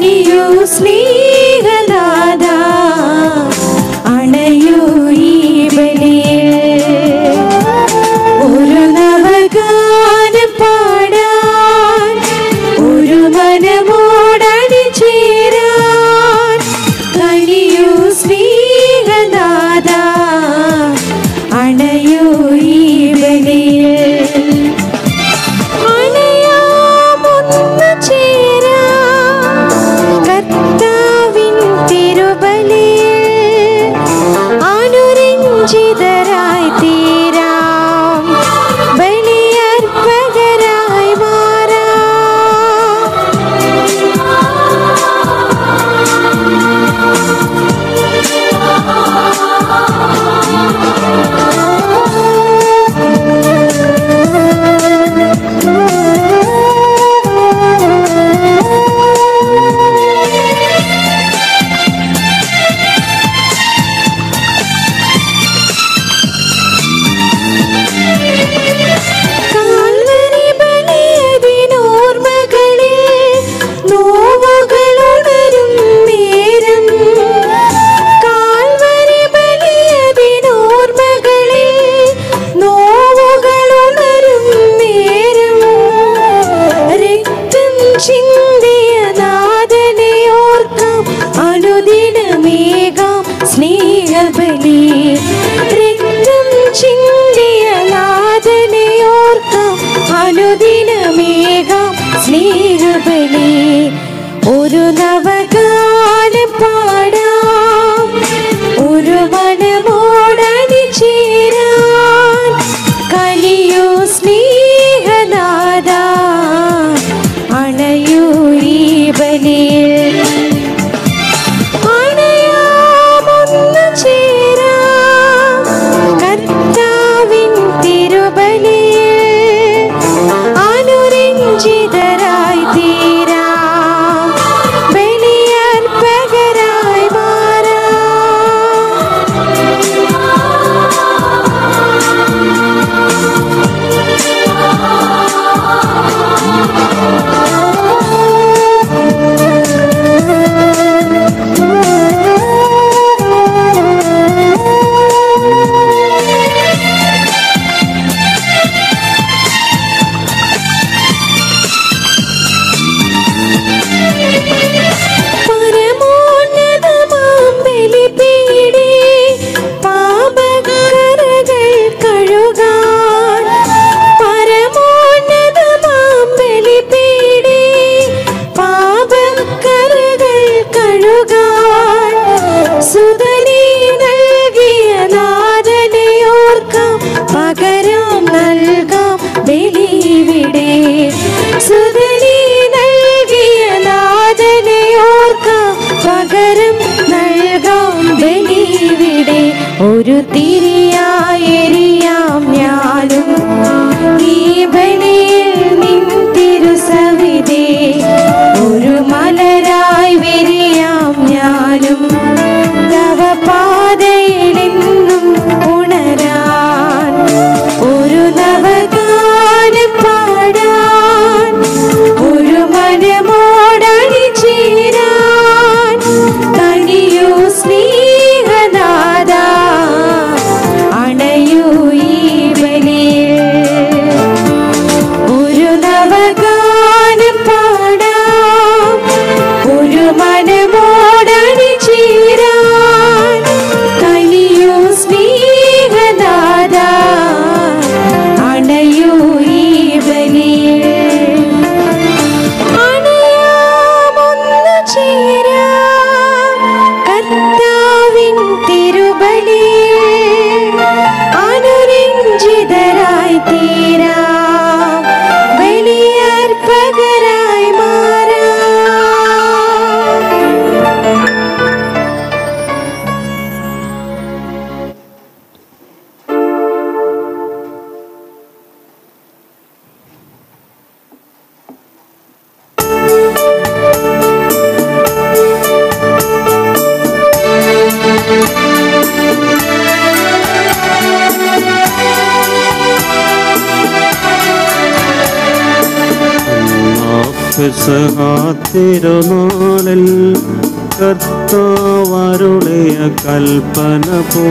കനിയൂ സ്നേഹനാഥ അണയൂ ഈ ബലിയിൽ ഒരു നവഗാനം പാടാൻ ഒരു മനമോടണി ചേരാൻ കനിയൂ സ്നേഹനാഥ അണയൂ ഈ ബലിയിൽ അണയാമൊന്നു ചേരാം കർത്താവിൻ തിരുബലിയിൽ അനുരഞ്ജിതരായി തീരാം ബലിയർപ്പകരായി മാറാം കാൽവരി ബലിയതിനോർമ്മകളിൽ നോവുകളുണരും നേരം. കാൽവരി ബലിയതിനോർമ്മകളിൽ നോവുകളുണരും നേരം. രക്തം ചിന്തിയ നാഥനെ ഓർക്കാം അനുദിനമേകാം സ്നേഹബലി രക്തം ചിന്തിയ നാഥനെ ഓർക്കാം അനുദിനമേകാം സ്നേഹബലി ഒരു നവഗാനം പാടാം ഒരു മനമോടണി ചേരാൻ കലിയൂ സ്നേഹനാഥ അണയൂ ഈ ബലിയിൽ അണയാമൊന്നു ചേരാം കർത്താവിൻ തിരുബലിയിൽ അനുരഞ്ജിതരായി തീരാം ബലിയർപ്പകരായി മാറാം പരമോന്നതമാം ബലിപീഠേ, പാപകറകൾ കഴുകാൻ. പരമോന്നതമാം ബലിപീഠേ, പാപക്കറകൾ കഴുകാൻ. സുതനേ നൽകിയ നാഥനെ ഓർക്കാം, പകരം നൽകാം ബലിവിടെ സുതനേ നൽകിയ നാഥനെ ഓർക്കാം പകരം നൽകാം ബലിവിടെ ഒരു തിരിയായെരിയാം ഞാനും ഈ ബലിയിൽ നിൻ തിരുസവിതേ ഒരു മലരായി വിരിയാം ഞാനും തവ പാതയിലെന്നും ഉണരാൻ ഒരു നവഗാനം പാടാൻ ഒരു മനമോടണി ചേരാൻ കനിയൂ സ്നേഹനാഥ അണയൂ ഈ ബലിയിൽ ഒരു നവഗാനം പാടാം ഒരു മനമോടണി ചേരാൻ കനിയൂ സ്നേഹനാഥ അണയൂ ഈ ബലിയിൽ അണയാമൊന്നു ചേരാം കർത്താവിൻ തിരുബലിയിൽ അനുരഞ്ജിതരായി തീരാം ബലിയർപ്പകരായി മാറാം തിരുനാളിൽ കർത്താവരുடைய കൽപ്പന പോ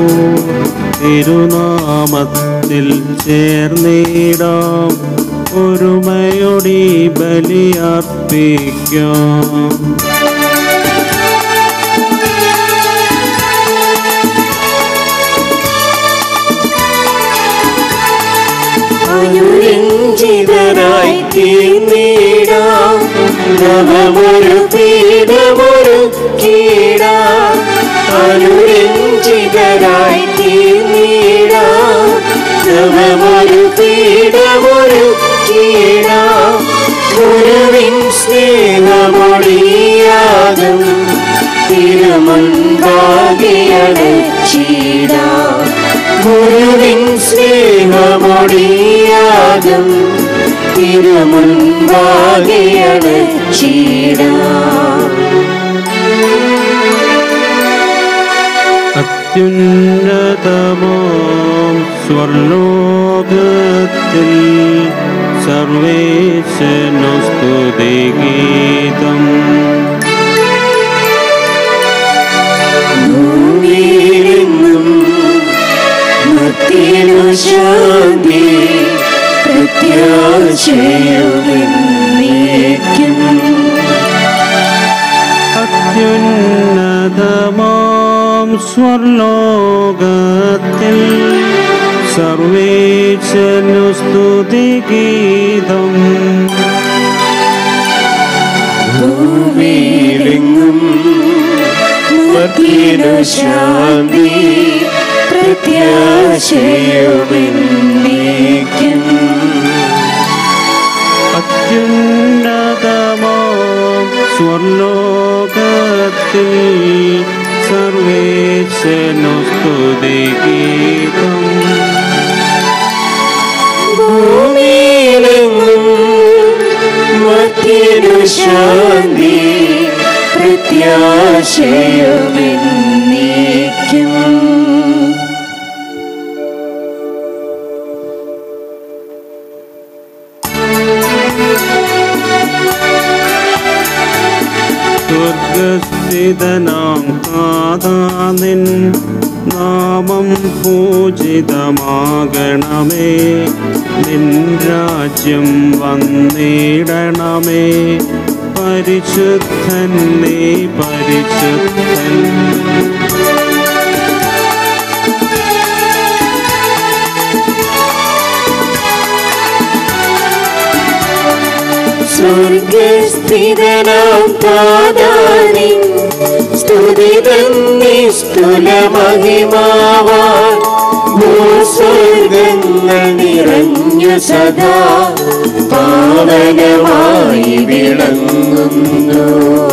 തിരുനാമത്തിൽ ചേർന്നിടാം ഒരുമയൊടി ബലിയർപ്പിക്കാം അനുരഞ്ജിതരായി തീർന്നിടാം നവമൊരു പീഠമൊരു കീടാം അനുരഞ്ജിതരായി തീർന്നിടാം നവമൊരു പീഠമൊരു കീടാം ഗുരുവിൻ സ്നേഹമൊടിയാകും തിരുമുൻപാകിയടച്ചിടാം ഗുരുവിൻ സ്നേഹമൊടിയാകും തിരുമുൻപാകിയടച്ചിടാം അത്യുന്നതമാം സ്വർലോകത്തിൽ സർവേശനു സ്തുതിഗീതം ഭൂമിയിലെങ്ങും മത്തിനു ശാന്തി പ്രത്യാശയുമെന്നേക്കും അത്യുന്നതമാം സ്വർലോകത്തിൽ സർവേശനു സ്തുതിഗീതം ഭൂമിയിലെങ്ങും മത്തിനു ശാന്തി പ്രത്യാശയുമെന്നേക്കും അത്യുന്നതമാം സ്വർലോകത്തിൽ സർവേശനു സ്തുതിഗീതം ഭൂമിയിലെങ്ങും മത്തിനു ശാന്തി പ്രത്യാശയുമെന്നേക്കും സ്വർഗസ്ഥിതനാം കാതാനിൻ നാമം പൂജിതമാകണമേ നിൻ രാജ്യം വന്നിടണമേ പരിശുദ്ധൻ നീ പരിശുദ്ധൻ സ്വർഗസ്ഥിതനാം താതാനിൻ സ്തുതിതൻ നിസ്തുല മഹിമാവാൻ ഭൂസ്വർഗങ്ങൾ നിറഞ്ഞു സദാ പാവനമായി വിളങ്ങുന്നു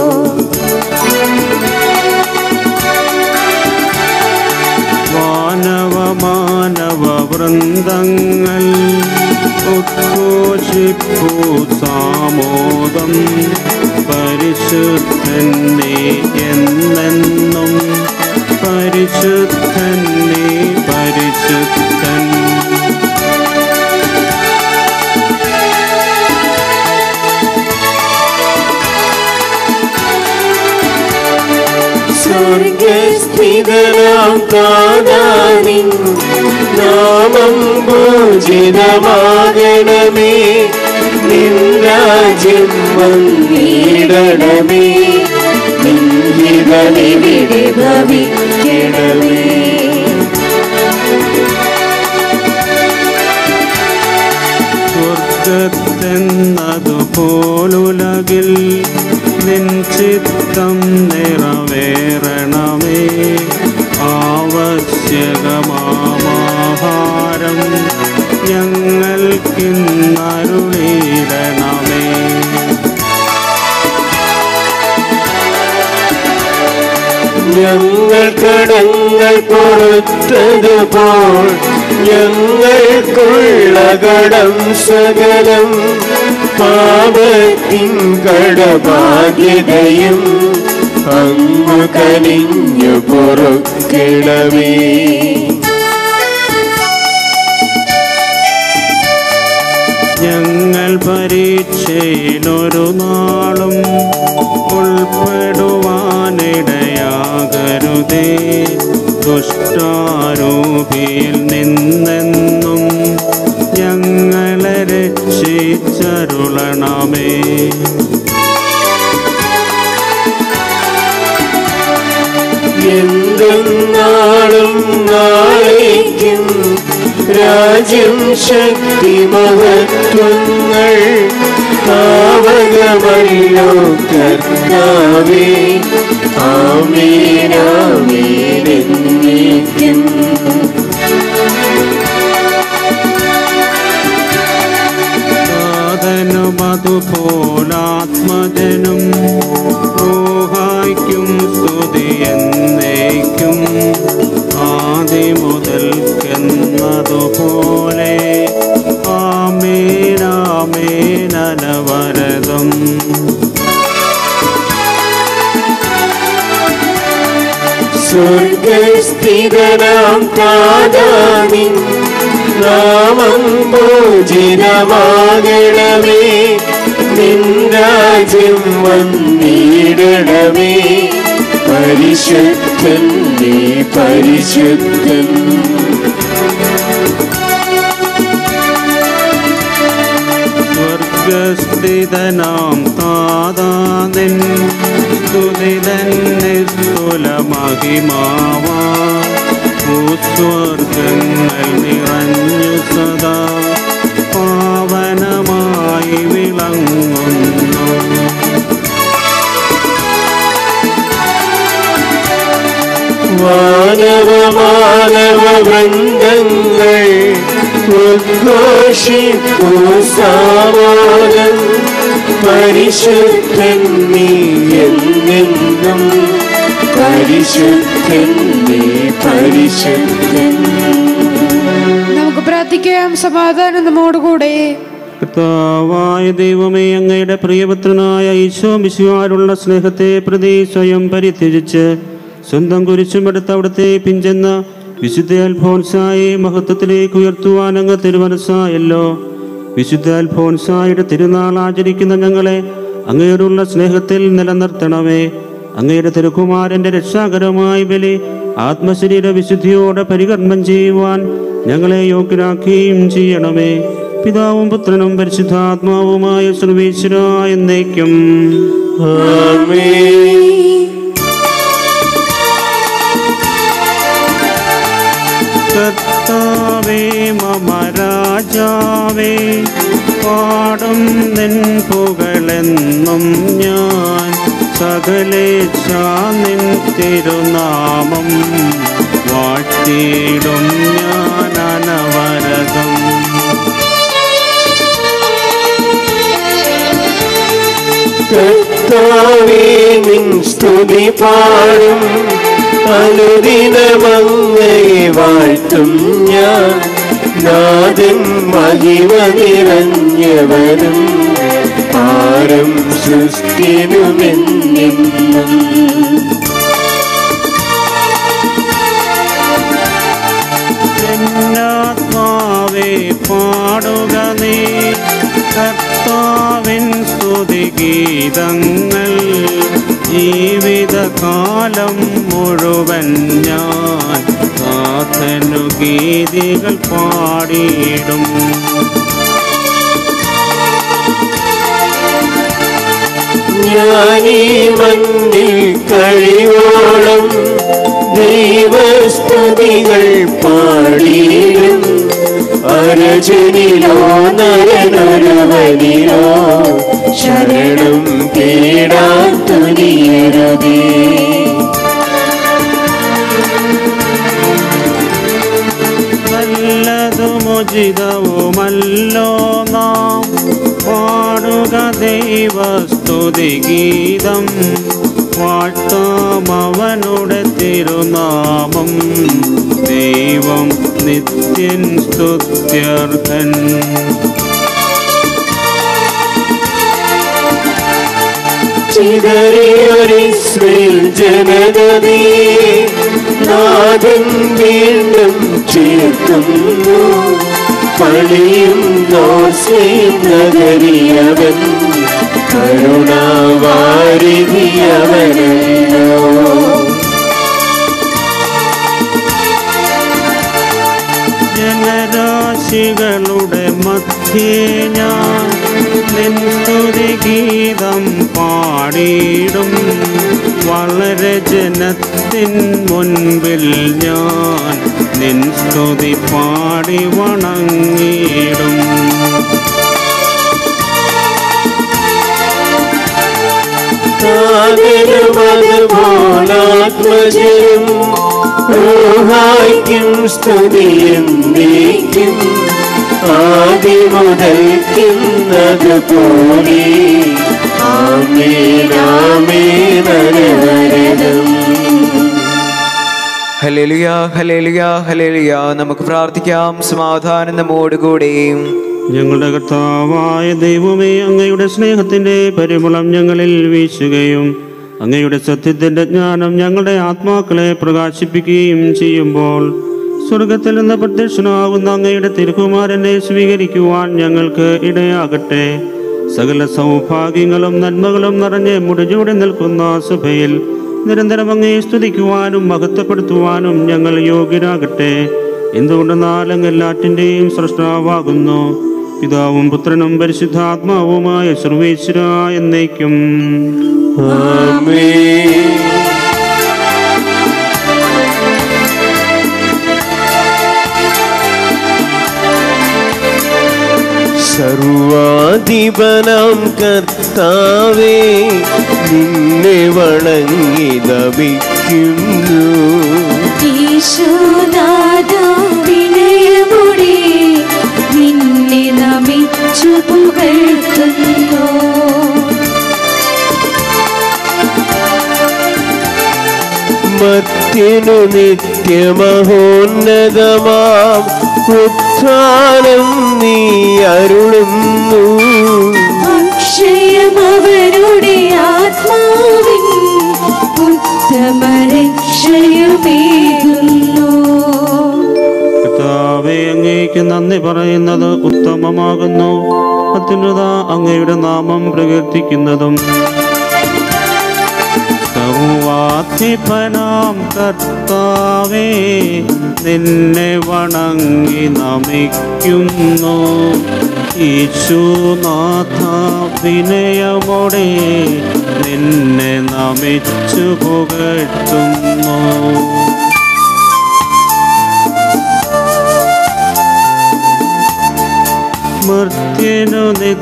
വാനവ മാനവ വൃന്ദങ്ങൾ ഉദ്ഘോഷിപ്പൂ സാമോദം പരിശുദ്ധൻ നീ എന്നെന്നും പരിശുദ്ധൻ നീ പരിശുദ്ധൻ സ്വർഗസ്ഥിതനാം താതാനിൻ നാമം പൂജിതമാകണമേ നിൻ രാജ്യം വന്നിടണമേ നിന്നിവിടെ ഭവിക്കണമേ സ്വർഗത്തെന്നതുപോലുലകിൽ നിൻ ചിത്തം നിറവേറണമേ ആവശ്യകമാഹാരം ഞങ്ങൾക്കിന്നരുളിയിടണമേ ഞങ്ങൾ കടങ്ങൾ കൊടുത്തതുപോൽ ഞങ്ങൾക്കുള്ള കടം സകലം പാപത്തിൻ കടബാധ്യതയും അങ്ങു കനിഞ്ഞു പൊറുക്കിടമേ ഞങ്ങൾ പരീക്ഷ പരീക്ഷയിലൊരു നാളും ഉൾപ്പെടുവാനിടയാകരുതേ ദുഷ്ടാരൂപിയിൽ നിന്നെന്നും ഞങ്ങളെ രക്ഷിച്ചരുളണമേ എന്തെന്നാളും നാളേക്കും രാജ്യം ശക്തി മഹത്വങ്ങൾ പാവകമല്ലോ കർത്താവേ ആമേനാമേനെന്നേക്കും സാധനം അതുപോലാത്മജനും ോഹായ്ക്കും സ്തുതി എന്നേക്കും ആദി മുതൽക്കെന്നതുപോലെ ആമേനാമേനവരതം സ്വർഗസ്ഥിതനാം താതാനിൻ നാമം ഭോജിതമാകണമേ നിൻ രാജ്യം വന്നിടണമേ പരിശുദ്ധൻ നീ പരിശുദ്ധൻ സ്വർഗസ്ഥിതനാം താതാനിൻ സ്തുതി തന്നെ സ്ഥുലമഹിമാവാ ഭൂസ്വർഗങ്ങൾ നിറഞ്ഞു സദാ പാവനമായി വിളങ്ങുന്നു മാനവ മാനവ വൃന്ദങ്ങൾ ഉദ്ഘോഷിപ്പൂ സാമോദം പരിശുദ്ധൻ നീ എന്നെന്നും പരിശുദ്ധൻ നീ പരിശുദ്ധൻ നമുക്ക് പ്രാർത്ഥിക്കാം സമാധാനം നമ്മോടുകൂടെ കർത്താവായ ദൈവമേ അങ്ങയുടെ പ്രിയപുത്രനായ ഈശോ മിശുവാരുള്ള സ്നേഹത്തെ പ്രതി സ്വയം പരിത്യജിച്ച് സ്വന്തം കുരിശുമെടുത്ത് അവിടുത്തെ പിഞ്ചെന്ന വിശുദ്ധ അൽഫോൻസായെ മഹത്വത്തിലേക്ക് ഉയർത്തുവാൻ അങ്ങ് തിരുമനസ്സായല്ലോ വിശുദ്ധ അൽഫോൻസായുടെ തിരുനാൾ ആചരിക്കുന്ന ഞങ്ങളെ അങ്ങയോടുള്ള സ്നേഹത്തിൽ നിലനിർത്തണമേ അങ്ങയുടെ തിരുക്കുമാരന്റെ രക്ഷാകരമായ ബലി ആത്മശരീര വിശുദ്ധിയോടെ പരികർമ്മം ചെയ്യുവാൻ ഞങ്ങളെ യോഗ്യരാക്കുകയും ചെയ്യണമേ പിതാവും പുത്രനും പരിശുദ്ധാത്മാവുമായ സർവേശ്വര എന്നേക്കും ആമേൻ കർത്താവേ മമ രാജാവേ പാടും നിൻ പുകളെന്നും ഞാൻ സകലേച്ഛ നിൻ തിരുനാമം വാഴ്ത്തിയിടും ഞാൻ അനവരതം കർത്താവേ നിൻ സ്തുതി പാടും അനുദിനമങ്ങയെ വാഴ്ത്തും ഞാൻ നാദൻ മഹിമ നിറഞ്ഞവരും ആരം സൃഷ്ടിനുമെന്നെന്നും എന്നാത്മാവേ പാടുക നീ കർത്താവിൻ സ്തുതിഗീതങ്ങൾ ജീവിതകാലം മുഴുവൻ ഞാൻ സാധനു ഗീതികൾ പാടിയിടും ഞാനീ മണ്ണിൽ കഴിവോളം ദൈവസ്തുതികൾ പാടിയിടും അരജനിലോ നരനൊരുവനിലോ ശരണം തേടാൻ തുനിയരുതേ നല്ലതുമുചിതവുമല്ലോ നാം പാടുക ദൈവസ്തുതി ഗീതം വാഴ്ത്താം അവനുടെ തിരുനാമം ദൈവം നിത്യൻ സ്തുത്യർഹൻ ചിതറിയൊരിസ്രേൽ ജനതേ നാഥൻ വീണ്ടും ചേർക്കുന്നു പണിയും നോസ്ലിം നഗരിയവൻ കരുണാവാരിതിയവനല്ലോ ജനരാശികളുടെ മധ്യേ ഞാൻ നിൻ സ്തുതി ഗീതം പാടിയിടും വളരെ ജനത്തിൻ മുൻപിൽ ഞാൻ നിൻ സ്തുതി പാടി വണങ്ങിയിടും താതിരുമതുപോലാത്മജനും ൂഹായ്ക്കും സ്തുതിയെന്നേക്കും ആദിമുതൽക്കുന്നതുപോലെ ആമേനാമേനരവരതം ഹലേലുയ ഹലേലുയ ഹലേലുയ നമുക്ക് പ്രാർത്ഥിക്കാം സമാധാനം നമ്മോടുകൂടെയും ഞങ്ങളുടെ കർത്താവായ ദൈവമേ അങ്ങയുടെ സ്നേഹത്തിന്റെ പരിമളം ഞങ്ങളിൽ വീശുകയും അങ്ങയുടെ സത്യത്തിന്റെ ജ്ഞാനം ഞങ്ങളുടെ ആത്മാക്കളെ പ്രകാശിപ്പിക്കുകയും ചെയ്യുമ്പോൾ സ്വർഗത്തിൽ നിന്ന് പ്രത്യക്ഷനാകുന്ന അങ്ങയുടെ തിരുക്കുമാരനെ സ്വീകരിക്കുവാൻ ഞങ്ങൾക്ക് ഇടയാകട്ടെ സകല സൗഭാഗ്യങ്ങളും നന്മകളും നിറഞ്ഞ് മുടിചൂടി നിൽക്കുന്ന സഭയിൽ നിരന്തരം അങ്ങയെ സ്തുതിക്കുവാനും മഹത്വപ്പെടുത്തുവാനും ഞങ്ങൾ യോഗ്യരാകട്ടെ എന്തുകൊണ്ടെന്നാൽ അങ്ങ് എല്ലാറ്റിൻ്റെയും സൃഷ്ടാവാകുന്നു പിതാവും പുത്രനും പരിശുദ്ധാത്മാവുമായ സർവേശ്വര എന്നേക്കും ആമേൻ സർവാധിപനാം കർത്താവേ നിന്നെ വണങ്ങി നമിക്കുന്നു ഈശോനാഥാ വിനയമോടെ നിന്നെ നമിച്ചു പുകഴ്ത്തുന്നു മത്യനു നിത്യമഹോന്നതമാം ഉത്ഥാനം നീ അരുളുന്നു അക്ഷയമവരുടെ ആത്മാവിൻ ഉത്തമരക്ഷയമേകുന്നു കർത്താവെ അങ്ങേക്ക് നന്ദി പറയുന്നത് ഉത്തമമാകുന്നു അത്യുന്നത അങ്ങയുടെ നാമം പ്രകീർത്തിക്കുന്നതും സർവാധിപനാം കർത്താവേ നിന്നെ വണങ്ങി നമിക്കുന്നു ഈശുനാഥ വിനയമോടെ നിന്നെ നമിച്ചു പുകഴ്ത്തുന്നു മർത്യനു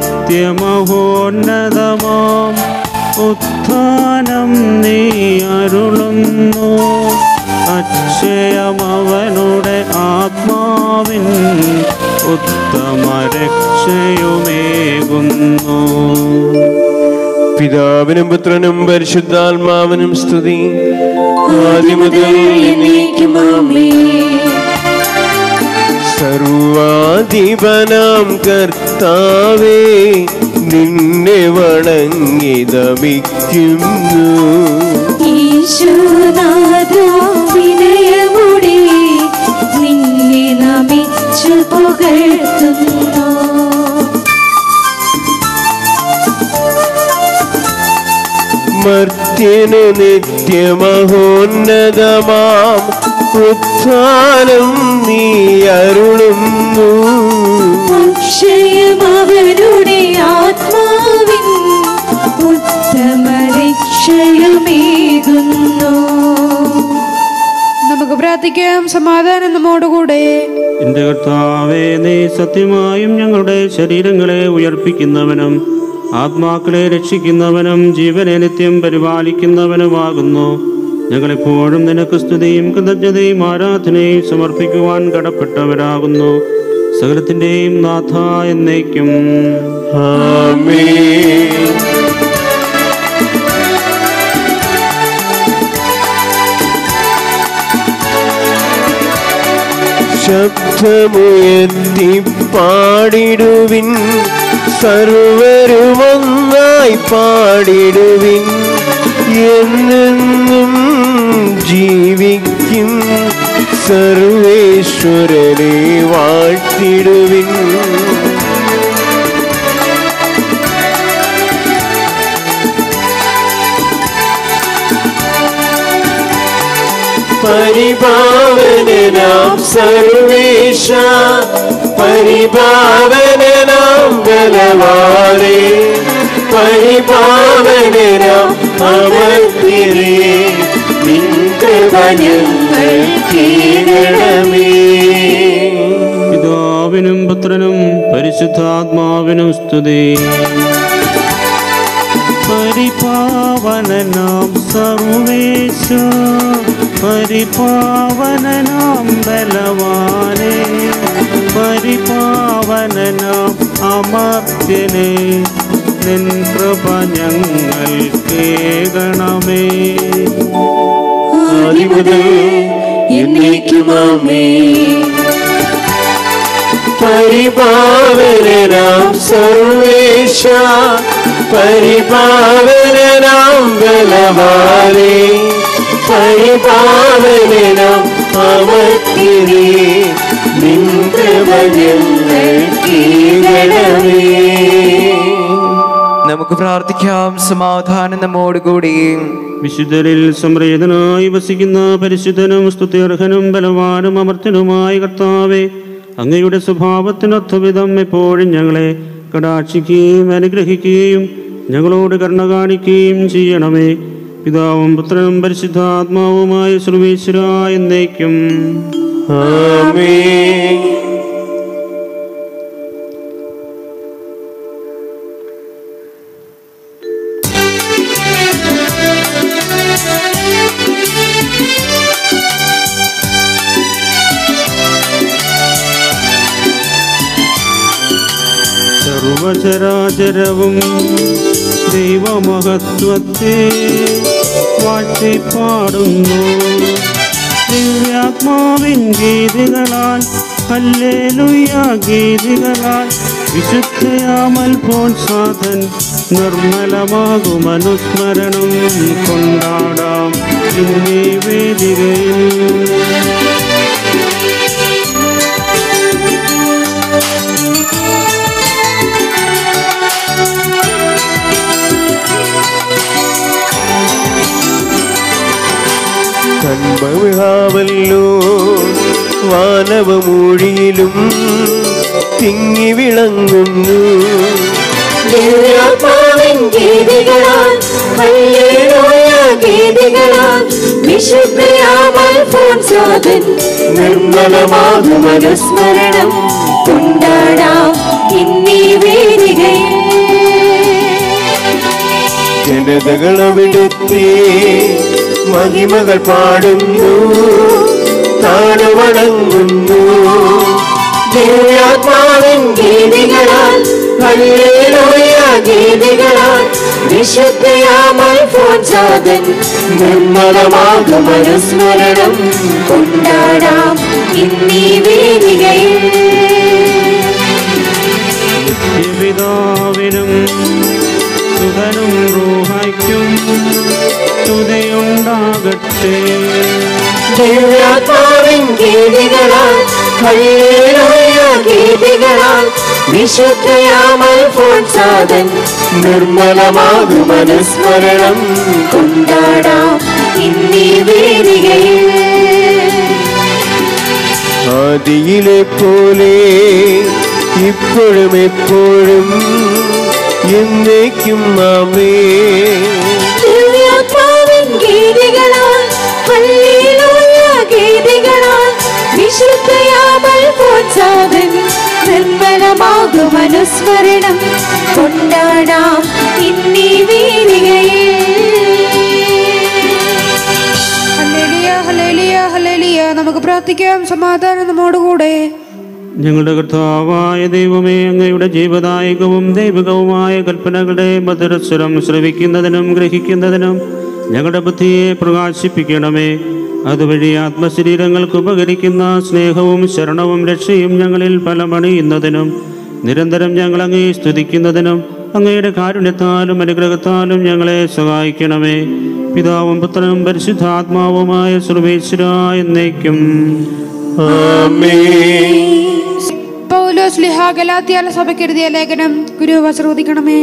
നിത്യമഹോന്നതമാം ഉത്ഥാനം നീ അരുളുന്നു അക്ഷയമവനുടെ ആത്മാവിൻ ഉത്തമ രക്ഷയുമേകുന്നു പിതാവിനും പുത്രനും പരിശുദ്ധാത്മാവിനും സ്തുതി ആദ്യമുതൽ എന്നേക്കും ആമേൻ. സർവാധിപനാം കർത്താവേ നിന്നെ വണങ്ങി നമിക്കുന്നു ഈശോനാഥാ വിനയമോടെ നിന്നെ നമിച്ചു പുകഴ്ത്തുന്നു മർത്യനു നിത്യമഹോന്നതമാം ഉത്ഥാനം നീ അരുളുന്നു അക്ഷയമവരുടെ ആത്മാവിൻ ഉത്തമരക്ഷയമേകുന്നു നമുക്ക് പ്രാർത്ഥിക്കാം സമാധാനം നമ്മോടുകൂടെ എന്റെ കർത്താവേ നീ സത്യമായും ഞങ്ങളുടെ ശരീരങ്ങളെ ഉയർപ്പിക്കുന്നവനും ആത്മാക്കളെ രക്ഷിക്കുന്നവനും ജീവനെ നിത്യം പരിപാലിക്കുന്നവനുമാകുന്നു ഞങ്ങളെപ്പോഴും നിനക്ക് സ്തുതിയും കൃതജ്ഞതയും ആരാധനയും സമർപ്പിക്കുവാൻ കടപ്പെട്ടവരാകുന്നു സകലത്തിൻ്റെയും നാഥ എന്നേക്കും ആമേൻ ശബ്ദമുയർത്തി പാടിടുവിൻ സർവരുമൊന്നായി പാടിടുവിൻ എന്നെന്നും ജീവിക്കും എന്നേക്കും സർവേശ്വരനെ വാഴ്ത്തിടുവിൻ പരിപാവനാം സർവേശ പരിപാവനാം ബലവാനേ പരിപാവനാം അമർത്തിരേ നിൻ കൃപ ഞങ്ങൾ കീഴണമേ പിതാവിനും പുത്രനും പരിശുദ്ധാത്മാവിനും സ്തുതി പരിപാവനനാം സർവേശ പരിപാവനനാം ബലവാനെ പരിപാവനനാം അമർത്യനെ നിൻ കൃപ ഞങ്ങൾ കേകണമേ ആദിമുതൽ എന്നേക്കുമാമേ പരിപാവനാം സർവേശ പരിപാവനാം ബലവാനേ പരിപാവനാം അമർത്തിരേ നിൻ കൃപ ഞങ്ങൾ കീഴണമേ നമുക്ക് പ്രാർത്ഥിക്കാം സമാധാനം നമ്മോടുകൂടിയും വിശുദ്ധരിൽ സംപ്രീതനായി വസിക്കുന്ന പരിശുദ്ധനും സ്തുത്യർഹനും ബലവാനും അമർത്തനുമായ കർത്താവെ അങ്ങയുടെ സ്വഭാവത്തിനൊത്തവിധം എപ്പോഴും ഞങ്ങളെ കടാക്ഷിക്കുകയും അനുഗ്രഹിക്കുകയും ഞങ്ങളോട് കരുണ കാണിക്കുകയും ചെയ്യണമേ പിതാവും പുത്രനും പരിശുദ്ധാത്മാവുമായ സർവീശ്വര എന്നേക്കും ആമേൻ സർവചരാചരവും ദൈവമഹത്വത്തെ വാഴ്ത്തിപ്പാടുന്നു ദിവ്യാത്മാവിൻ ഗീതികളാൽ ഹല്ലേലൂയ ഗീതികളാൽ വിശുദ്ധയാമൽ പ്രോത്സാഹൻ നിർമ്മലമാകും അനുസ്മരണം കൊണ്ടാടാം ഇന്നീ വേദികയിൽ കൺമവിളാവല്ലോ വാനവമൂഴിയിലും തിങ്ങി വിളങ്ങുന്നു ദിവ്യാത്മാവിൻ ഗീതികളാൽ ഹല്ലേലൂയ ഗീതികളാൽ വിശുദ്ധയാമൽ ഫോൻസാദൻ നിർമ്മലമാകും അനുസ്മരണം കൊണ്ടാടാം ഇന്നീ വേദികയിൽ ജനതകളവിടുത്തെ മഹിമകൾ പാടുന്നു താണുവണങ്ങുന്നു ദിവ്യാത്മാവിൻ ഗീതികളാൽ ഹല്ലേലൂയ ഗീതികളാൽ വിശുദ്ധയാമൽ ഫോൻസാദൻ നിർമ്മലമാകും അനുസ്മരണം കൊണ്ടാടാം ഇന്നീ വേദികയിൽ പിതാവിനും സുതനും റൂഹായ്ക്കും സ്തുതിയുണ്ടാകട്ടെ ദിവ്യാത്മാവിൻ ഗീതികളാൽ ഹല്ലേലൂയ ഗീതികളാൽ വിശുദ്ധയാമൽ ഫോൻസാദൻ നിർമ്മലമാകും അനുസ്മരണം കൊണ്ടാടാം ഇന്നീ വേദികയിൽ ആദിയിലെ പോലെ ഇപ്പോഴും എപ്പോഴും എന്നേക്കും നാമേ ദിവ്യാത്മാവിൻ ഗീതികളാൽ ഹല്ലേലൂയ ഗീതികളാൽ വിശുദ്ധയാമൽ പ്രോത്സാഹൻ നിർമ്മലമാകും അനുസ്മരണം കൊണ്ടാടാം ഇന്നീ വീതികയിൽ ഹല്ലേലൂയ ഹല്ലേലൂയ ഹല്ലേലൂയ നമുക്ക് പ്രാർത്ഥിക്കാം സമാധാനം നമ്മോടുകൂടെ ഞങ്ങളുടെ കർത്താവായ ദൈവമേ അങ്ങയുടെ ജീവദായകവും ദൈവികവുമായ കൽപ്പനകളുടെ മധുരസ്വരം ശ്രവിക്കുന്നതിനും ഗ്രഹിക്കുന്നതിനും ഞങ്ങളുടെ ബുദ്ധിയെ പ്രകാശിപ്പിക്കണമേ അതുവഴി ആത്മശരീരങ്ങൾക്ക് ഉപകരിക്കുന്ന സ്നേഹവും ശരണവും രക്ഷയും ഞങ്ങളിൽ ഫലമണിയുന്നതിനും നിരന്തരം ഞങ്ങൾ അങ്ങേ സ്തുതിക്കുന്നതിനും അങ്ങയുടെ കാരുണ്യത്താലും അനുഗ്രഹത്താലും ഞങ്ങളെ സഹായിക്കണമേ പിതാവും പുത്രനും പരിശുദ്ധാത്മാവുമായ സർവേശ്വര എന്നേക്കും പൗലോസ് ലിഹ ഗലാത്യാല സഭയ്ക്കെഴുതിയ ലേഖനം ഗുരു ശ്രദ്ധിക്കണമേ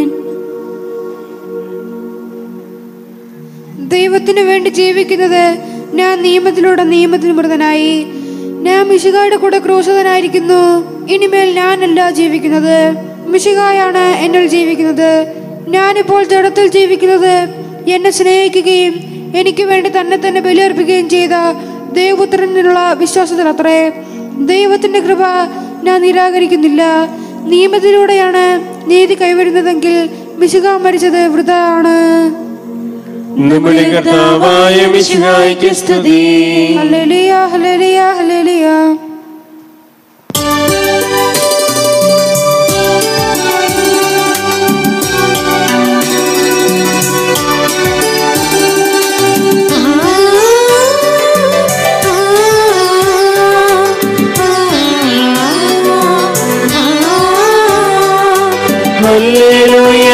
ദൈവത്തിന് വേണ്ടി ജീവിക്കുന്നത് ഞാൻ നിയമത്തിലൂടെ നിയമത്തിന് മൃതനായി ഞാൻ മിശികായുടെ കൂടെ ക്രൂശിതനായിരിക്കുന്നു ഇനിമേൽ ഞാനല്ല ജീവിക്കുന്നത് മിശികായാണ് എന്നിൽ ജീവിക്കുന്നത് ഞാനിപ്പോൾ ജഡത്തിൽ ജീവിക്കുന്നത് എന്നെ സ്നേഹിക്കുകയും എനിക്ക് വേണ്ടി തന്നെ തന്നെ ബലിയർപ്പിക്കുകയും ചെയ്ത ദൈവപുത്രനിലുള്ള വിശ്വാസത്തിൽ അത്രേ ദൈവത്തിന്റെ കൃപ ഞാൻ നിരാകരിക്കുന്നില്ല നിയമത്തിലൂടെയാണ് നീതി കൈവരുന്നതെങ്കിൽ മിശിക മരിച്ചത് വൃത ആണ് നമ്മുടെ കർത്താവായ മിശിഹായ്ക്ക് സ്തുതി ഹല്ലേലൂയ ഹല്ലേലൂയ ഹല്ലേലൂയ ഹല്ലേലൂയ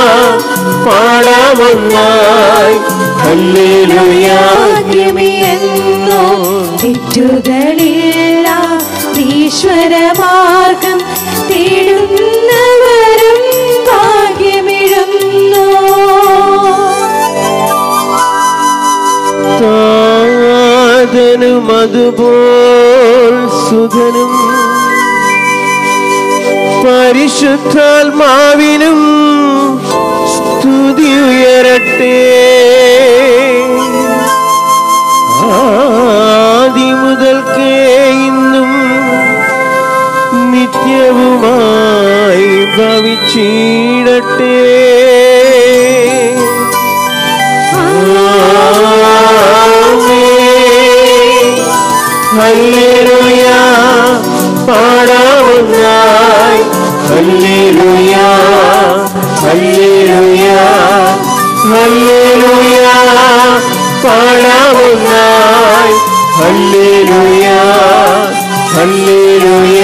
പാടാമൊന്നായി ഹല്ലേലൂയ ഭാഗ്യമെന്നോ തെറ്റുകളില്ല ഈശ്വരമാർഗം തേടുന്നവരും ഭാഗ്യമിഴുന്നു താതനും അതുപോൽ സുധനും പരിശുദ്ധാത്മാവിനും സ്തുതി ഉയരട്ടെ ആദി മുതൽക്കേ ഇന്നും നിത്യവുമായി ഭവിച്ചിടട്ടെ ഹല്ലേലൂയ പാടാവുന്നായി ഹല്ലേലൂയ ഹല്ലേലൂയ ഹല്ലേലൂയ പാടാവുന്നായി ഹല്ലേലൂയ ഹല്ലേലൂയ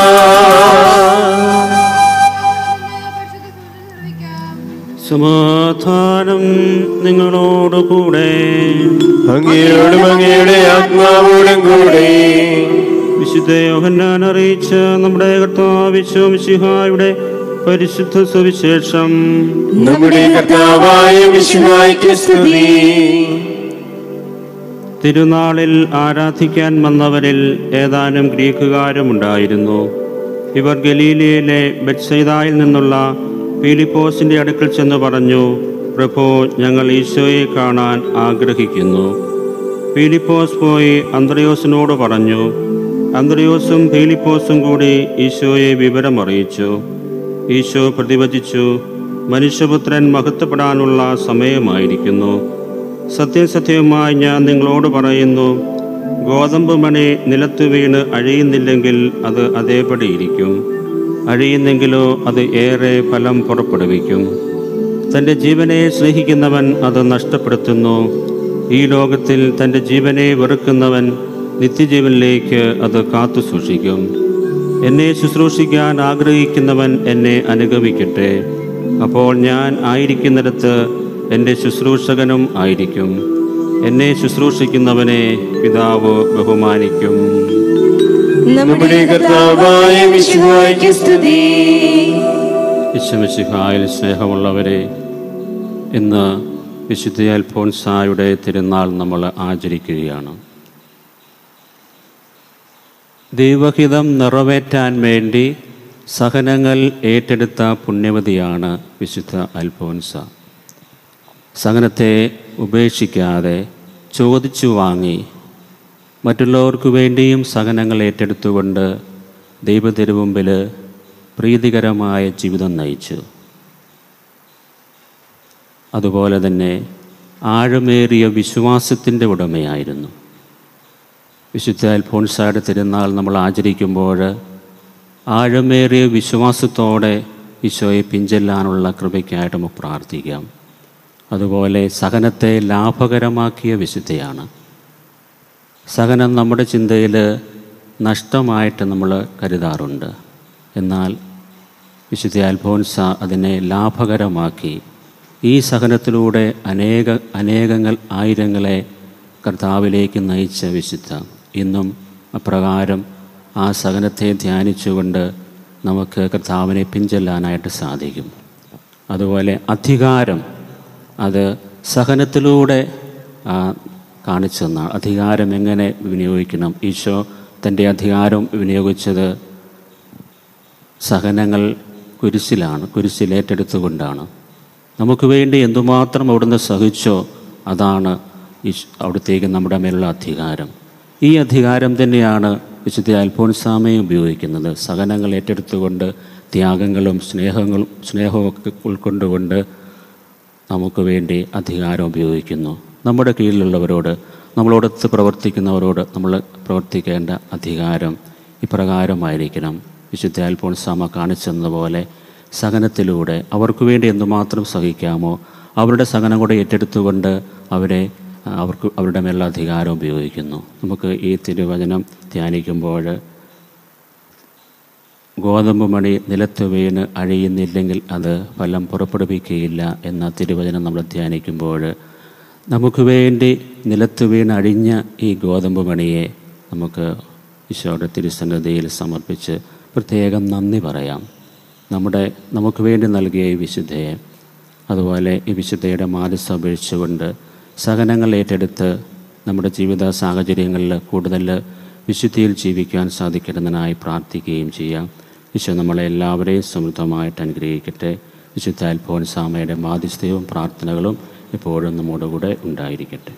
സമാധാനം നിങ്ങളോട് കൂടെ അങ്ങയോടും അങ്ങയുടെ ആത്മാവോടും കൂടെ വിശുദ്ധ യോഹന്നാൻ അറിയിച്ച നമ്മുടെ കർത്താവിശ്വമിശിഹായുടെ പരിശുദ്ധ സുവിശേഷം നമ്മുടെ കർത്താവായ മിശിഹായ്ക്ക് സ്തുതി തിരുനാളിൽ ആരാധിക്കാൻ വന്നവരിൽ ഏതാനും ഗ്രീക്കുകാരുമുണ്ടായിരുന്നു ഇവർ ഗലീലയിലെ ബെത്സൈദായിൽ നിന്നുള്ള പീലിപ്പോസിന്റെ അടുക്കൽ ചെന്ന് പറഞ്ഞു പ്രഭു ഞങ്ങൾ ഈശോയെ കാണാൻ ആഗ്രഹിക്കുന്നു പീലിപ്പോസ് പോയി അന്ത്രയോസിനോട് പറഞ്ഞു അന്ത്രയോസും പീലിപ്പോസും കൂടി ഈശോയെ വിവരമറിയിച്ചു ഈശോ പ്രതിവചിച്ചു മനുഷ്യപുത്രൻ മഹത്വപ്പെടാനുള്ള സമയമായിരിക്കുന്നു സത്യസത്യവുമായി ഞാൻ നിങ്ങളോട് പറയുന്നു ഗോതമ്പ് മണി നിലത്തു വീണ് അഴിയുന്നില്ലെങ്കിൽ അത് അതേപടി ഇരിക്കും അഴിയുന്നെങ്കിലോ അത് ഏറെ ഫലം പുറപ്പെടുവിക്കും തൻ്റെ ജീവനെ സ്നേഹിക്കുന്നവൻ അത് നഷ്ടപ്പെടുത്തുന്നു ഈ ലോകത്തിൽ തൻ്റെ ജീവനെ വെറുക്കുന്നവൻ നിത്യജീവനിലേക്ക് അത് കാത്തു സൂക്ഷിക്കും എന്നെ ശുശ്രൂഷിക്കാൻ ആഗ്രഹിക്കുന്നവൻ എന്നെ അനുഗമിക്കട്ടെ അപ്പോൾ ഞാൻ ആയിരിക്കുന്നിടത്ത് എൻ്റെ ശുശ്രൂഷകനും ആയിരിക്കും എന്നെ ശുശ്രൂഷിക്കുന്നവനെ പിതാവ് ബഹുമാനിക്കും നമ്മുടെ കർത്താവായ മിശിഹായ്ക്ക് സ്തുതി വിശ്വമിശിഹായിൽ സ്നേഹമുള്ളവരെ ഇന്ന് വിശുദ്ധ അൽഫോൻസായുടെ തിരുനാൾ നമ്മൾ ആചരിക്കുകയാണ് ദൈവഹിതം നിറവേറ്റാൻ വേണ്ടി സഹനങ്ങൾ ഏറ്റെടുത്ത പുണ്യവതിയാണ് വിശുദ്ധ അൽഫോൻസ സഹനത്തെ ഉപേക്ഷിക്കാതെ ചോദിച്ചു വാങ്ങി മറ്റുള്ളവർക്ക് വേണ്ടിയും സഹനങ്ങൾ ഏറ്റെടുത്തുകൊണ്ട് ദൈവത്തിരുമുമ്പിൽ പ്രീതികരമായ ജീവിതം നയിച്ചു അതുപോലെ തന്നെ ആഴമേറിയ വിശ്വാസത്തിൻ്റെ ഉടമയായിരുന്നു വിശുദ്ധ അൽഫോൻസായുടെ തിരുനാൾ നമ്മൾ ആചരിക്കുമ്പോൾ ആഴമേറിയ വിശ്വാസത്തോടെ ഈശോയെ പിഞ്ചെല്ലാനുള്ള കൃപയ്ക്കായിട്ട് നമുക്ക് പ്രാർത്ഥിക്കാം അതുപോലെ സഹനത്തെ ലാഭകരമാക്കിയ വിശുദ്ധയാണ് സഹനം നമ്മുടെ ചിന്തയിൽ നഷ്ടമായിട്ട് നമ്മൾ കരുതാറുണ്ട് എന്നാൽ വിശുദ്ധ അൽഫോൻസ അതിനെ ലാഭകരമാക്കി ഈ സഹനത്തിലൂടെ അനേക അനേകങ്ങൾ ആയിരങ്ങളെ കർത്താവിലേക്ക് നയിച്ച വിശുദ്ധ ഇന്നും അപ്രകാരം ആ സഹനത്തെ ധ്യാനിച്ചുകൊണ്ട് നമുക്ക് കർത്താവിനെ പിഞ്ചെല്ലാനായിട്ട് സാധിക്കും അതുപോലെ അധികാരം അത് സഹനത്തിലൂടെ ആ, കാണിച്ചു തന്നാണ് അധികാരം എങ്ങനെ വിനിയോഗിക്കണം ഈശോ തൻ്റെ അധികാരം വിനിയോഗിച്ചത് സഹനങ്ങൾ കുരിശിലാണ് കുരിശിലേറ്റെടുത്തുകൊണ്ടാണ് നമുക്ക് വേണ്ടി എന്തുമാത്രം അവിടുന്ന് സഹിച്ചോ അതാണ് ഈശ് അവിടത്തേക്ക് നമ്മുടെ മേലുള്ള അധികാരം ഈ അധികാരം തന്നെയാണ് വിശുദ്ധ അൽഫോൻസാമയും ഉപയോഗിക്കുന്നത് സഹനങ്ങൾ ഏറ്റെടുത്തുകൊണ്ട് ത്യാഗങ്ങളും സ്നേഹങ്ങളും സ്നേഹവും ഒക്കെ ഉൾക്കൊണ്ടുകൊണ്ട് നമുക്ക് വേണ്ടി അധികാരം ഉപയോഗിക്കുന്നു നമ്മുടെ കീഴിലുള്ളവരോട് നമ്മളോടൊത്ത് പ്രവർത്തിക്കുന്നവരോട് നമ്മൾ പ്രവർത്തിക്കേണ്ട അധികാരം ഇപ്രകാരമായിരിക്കണം വിശുദ്ധ അൽഫോൻസാമ കാണിച്ചെന്നപോലെ സഹനത്തിലൂടെ അവർക്ക് വേണ്ടി എന്തുമാത്രം സഹിക്കാമോ അവരുടെ സഹനം കൂടെ ഏറ്റെടുത്തുകൊണ്ട് അവരെ ആ, അവർക്ക് അവരുടെ മേലുള്ള അധികാരം ഉപയോഗിക്കുന്നു നമുക്ക് ഈ തിരുവചനം ധ്യാനിക്കുമ്പോൾ ഗോതമ്പ് മണി നിലത്ത് വീണ് അഴിയുന്നില്ലെങ്കിൽ അത് ഫലം പുറപ്പെടുവിക്കുകയില്ല എന്ന തിരുവചനം നമ്മൾ ധ്യാനിക്കുമ്പോൾ നമുക്ക് വേണ്ടി നിലത്ത് വീണ് അഴിഞ്ഞ ഈ ഗോതമ്പ് മണിയെ നമുക്ക് ഈശോയുടെ തിരുസന്നതിയിൽ സമർപ്പിച്ച് പ്രത്യേകം നന്ദി പറയാം നമ്മുടെ നമുക്ക് വേണ്ടി നൽകിയ ഈ വിശുദ്ധയെ അതുപോലെ ഈ വിശുദ്ധയുടെ മാനസ അപേക്ഷിച്ചുകൊണ്ട് സഹനങ്ങൾ ഏറ്റെടുത്ത് നമ്മുടെ ജീവിത സാഹചര്യങ്ങളിൽ കൂടുതൽ വിശുദ്ധിയിൽ ജീവിക്കാൻ സാധിക്കുന്നതിനായി പ്രാർത്ഥിക്കുകയും ചെയ്യാം ഈശോ നമ്മളെ എല്ലാവരെയും സമൃദ്ധമായിട്ട് അനുഗ്രഹിക്കട്ടെ വിശുദ്ധ അൽഫോൻസാമയുടെ മാധ്യസ്ഥയും പ്രാർത്ഥനകളും എപ്പോഴും നമ്മുടെ കൂടെ ഉണ്ടായിരിക്കട്ടെ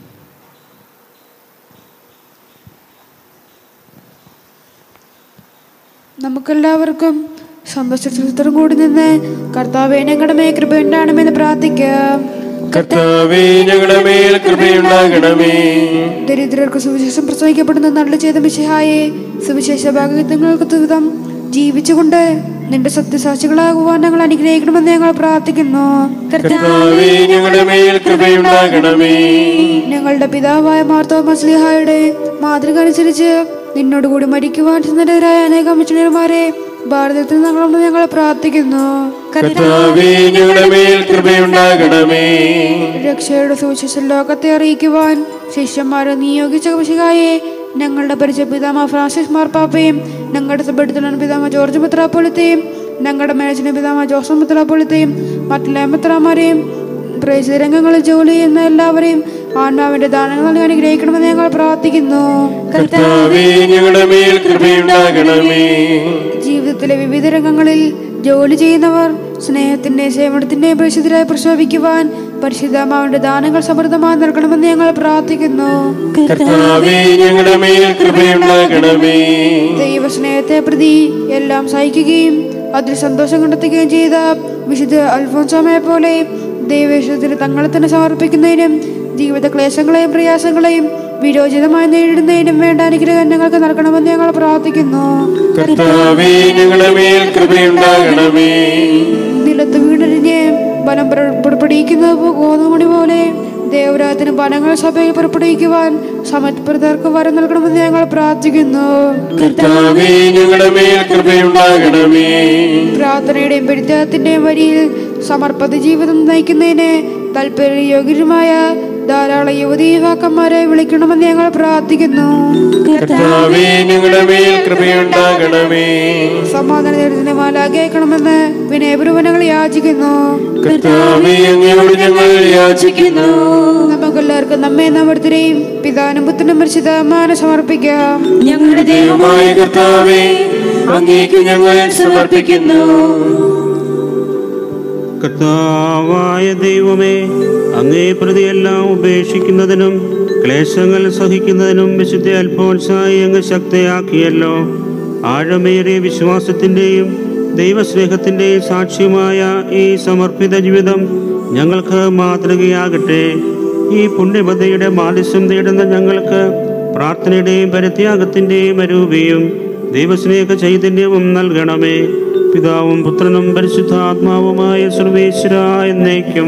നമുക്കെല്ലാവർക്കും സന്തോഷത്തിൽ കൂടി നിന്ന് കർത്താവെ ഞങ്ങളുടെ മേ കൃപ ഉണ്ടാകണമെന്ന് പ്രാർത്ഥിക്കാം കർത്താവേ ഞങ്ങളുടെ മേൽ കൃപയുണ്ടാകണമേ ദരിദ്രർക്ക് സുവിശേഷം പ്രസവിക്കപ്പെടുന്ന നല്ല ചെയ്ത മിശിഹായെ സുവിശേഷ ഭാഗങ്ങൾക്ക് വിധം ജീവിച്ചുകൊണ്ട് നിന്റെ സത്യസാക്ഷികളാകുവാൻ ഞങ്ങൾ അനുഗ്രഹിക്കണമെന്ന് ഞങ്ങൾ പ്രാർത്ഥിക്കുന്നു കർത്താവേ ഞങ്ങളുടെ മേൽ കൃപയുണ്ടാകണമേ ഞങ്ങളുടെ പിതാവായ മാർത്തോ മസ്ലിഹായുടെ മാതൃക അനുസരിച്ച് നിന്നോടുകൂടി മരിക്കുവാൻ സുന്ദരരായ അനേകം മിഷണർമാരെ ഭാരതത്തിൽ ഞങ്ങളോട് ഞങ്ങൾ പ്രാർത്ഥിക്കുന്നു കർത്താവേ ഞങ്ങളുടെ മേൽ കൃപയുണ്ടാകണമേ രക്ഷയുടെ സുവിശേഷം ലോകത്തെ അറിയിക്കുവാൻ ശിഷ്യന്മാരെ നിയോഗിച്ച മിശിഹായെ ഞങ്ങളുടെ പരിചയ പിതാമ ഫ്രാൻസിസ് മാർപ്പാപ്പയും ഞങ്ങളുടെ സഭടുത്തുള്ള പിതാമ ജോർജ് മെത്രാപ്പൊളിത്തെയും ഞങ്ങളുടെ മേജന പിതാമ ജോസഫ് മെത്രാപ്പൊളിത്തെയും മറ്റുള്ള മെത്രാമാരെയും പ്രേക്ഷിത രംഗങ്ങളിൽ ജോലി ചെയ്യുന്ന എല്ലാവരെയും ആത്മാവിന്റെ ദാനങ്ങൾ നൽകി അനുഗ്രഹിക്കണമെന്ന് ഞങ്ങൾ പ്രാർത്ഥിക്കുന്നു കർത്താവേ ഞങ്ങളുടെ മേൽ കൃപയുണ്ടാകണമേ ജീവിതത്തിലെ വിവിധ രംഗങ്ങളിൽ ജോലി ചെയ്യുന്നവർ സ്നേഹത്തിന്റെ സേവനത്തിന്റെയും പരിശുദ്ധരായി പ്രശോഭിക്കുവാൻ പരിശുദ്ധമാവിന്റെ ദാനങ്ങൾ സമൃദ്ധമായി നൽകണമെന്ന് ഞങ്ങൾ പ്രാർത്ഥിക്കുന്നു കർത്താവേ ഞങ്ങളുടെ മേൽ കൃപയുണ്ടാകണമേ ദൈവസ്നേഹത്തെ പ്രതി എല്ലാം സഹിക്കുകയും അതിൽ സന്തോഷം കണ്ടെത്തുകയും ചെയ്ത വിശുദ്ധ അൽഫോൻസാമയെ പോലെ ദൈവേശ്വരത്തിന് തങ്ങളെ തന്നെ സമർപ്പിക്കുന്നതിനും ജീവിത ക്ലേശങ്ങളെയും പ്രയാസങ്ങളെയും വിരോചിതമായി നേരിടുന്നതിനും വേണ്ട അനുഗ്രഹം ഞങ്ങൾക്ക് നൽകണമെന്ന് ഞങ്ങൾ പ്രാർത്ഥിക്കുന്നു കർത്താവേ ഞങ്ങളുടെ മേൽ കൃപയുണ്ടാകണമേ നിലത്ത് വീണരിഞ്ഞ് ബലം പുറ- പുറപ്പെടുവിക്കുന്നത് പോ- ഗോതമണി പോലെ ദേവരാജത്തിന് ബലങ്ങൾ സഭയിൽ പുറപ്പെടുവിക്കുവാൻ സമർപ്പിതർക്ക് വരം നൽകണമെന്ന് ഞങ്ങൾ പ്രാർത്ഥിക്കുന്നു കർത്താവേ ഞങ്ങളുടെ മേൽ കൃപയുണ്ടാകണമേ പ്രാർത്ഥനയുടെയും പെരുത്താത്തിന്റെയും വരിയിൽ സമർപ്പത ജീവിതം നയിക്കുന്നതിന് താല്പര്യയോഗ്യരുമായ ധാരാളം യുവതി യുവാക്കന്മാരെ വിളിക്കണമെന്ന് ഞങ്ങൾ പ്രാർത്ഥിക്കുന്നു കർത്താവേ ഞങ്ങളുടെ മേൽ കൃപയുണ്ടാകണമേ സമാധാനത്തിന് മാലാകേക്കണമെന്ന് വിനയപുരവനങ്ങൾ യാചിക്കുന്നു കർത്താവേ അങ്ങയോട് ഞങ്ങൾ യാചിക്കുന്നു നമുക്കെല്ലാവർക്കും നമ്മെ നമ്മടുത്തിനെയും പിതാനും പുത്രനും പരിശുദ്ധമാന സമർപ്പിക്കാം ഞങ്ങളുടെ ദൈവം ദൈവമായ കർത്താവേ അങ്ങേക്ക് ഞങ്ങൾ സമർപ്പിക്കുന്നു കർത്താവായ ദൈവമേ അങ്ങേ പ്രതിയെല്ലാം ഉപേക്ഷിക്കുന്നതിനും ക്ലേശങ്ങൾ സഹിക്കുന്നതിനും വിശുദ്ധ അൽഫോൻസായി അങ്ങ് ശക്തയാക്കിയല്ലോ ആഴമേറിയ വിശ്വാസത്തിൻ്റെയും ദൈവസ്നേഹത്തിൻ്റെയും സാക്ഷ്യമായ ഈ സമർപ്പിത ജീവിതം ഞങ്ങൾക്ക് മാതൃകയാകട്ടെ ഈ പുണ്യപതയുടെ മാലിസ്യം തേടുന്ന ഞങ്ങൾക്ക് പ്രാർത്ഥനയുടെയും പരിത്യാഗത്തിൻ്റെയും അരൂപിയും ദൈവസ്നേഹ ചൈതന്യവും നൽകണമേ പിതാവും പുത്രനും പരിശുദ്ധാത്മാവുമായ സർവേശ്വര എന്നേക്കും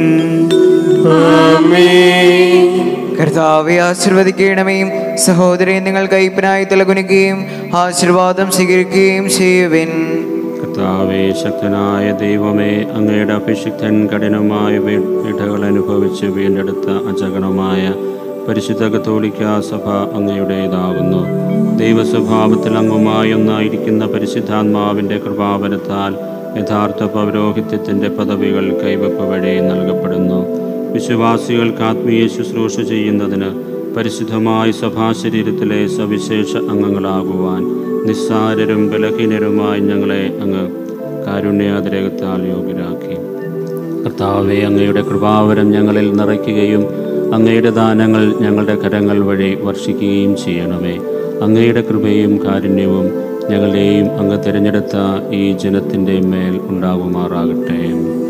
ആമേൻ കർത്താവെ ആശീർവദിക്കണമേ സഹോദരി നിങ്ങൾ കൈപ്പനായി തലകുനിക്കുകയും ആശീർവാദം സ്വീകരിക്കുകയും ചെയ്യുവിൻ കർത്താവേ ശക്തനായ ദൈവമേ അങ്ങയുടെ അഭിഷിക്തൻ കഠിനമായ പീഠകൾ അനുഭവിച്ച് വീണ്ടെടുത്ത അജഗണമായ പരിശുദ്ധ കത്തോലിക്ക സഭ അങ്ങയുടേതാകുന്നു ദൈവസ്വഭാവത്തിൽ അങ്ങുമായി ഒന്നായിരിക്കുന്ന പരിശുദ്ധാത്മാവിൻ്റെ കൃപാവരത്താൽ യഥാർത്ഥ പൗരോഹിത്യത്തിൻ്റെ പദവികൾ കൈവപ്പ് വഴി നൽകപ്പെടുന്നു വിശ്വാസികൾക്ക് ആത്മീയ ശുശ്രൂഷ ചെയ്യുന്നതിന് പരിശുദ്ധമായ സഭാശരീരത്തിലെ സവിശേഷ അംഗങ്ങളാകുവാൻ നിസ്സാരരും ബലഹീനരുമായി ഞങ്ങളെ അങ്ങ് കാരുണ്യാതിരകത്താൽ യോഗ്യരാക്കി കർത്താവെ അങ്ങയുടെ കൃപാവരം ഞങ്ങളിൽ നിറയ്ക്കുകയും അങ്ങയുടെ ദാനങ്ങൾ ഞങ്ങളുടെ കരങ്ങൾ വഴി വർഷിക്കുകയും ചെയ്യണമേ അങ്ങയുടെ കൃപയും കാരുണ്യവും ഞങ്ങളുടെയും അങ്ങ് തിരഞ്ഞെടുത്ത ഈ ജനത്തിൻ്റെ മേൽ ഉണ്ടാകുമാറാകട്ടെ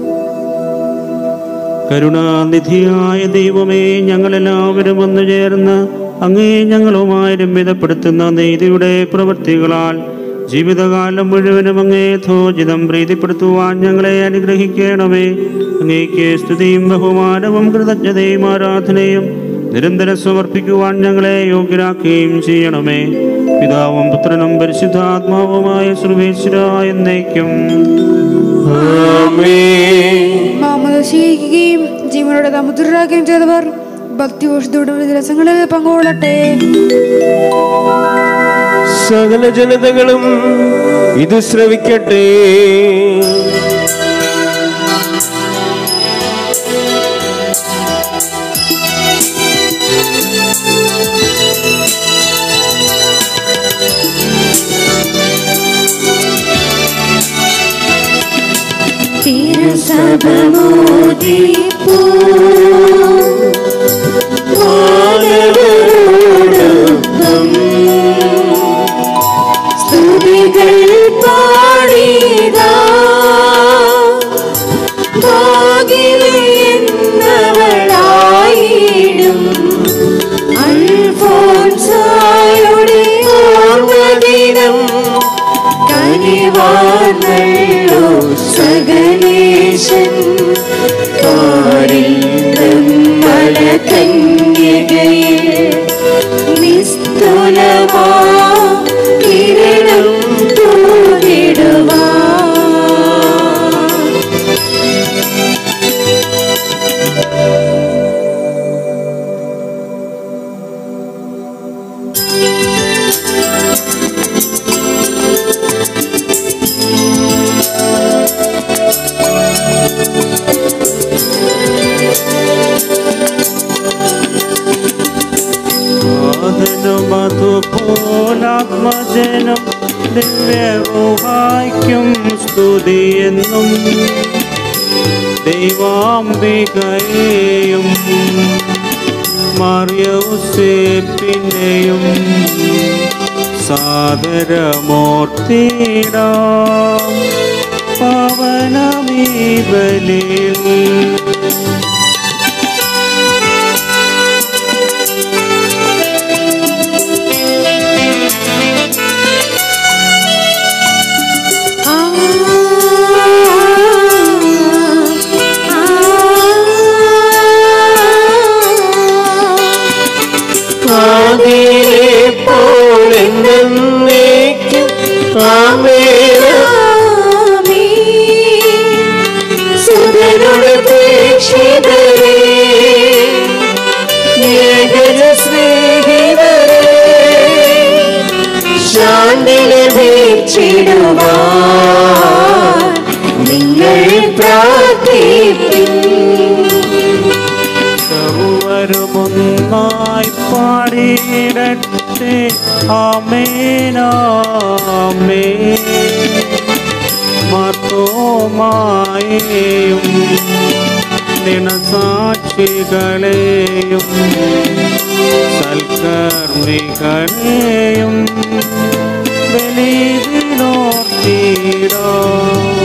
കരുണാനിധിയായ ദൈവമേ ഞങ്ങളെല്ലാവരും ഒന്നു ചേർന്ന് അങ്ങേ ഞങ്ങളുമായി രമ്യതപ്പെടുത്തുന്ന നീതിയുടെ പ്രവൃത്തികളാൽ ജീവിതകാലം മുഴുവനും അങ്ങേ ധോജിതം പ്രീതിപ്പെടുത്തുവാൻ ഞങ്ങളെ അനുഗ്രഹിക്കണമേ അങ്ങേക്ക് സ്തുതിയും ബഹുമാനവും കൃതജ്ഞതയും ആരാധനയും നിരന്തരം സമർപ്പിക്കുവാൻ ഞങ്ങളെ യോഗ്യരാക്കുകയും ചെയ്യണമേ പിതാവും പുത്രനും പരിശുദ്ധാത്മാവുമായ സർവേശ്വര എന്നേക്കും മാമത സ്വീകരിക്കുകയും ജീവനോടെ തമുദ്രാക്കുകയും ചെയ്തവർ ഭക്തിഘോഷത്തോടെ ദിവസങ്ങളിൽ പങ്കുകൊള്ളട്ടെ സകല ജനതകളും ഇത് ശ്രവിക്കട്ടെ തിരുസഭമോദിപ്പൂ സ്തുതികൾ പാടിതാ ഭാഗ്യമെന്നവളായിടും അൽഫോൻസായുടെ ഓർമ്മദിനം കനിവാർന്നല്ലോ സകലേശൻ പാരിന്തം മലകന്യകയിൽ നിസ്തുലമാ കിരണം തൂകിടുവാ അതുപോലാത്മജനം ദിവ്യറുഹായ്ക്കും സ്തുതിയെന്നും ദൈവാംബികയെയും മറിയൗസേപ്പിനെയും സാദരമൂർത്തിടാം പവനമീ ബലിയിൽ ആ ആദിയിലെ പോലെന്നേക്കും ആമേന സുതനുടെ പ്രേക്ഷിതരേ ഏകജ സ്നേഹിതരേ ശാന്തി ലഭിച്ചിടുവാൻ നിങ്ങൾ പ്രാർത്ഥിപ്പിൻ സർവരുമൊന്നായി പാടിയിടട്ടെ ആമേനാമേ മർത്തോമായേയും ദിനസാക്ഷികളെയും സൽക്കർമ്മികളെയും ബലിതിനോർത്തിടാം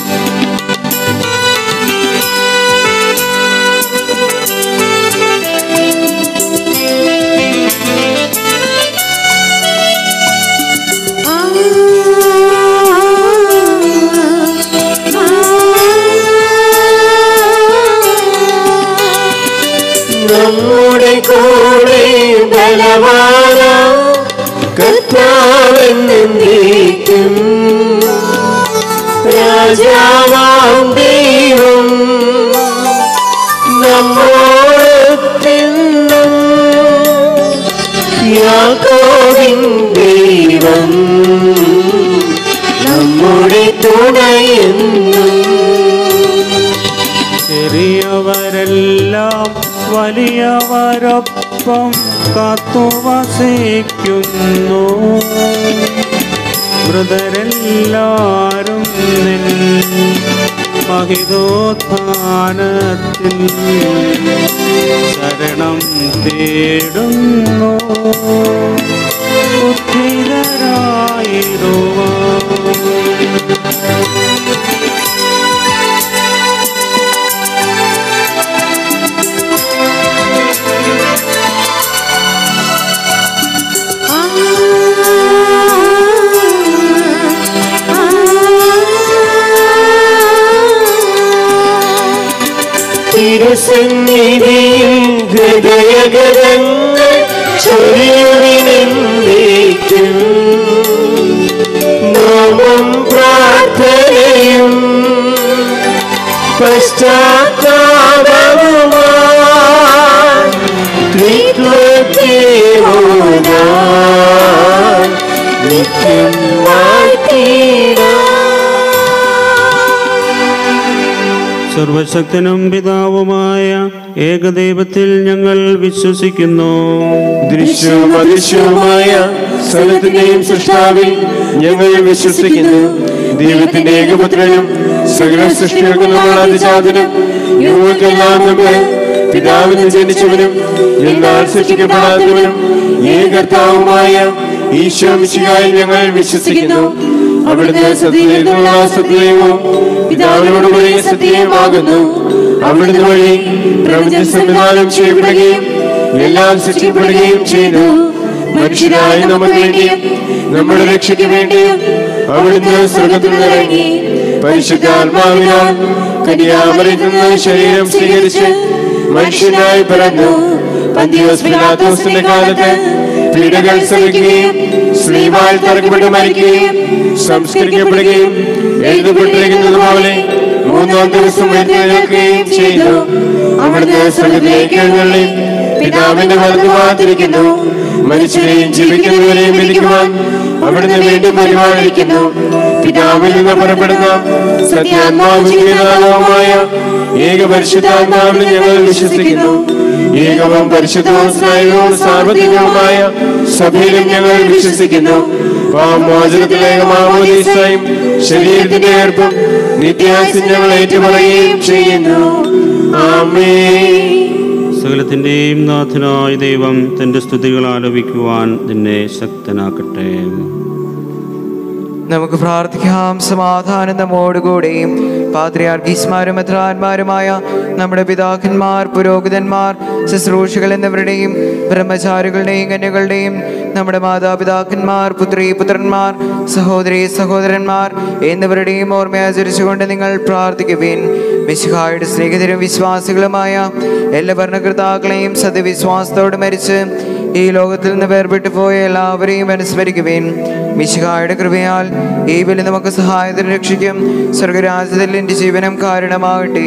നമ്മുടെ കൂടെ ബലവാന കർത്താവെന്നേക്കും രാജാവാം ദൈവം നമ്മോടൊത്തെന്നും യാക്കോബിൻ ദൈവം നമ്മുടെ തുണയെന്നും ചെറിയവരെല്ലാം വലിയവരൊപ്പം കാത്തുവസിക്കുന്നു മൃതരെല്ലാരും നിൻ മഹിതോത്ഥാനത്തിൽ ശരണം തേടുന്നു ഉദ്ധിതരായിടുവാൻ തിരുസന്നിധിയിൽ ഹൃദയഗതങ്ങൾ ചൊരിയുവിനെന്നേക്കും നോമും പ്രാർത്ഥനയും പശ്ചാത്താപവുമായി ത്രിത്വദേവോനാം നിത്യം വാഴ്ത്തിടാം സർവശക്തനും പിതാവുമായ ഏകദൈവത്തിൽ ഞങ്ങൾ വിശ്വസിക്കുന്നു ദൃശ്യവും അദൃശ്യവുമായ സകലത്തിന്റെയും സൃഷ്ടാവിൽ ഞങ്ങൾ വിശ്വസിക്കുന്നു ദൈവത്തിന്റെ ഏകപുത്രനും സകല സൃഷ്ടികൾക്കും നമ്മൾ അതിജാതനും യുവക്കെല്ലാം നമുക്ക് പിതാവിന് ജനിച്ചവനും എന്നാൽ സൃഷ്ടിക്കപ്പെടാത്തവനും ഏകർത്താവുമായ ഈശോ മിശിഹായിൽ ഞങ്ങൾ വിശ്വസിക്കുന്നു അവിടുന്ന് സത്യത്തിലുള്ള സത്യവും പിതാവിനോട് കൂടി സത്യവുമാകുന്നു അവിടുന്ന് വഴി പ്രപഞ്ച സംവിധാനം ചെയ്യപ്പെടുകയും എല്ലാം സൃഷ്ടിക്കപ്പെടുകയും ചെയ്തു മനുഷ്യരായ നമുക്ക് വേണ്ടിയും നമ്മുടെ രക്ഷയ്ക്ക് വേണ്ടിയും അവിടുന്ന് സ്വർഗത്തിൽ നിറങ്ങി പരിശുദ്ധാത്മാവിനാൽ കന്യാമറിയിൽ നിന്ന് ശരീരം സ്വീകരിച്ച് മനുഷ്യനായി പിറന്നു പന്തിയോസ് പിലാത്തോസിന്റെ കാലത്ത് പീഡകൾ സഹിക്കുകയും ശ്രീവാൽ തറക്കപ്പെട്ട് മരിക്കുകയും സംസ്കരിക്കപ്പെടുകയും എഴുതപ്പെട്ടിരിക്കുന്നത് പോലെ മൂന്നാം ദിവസം എഴുന്നേൽക്കുകയും ചെയ്തു അവിടുന്ന് സ്വർഗത്തിലേക്ക് എഴുന്നള്ളി പിതാവിന്റെ വലതുഭാഗത്തിരിക്കുന്നു മനുഷ്യരെയും ജീവിക്കുന്നവരെയും വിധിക്കുവാൻ അവിടുന്ന് വീണ്ടും പരിപാലിക്കുന്നു പിതാവിൽ നിന്ന് പുറപ്പെടുന്ന സത്യാത്മാവുമായ ഏക പരിശുദ്ധാത്മാവിൽ ഞങ്ങൾ വിശ്വസിക്കുന്നു ഏകവും പരിശുദ്ധവും സ്നേഹവും സാർവത്രികവുമായ സഭയിലും ഞങ്ങൾ വിശ്വസിക്കുന്നു പാമോചനത്തിലേകമാമോദീസായും ശരീരത്തിന്റെ ഏർപ്പും നിത്യാസം ഞങ്ങൾ ഏറ്റുപറയുകയും ചെയ്യുന്നു ആമേ സകലത്തിൻ്റെയും നാഥനായ ദൈവം തൻ്റെ സ്തുതികൾ ആലപിക്കുവാൻ നിന്നെ ശക്തനാക്കട്ടെ നമുക്ക് പ്രാർത്ഥിക്കാം സമാധാനം നമ്മോടുകൂടെയും പാത്രിയാർക്കീസ്മാരും മെത്രാന്മാരുമായ നമ്മുടെ പിതാക്കന്മാർ പുരോഹിതന്മാർ ശുശ്രൂഷകൾ എന്നിവരുടെയും ബ്രഹ്മചാരികളുടെയും കന്യകളുടെയും നമ്മുടെ മാതാപിതാക്കന്മാർ പുത്രി പുത്രന്മാർ സഹോദരി സഹോദരന്മാർ എന്നിവരുടെയും ഓർമ്മയാചരിച്ചുകൊണ്ട് നിങ്ങൾ പ്രാർത്ഥിക്കുവിൻ മിശിഹായുടെ സ്നേഹിതരും വിശ്വാസികളുമായ എല്ലാ ഭരണകർത്താക്കളെയും സത്യവിശ്വാസത്തോട് മരിച്ച് ഈ ലോകത്തിൽ നിന്ന് വേർപെട്ടു പോയ എല്ലാവരെയും അനുസ്മരിക്കുവിൻ മിശിഹായുടെ കൃപയാൽ ഈ ബലി നമുക്ക് സഹായത്തിന് രക്ഷിക്കും സ്വർഗരാജ്യത്തിൽ എൻ്റെ ജീവനം കാരണമാകട്ടെ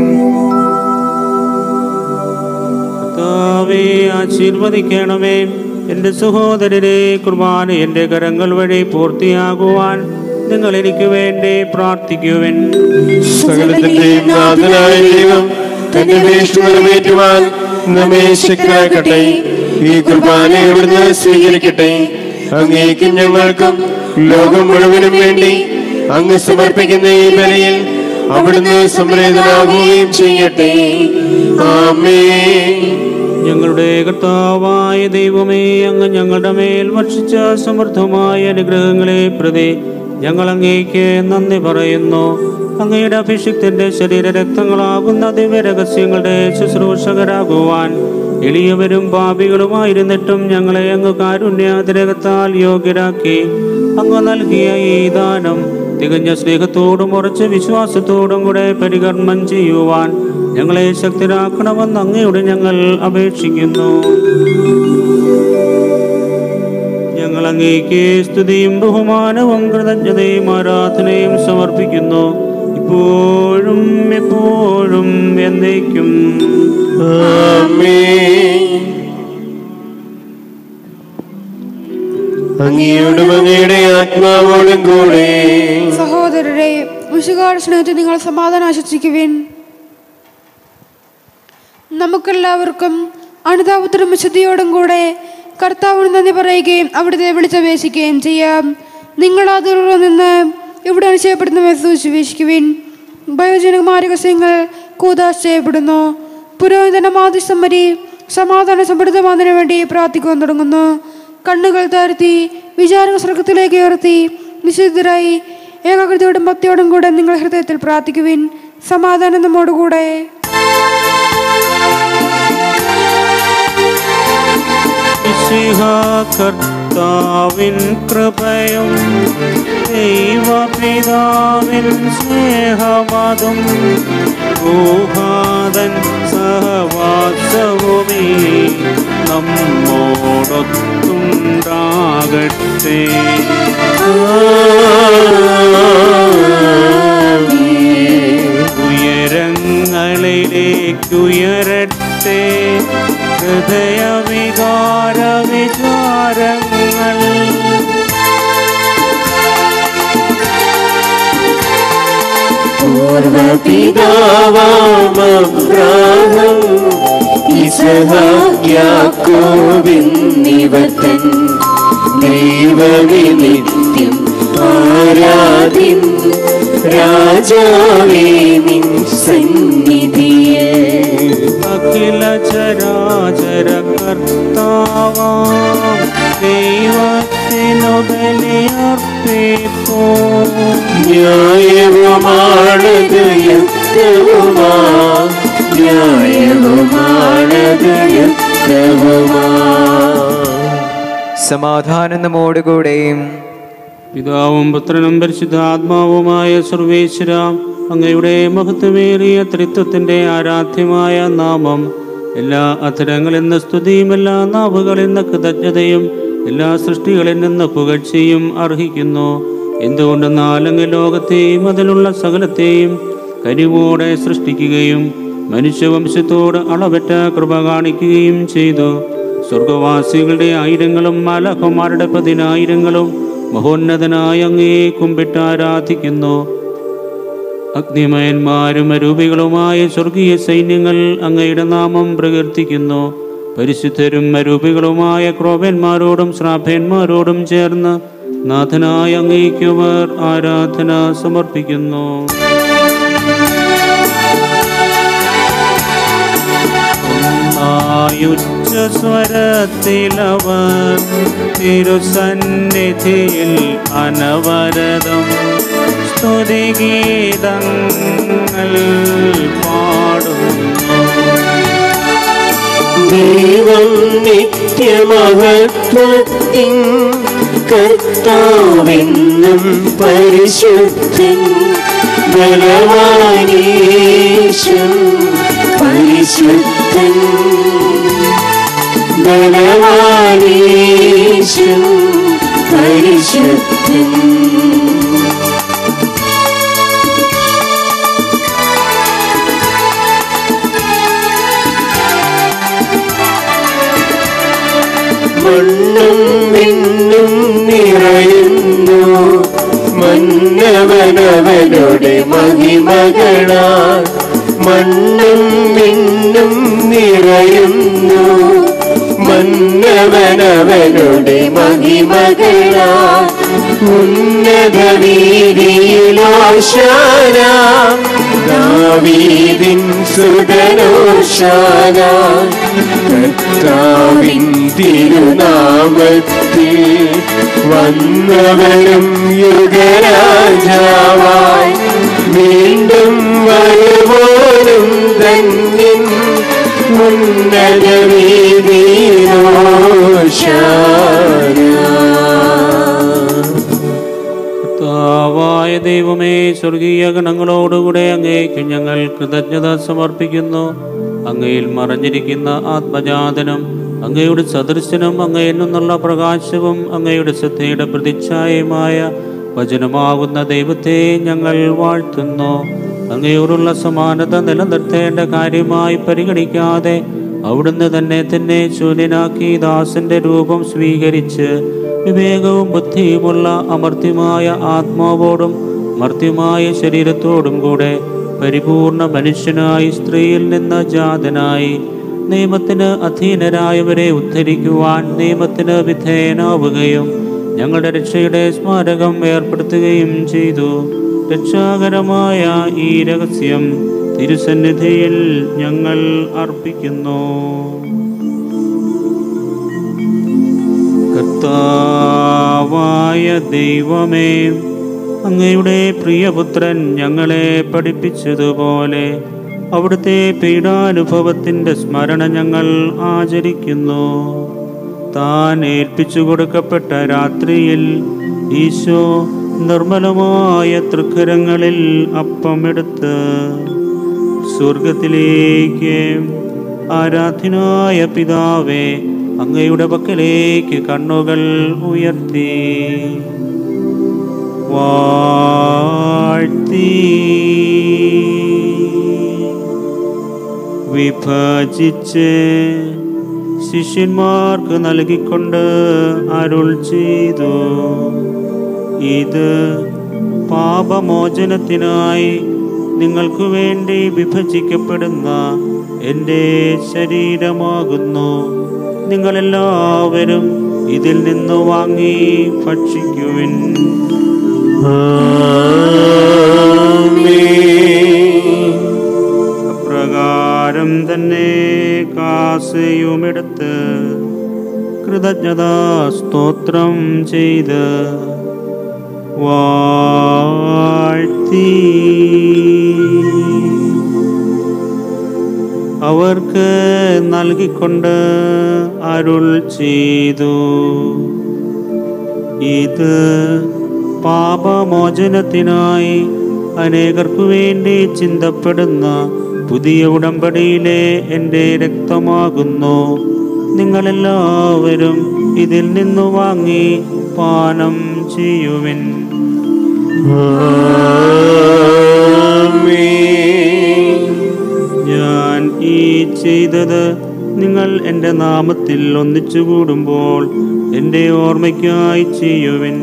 കർത്താവേ ആശീർവദിക്കണമേ എൻ്റെ സഹോദരരെ കുർബാന എൻ്റെ കരങ്ങൾ വഴി പൂർത്തിയാകുവാൻ നിങ്ങൾ എനിക്ക് വേണ്ടി പ്രാർത്ഥിക്കുവൻ സകലത്തിന്റെയും നാഥനായ ദൈവം തന്റെ വേഷ നിറവേറ്റുവാൻ നമ്മെ ശക്തരാക്കട്ടെ ഈ കുർബാന ഇവിടുന്ന് സ്വീകരിക്കട്ടെ അങ്ങേക്കും ഞങ്ങൾക്കും ലോകം മുഴുവനും വേണ്ടി അങ്ങ് സമർപ്പിക്കുന്ന ഈ ബലിയിൽ അവിടുന്ന് സംപ്രേതനാകുകയും ചെയ്യട്ടെ ആമേ ഞങ്ങളുടെ കർത്താവായ ദൈവമേ അങ്ങ് ഞങ്ങളുടെ മേൽ വർഷിച്ച സമൃദ്ധമായ അനുഗ്രഹങ്ങളെ പ്രതി ഞങ്ങൾ അങ്ങേക്ക് നന്ദി പറയുന്നു അങ്ങയുടെ അഭിഷിക്തന്റെ ശരീര രക്തങ്ങളാകുന്ന ദിവ്യരഹസ്യങ്ങളുടെ ശുശ്രൂഷകരാകുവാൻ എളിയവരും പാപികളുമായിരുന്നിട്ടും ഞങ്ങളെ അങ്ങ് കാരുണ്യാതിരകത്താൽ യോഗ്യരാക്കി അങ്ങ് നൽകിയ ഈ ദാനം തികഞ്ഞ സ്നേഹത്തോടും ഉറച്ച വിശ്വാസത്തോടും കൂടെ പരികർമ്മം ചെയ്യുവാൻ ഞങ്ങളെ ശക്തരാക്കണമെന്ന് അങ്ങയോട് ഞങ്ങൾ അപേക്ഷിക്കുന്നു ഞങ്ങൾ അങ്ങേക്ക് സ്തുതിയും ബഹുമാനവും കൃതജ്ഞതയും ആരാധനയും സമർപ്പിക്കുന്നു ഇപ്പോഴും എപ്പോഴും എന്നേക്കും ആമേൻ അങ്ങയോടും അങ്ങയുടെ ആത്മാവോടും കൂടെ സഹോദരരെ വിശുകാട് സ്നേഹത്തിൽ നിങ്ങൾ സമാധാനം ആശംസിക്കുവിൻ നമുക്കെല്ലാവർക്കും അനുതാപത്തിനും വിശുദ്ധിയോടും കൂടെ കർത്താവിന് നന്ദി പറയുകയും അവിടുത്തെ വിളിച്ചപേക്ഷിക്കുകയും ചെയ്യാം നിങ്ങൾ അതിലുള്ള നിന്ന് ഇവിടെ നിശ്ചയപ്പെടുന്ന സൂചിവീക്ഷിക്കുവിൻ ഭയോജനകുമാര രഹസ്യങ്ങൾ കൂതാശ ചെയ്യപ്പെടുന്നു പുരോഹിതന മാധ്യസ്ഥം വരി സമാധാന സമൃദ്ധമാതിനു വേണ്ടി പ്രാർത്ഥിക്കുവാൻ തുടങ്ങുന്നു കണ്ണുകൾ താഴ്ത്തി വിചാരങ്ങൾ സ്വർഗത്തിലേക്ക് ഉയർത്തി നിശ്ചിതരായി ഏകാഗ്രതയോടും ഭക്തിയോടും കൂടെ നിങ്ങൾ ഹൃദയത്തിൽ പ്രാർത്ഥിക്കുവിൻ സമാധാനം നമ്മോടുകൂടെ മിശിഹ കർത്താവിൻ കൃപയും ദൈവപിതാവിൻ സ്നേഹമതും ഗുഹാദൻ സഹവാസവുമേ നമ്മോടൊത്തുണ്ടാകട്ടെ ഉയരങ്ങളിലേക്കുയരട്ടെ ഹൃദയവികാര വിചാരങ്ങൾ പൂർവപിതാവാമബ്രാഹം ഇസഹാക്യാക്കോബിന്നിവത്തൻ ദൈവമേ നിത്യം ആരാധ്യൻ രാജാവേ നിൻ സന്നിധിയിൽ അഖില ചരാചര കർത്താവാം ദൈവത്തിനു ബലിയർപ്പിപ്പോ ന്യായവുമാണത് യുക്തവുമാ ന്യായവുമാണത് യുക്തവുമാ സമാധാനം നമ്മോടുകൂടെയും പിതാവും പുത്രനും പരിശുദ്ധാത്മാവുമായ സർവേശ്വര അങ്ങയുടെ മഹത്വമേറിയ ത്രിത്വത്തിന്റെ ആരാധ്യമായ നാമം എല്ലാ അധരങ്ങളിൽ നിന്ന് സ്തുതിയും എല്ലാ നാവുകളിൽ നിന്ന് കൃതജ്ഞതയും എല്ലാ സൃഷ്ടികളിൽ നിന്ന് പുകഴ്ചയും അർഹിക്കുന്നു എന്തുകൊണ്ടെന്നാൽ അങ്ങ് ലോകത്തെയും അതിലുള്ള സകലത്തെയും കരിവോടെ സൃഷ്ടിക്കുകയും മനുഷ്യവംശത്തോട് അളവറ്റ കൃപ കാണിക്കുകയും ചെയ്തു സ്വർഗവാസികളുടെ ആയിരങ്ങളും മലഹന്മാരുടെ പതിനായിരങ്ങളും മഹോന്നതനായ അങ്ങേ കുമ്പിട്ട് ആരാധിക്കുന്നു അഗ്നിമയന്മാരും അരൂപികളുമായ സ്വർഗീയ സൈന്യങ്ങൾ അങ്ങയുടെ നാമം പ്രകീർത്തിക്കുന്നു പരിശുദ്ധരും അരൂപികളുമായ ക്രോപന്മാരോടും ശ്രാഭ്യന്മാരോടും ചേർന്ന് നാഥനായ അങ്ങേക്കുവർ ആരാധന സമർപ്പിക്കുന്നു ഒന്നായുച്ച സ്വരത്തിലവർ തിരുസന്നിധിയിൽ അനവരതം സ്തുതിഗീതങ്ങൾ പാടുന്നു ദൈവം നിത്യമഹത്വത്തിൻ കർത്താവെന്നും പരിശുദ്ധൻ ബലവാനീശം പരിശുദ്ധൻ ബലവാനീശം പരിശുദ്ധൻ മണ്ണും മിന്നും നിറയുന്നു മന്നവനവനുടെ മഹിമകളാൽ മണ്ണും മിന്നും നിറയുന്നു മന്നവനവനുടെ മഹിമകളാൽ ഉന്നത വീതിയിലോശാന ദാവീദിൻ സുതനോശാന കർത്താവിൻ തിരുനാമത്തിൽ വന്നവരും യുഗരാജാവായി വീണ്ടും വരുവോരും ധന്യൻ ഉന്നത വീതിയിലോശാന കർത്താവായ ദൈവമേ സ്വർഗീയ ഗണങ്ങളോടുകൂടെ അങ്ങേക്ക് ഞങ്ങൾ കൃതജ്ഞത സമർപ്പിക്കുന്നു അങ്ങയിൽ മറഞ്ഞിരിക്കുന്ന ആത്മജാതനം അങ്ങയുടെ സദൃശനും അങ്ങയിൽ നിന്നുള്ള പ്രകാശവും അങ്ങയുടെ ശ്രദ്ധയുടെ പ്രതിച്ഛായയുമായ വചനമാകുന്ന ദൈവത്തെ ഞങ്ങൾ വാഴ്ത്തുന്നു അങ്ങയോടുള്ള സമാനത നിലനിർത്തേണ്ട കാര്യമായി പരിഗണിക്കാതെ അവിടുന്ന് തന്നെ തന്നെ ശൂന്യനാക്കി ദാസന്റെ രൂപം സ്വീകരിച്ച് വിവേകവും ബുദ്ധിയുമുള്ള അമർത്യമായ ആത്മാവോടും മർത്യമായ ശരീരത്തോടും കൂടെ പരിപൂർണ മനുഷ്യനായി സ്ത്രീയിൽ നിന്ന് ജാതനായി നിയമത്തിന് അധീനരായവരെ ഉദ്ധരിക്കുവാൻ നിയമത്തിന് വിധേയനാവുകയും ഞങ്ങളുടെ രക്ഷയുടെ സ്മാരകം ഏർപ്പെടുത്തുകയും ചെയ്തു രക്ഷാകരമായ ഈ രഹസ്യം തിരുസന്നിധിയിൽ ഞങ്ങൾ അർപ്പിക്കുന്നു കർത്താവായ ദൈവമേ അങ്ങയുടെ പ്രിയപുത്രൻ ഞങ്ങളെ പഠിപ്പിച്ചതുപോലെ അവിടുത്തെ പീഡാനുഭവത്തിൻ്റെ സ്മരണ ഞങ്ങൾ ആചരിക്കുന്നു താൻ ഏൽപ്പിച്ചു കൊടുക്കപ്പെട്ട രാത്രിയിൽ ഈശോ നിർമ്മലമായ തൃക്കരങ്ങളിൽ അപ്പമെടുത്ത് സ്വർഗത്തിലേക്ക് ആരാധനായ പിതാവേ അങ്ങയുടെ പക്കലേക്ക് കണ്ണുകൾ ഉയർത്തി വാഴ്ത്തി വിഭജിച്ച് ശിഷ്യന്മാർക്ക് നൽകിക്കൊണ്ട് അരുൾ ചെയ്തു ഇത് പാപമോചനത്തിനായി നിങ്ങൾക്ക് വേണ്ടി വിഭജിക്കപ്പെടുന്ന എൻ്റെ ശരീരമാകുന്നു നിങ്ങളെല്ലാവരും ഇതിൽ നിന്ന് വാങ്ങി ഭക്ഷിക്കുവിൻ അപ്രകാരം തന്നെ കാസയുമെടുത്ത് കൃതജ്ഞതാ സ്തോത്രം ചെയ്ത് വാഴ്ത്തി അവർക്ക് നൽകിക്കൊണ്ട് അരുൾ ചെയ്തു ഇത് പാപമോചനത്തിനായി അനേകർക്കു വേണ്ടി ചിന്തപ്പെടുന്ന പുതിയ ഉടമ്പടിയിലെ എൻ്റെ രക്തമാകുന്നു നിങ്ങളെല്ലാവരും ഇതിൽ നിന്നു വാങ്ങി പാനം ചെയ്യുവിൻ ഞാൻ ഈ ചെയ്തത് നിങ്ങൾ എൻ്റെ നാമത്തിൽ ഒന്നിച്ചു കൂടുമ്പോൾ എൻ്റെ ഓർമ്മയ്ക്കായി ചെയ്യുവിൻ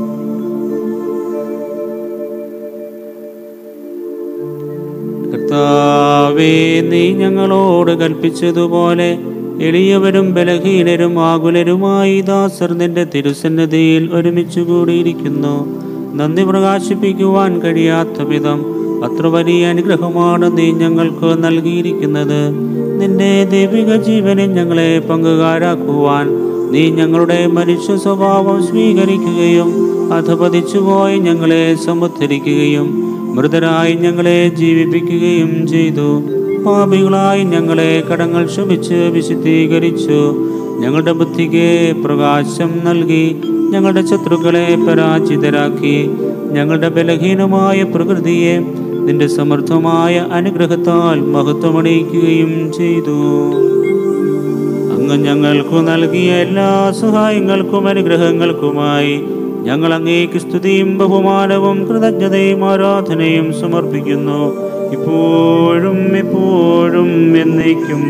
കർത്താവേ നീ ഞങ്ങളോട് കൽപ്പിച്ചതുപോലെ എളിയവരും ബലഹീനരും ആകുലരുമായി ദാസർ നിന്റെ തിരുസന്നതിയിൽ ഒരുമിച്ച് കൂടിയിരിക്കുന്നു നന്ദി പ്രകാശിപ്പിക്കുവാൻ കഴിയാത്ത വിധം അത്ര വലിയ അനുഗ്രഹമാണ് നീ ഞങ്ങൾക്ക് നൽകിയിരിക്കുന്നത് നിന്റെ ദൈവിക ജീവനെ ഞങ്ങളെ പങ്കുകാരാക്കുവാൻ നീ ഞങ്ങളുടെ മനുഷ്യ സ്വഭാവം സ്വീകരിക്കുകയും അധപതിച്ചുപോയി ഞങ്ങളെ സമുദ്ധരിക്കുകയും മൃതരായി ഞങ്ങളെ ജീവിപ്പിക്കുകയും ചെയ്തു പാപികളായി ഞങ്ങളെ കടങ്ങൾ ക്ഷമിച്ച് വിശുദ്ധീകരിച്ചു ഞങ്ങളുടെ ബുദ്ധിക്ക് പ്രകാശം നൽകി ഞങ്ങളുടെ ശത്രുക്കളെ പരാജിതരാക്കി ഞങ്ങളുടെ ബലഹീനമായ പ്രകൃതിയെ നിന്റെ സമൃദ്ധമായ അനുഗ്രഹത്താൽ മഹത്വമണിയിക്കുകയും ചെയ്തു അങ്ങ് ഞങ്ങൾക്കു നൽകിയ എല്ലാ സഹായങ്ങൾക്കും അനുഗ്രഹങ്ങൾക്കുമായി ഞങ്ങൾ അങ്ങേക്ക് സ്തുതിയും ബഹുമാനവും കൃതജ്ഞതയും ആരാധനയും സമർപ്പിക്കുന്നു ഇപ്പോഴും എപ്പോഴും എന്നേക്കും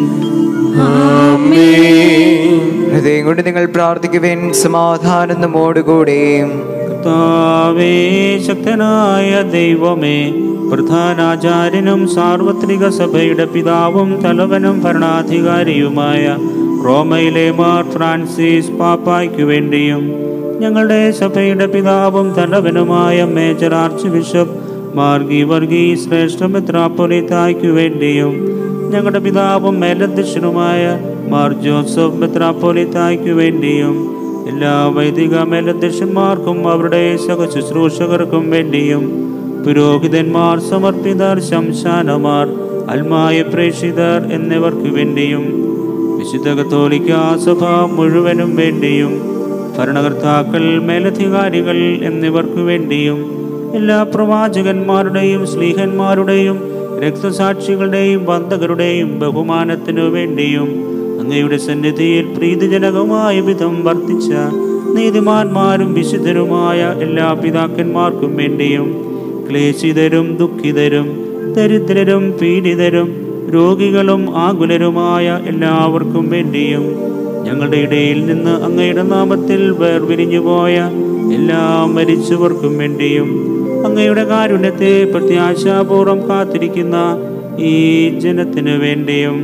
ഹൃദയം കൊണ്ട് നിങ്ങൾ പ്രാർത്ഥിക്കുവിൻ സമാധാനം നമ്മോടുകൂടെയും കർത്താവേ ശക്തനായ ദൈവമേ പ്രധാനാചാര്യനും സാർവത്രിക സഭയുടെ പിതാവും തലവനും ഭരണാധികാരിയുമായ റോമയിലെ മാർ ഫ്രാൻസിസ് പാപ്പായ്ക്കു വേണ്ടിയും ഞങ്ങളുടെ സഭയുടെ പിതാവും തലവനുമായ മേജർ ആർച്ച് ബിഷപ്പ് മാർഗി വർഗീ ശ്രേഷ്ഠ മെത്രാപ്പൊലിത്തായ്ക്കു വേണ്ടിയും ഞങ്ങളുടെ പിതാവും മേലധ്യക്ഷനുമായ മാർ ജോസഫ് മെത്രാപ്പൊലിത്തായ്ക്കു വേണ്ടിയും എല്ലാ വൈദിക മേലധ്യക്ഷന്മാർക്കും അവരുടെ സഹ ശുശ്രൂഷകർക്കും വേണ്ടിയും പുരോഹിതന്മാർ സമർപ്പിതർ ശംശാനമാർ അൽമായ പ്രേക്ഷിതർ എന്നിവർക്ക് വേണ്ടിയും വിശുദ്ധ കത്തോലിക്ക സഭ മുഴുവനും വേണ്ടിയും ഭരണകർത്താക്കൾ മേലധികാരികൾ എന്നിവർക്ക് വേണ്ടിയും എല്ലാ പ്രവാചകന്മാരുടെയും സ്ലീഹന്മാരുടെയും രക്തസാക്ഷികളുടെയും ബന്ധകരുടെയും ബഹുമാനത്തിനു വേണ്ടിയും അങ്ങയുടെ സന്നിധിയിൽ പ്രീതിജനകമായ വിധം വർദ്ധിച്ച നീതിമാന്മാരും വിശുദ്ധരുമായ എല്ലാ പിതാക്കന്മാർക്കും വേണ്ടിയും ക്ലേശിതരും ദുഃഖിതരും ദരിദ്രരും പീഡിതരും രോഗികളും ആകുലരുമായ എല്ലാവർക്കും വേണ്ടിയും ഞങ്ങളുടെ ഇടയിൽ നിന്ന് അങ്ങയുടെ നാമത്തിൽ വേർപിരിഞ്ഞുപോയ എല്ലാ മരിച്ചവർക്കും വേണ്ടിയും അങ്ങയുടെ കാരുണ്യത്തെ പ്രത്യാശാപൂർവം കാത്തിരിക്കുന്ന ഈ ജനത്തിനു വേണ്ടിയും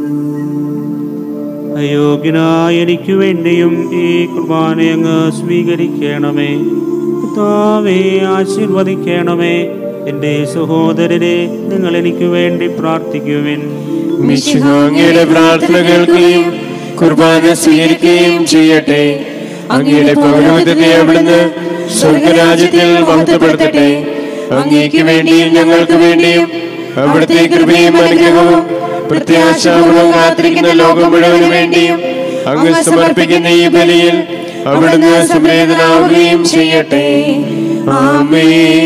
അയോഗ്യനായ എനിക്ക് വേണ്ടിയും ഈ കുർബാന അങ്ങ് സ്വീകരിക്കണമേ പിതാവേ ആശീർവദിക്കണമേ എൻ്റെ സഹോദരരെ നിങ്ങൾ എനിക്ക് വേണ്ടി പ്രാർത്ഥിക്കുവിൻ മിശിഹ അങ്ങയുടെ പ്രാർത്ഥന കേൾക്കുകയും കുർബാന സ്വീകരിക്കുകയും ചെയ്യട്ടെ അങ്ങയുടെ പൗരോഹിതത്തെ അവിടുന്ന് സ്വർഗരാജ്യത്തിൽ മഹത്വപ്പെടുത്തട്ടെ അങ്ങേക്ക് വേണ്ടിയും ഞങ്ങൾക്ക് വേണ്ടിയും അവിടുത്തെ കൃപയും അനുഗ്രഹവും പ്രത്യാശാപൂർവം കാത്തിരിക്കുന്ന ലോകം മുഴുവന് വേണ്ടിയും അങ്ങ് സമർപ്പിക്കുന്ന ഈ ബലിയിൽ അവിടുന്ന് സംവേദനാവുകയും ചെയ്യട്ടെ ആമേ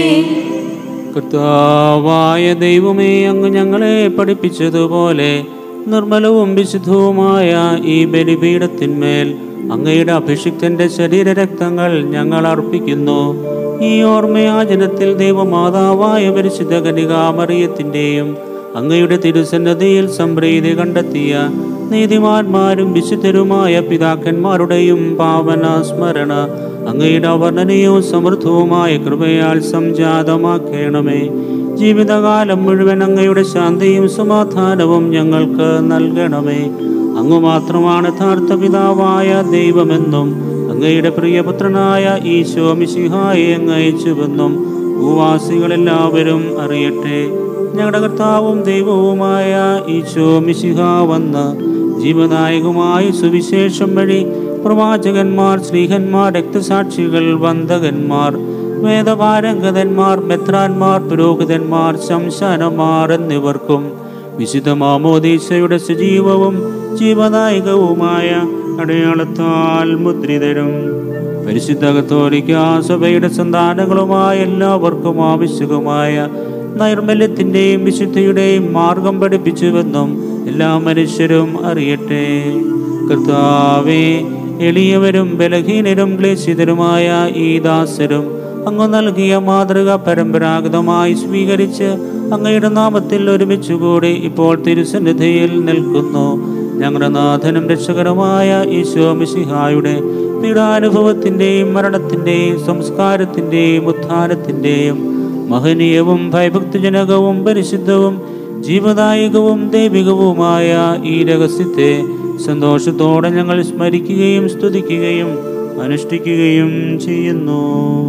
കർത്താവായ ദൈവമേ അങ്ങ് ഞങ്ങളെ പഠിപ്പിച്ചതുപോലെ നിർമ്മലവും വിശുദ്ധവുമായ ഈ ബലിപീഠത്തിന്മേൽ അങ്ങയുടെ അഭിഷിക്തന്റെ ശരീരരക്തങ്ങൾ ഞങ്ങൾ അർപ്പിക്കുന്നു ഈ ഓർമ്മയാചനത്തിൽ ദൈവമാതാവായ പരിശുദ്ധ കനികാമറിയത്തിൻ്റെയും അങ്ങയുടെ തിരുസന്നതിയിൽ സംപ്രീതി കണ്ടെത്തിയ നീതിമാന്മാരും വിശുദ്ധരുമായ പിതാക്കന്മാരുടെയും പാവന സ്മരണ അങ്ങയുടെ അവർണ്ണനയും സമൃദ്ധവുമായ കൃപയാൽ സംജാതമാക്കണമേ ജീവിതകാലം മുഴുവൻ അങ്ങയുടെ ശാന്തിയും സമാധാനവും ഞങ്ങൾക്ക് നൽകണമേ അങ്ങ് മാത്രമാണ് യഥാർത്ഥ പിതാവായ ദൈവമെന്നും അങ്ങയുടെ പ്രിയപുത്രനായ ഈശോ മിശിഹായെ അങ്ങ് അയച്ചുവെന്നും ഭൂവാസികളെല്ലാവരും അറിയട്ടെ ഞങ്ങളുടെ കർത്താവും ദൈവവുമായ ഈശോ മിശിഹ വന്ന് ജീവനായകമായ സുവിശേഷം വഴി പ്രവാചകന്മാർ സ്ത്രീഹന്മാർ രക്തസാക്ഷികൾ വന്ദകന്മാർ വേദപാരംഗതന്മാർ മെത്രാന്മാർ പുരോഹിതന്മാർ ശംശാനന്മാർ എന്നിവർക്കും വിശുദ്ധ മാമോദീസയുടെ സജീവവും ജീവദായകവുമായ അടയാളത്താൽ മുദ്രിതരും പരിശുദ്ധ കത്തോലിക്ക സഭയുടെ സന്താനങ്ങളുമായ എല്ലാവർക്കും ആവശ്യകമായ നൈർമല്യത്തിൻ്റെയും വിശുദ്ധിയുടെയും മാർഗം പഠിപ്പിച്ചുവെന്നും എല്ലാ മനുഷ്യരും അറിയട്ടെ കർത്താവേ എളിയവരും ബലഹീനരും ക്ലേശിതരുമായ ഈ ദാസരും അങ്ങ് നൽകിയ മാതൃക പരമ്പരാഗതമായി സ്വീകരിച്ച് അങ്ങയുടെ നാമത്തിൽ ഒരുമിച്ചുകൂടി ഇപ്പോൾ തിരുസന്നിധിയിൽ നിൽക്കുന്നു ഞങ്ങളുടെ നാഥനും രക്ഷകരമായ ഈശോ മിശിഹായുടെ പീഡാനുഭവത്തിൻ്റെയും മരണത്തിൻ്റെയും സംസ്കാരത്തിൻ്റെയും ഉത്ഥാനത്തിൻ്റെയും മഹനീയവും ഭയഭക്തിജനകവും പരിശുദ്ധവും ജീവദായകവും ദൈവികവുമായ ഈ രഹസ്യത്തെ സന്തോഷത്തോടെ ഞങ്ങൾ സ്മരിക്കുകയും സ്തുതിക്കുകയും അനുഷ്ഠിക്കുകയും ചെയ്യുന്നു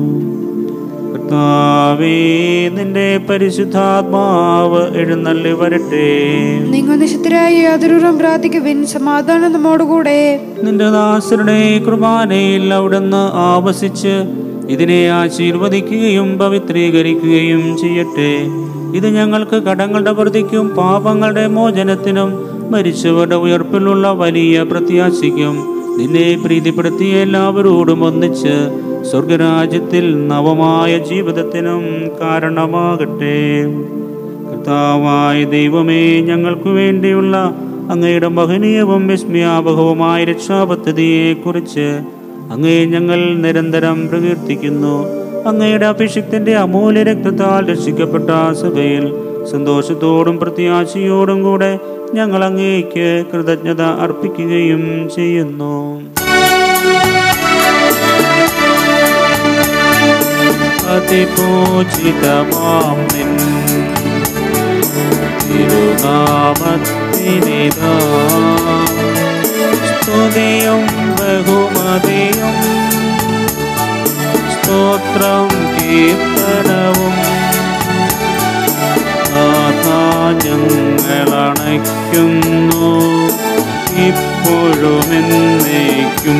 കർത്താവേ നിന്റെ പരിശുദ്ധാത്മാവ് എഴുന്നള്ളി വരട്ടെ നിങ്ങൾ നിശുദ്ധരായി യാതൊരുവരും പ്രാർത്ഥിക്കുവിൻ സമാധാനം നമ്മോടുകൂടെ നിന്റെ ദാസരുടെ കുർബാനയിൽ അവിടുന്ന് ആവസിച്ച് ഇതിനെ ആശീർവദിക്കുകയും പവിത്രീകരിക്കുകയും ചെയ്യട്ടെ ഇത് ഞങ്ങൾക്ക് കടങ്ങളുടെ പ്രതിക്കും പാപങ്ങളുടെ മോചനത്തിനും മരിച്ചവരുടെ ഉയർപ്പിലുള്ള വലിയ പ്രത്യാശയ്ക്കും നിന്നെ പ്രീതിപ്പെടുത്തിയ എല്ലാവരോടും ഒന്നിച്ച് സ്വർഗരാജ്യത്തിൽ നവമായ ജീവിതത്തിനും കാരണമാകട്ടെ കർത്താവായ ദൈവമേ ഞങ്ങൾക്കു വേണ്ടിയുള്ള അങ്ങയുടെ മഹനീയവും വിസ്മയാപകവുമായ രക്ഷാപദ്ധതിയെക്കുറിച്ച് അങ്ങേ ഞങ്ങൾ നിരന്തരം പ്രകീർത്തിക്കുന്നു അങ്ങയുടെ അഭിഷിക്തന്റെ അമൂല്യ രക്തത്താൽ രക്ഷിക്കപ്പെട്ട സഭയിൽ സന്തോഷത്തോടും പ്രത്യാശയോടും കൂടെ ഞങ്ങൾ അങ്ങേക്ക് കൃതജ്ഞത അർപ്പിക്കുകയും ചെയ്യുന്നു അതിപൂജിതമാം നിൻ തിരുനാമത്തിനിതാ സ്തുതിയും ബഹുമതിയും സ്തോത്രം കീർത്തനവും നാഥാ ഞങ്ങളണയ്ക്കുന്നു ഇപ്പോഴും എന്നേക്കും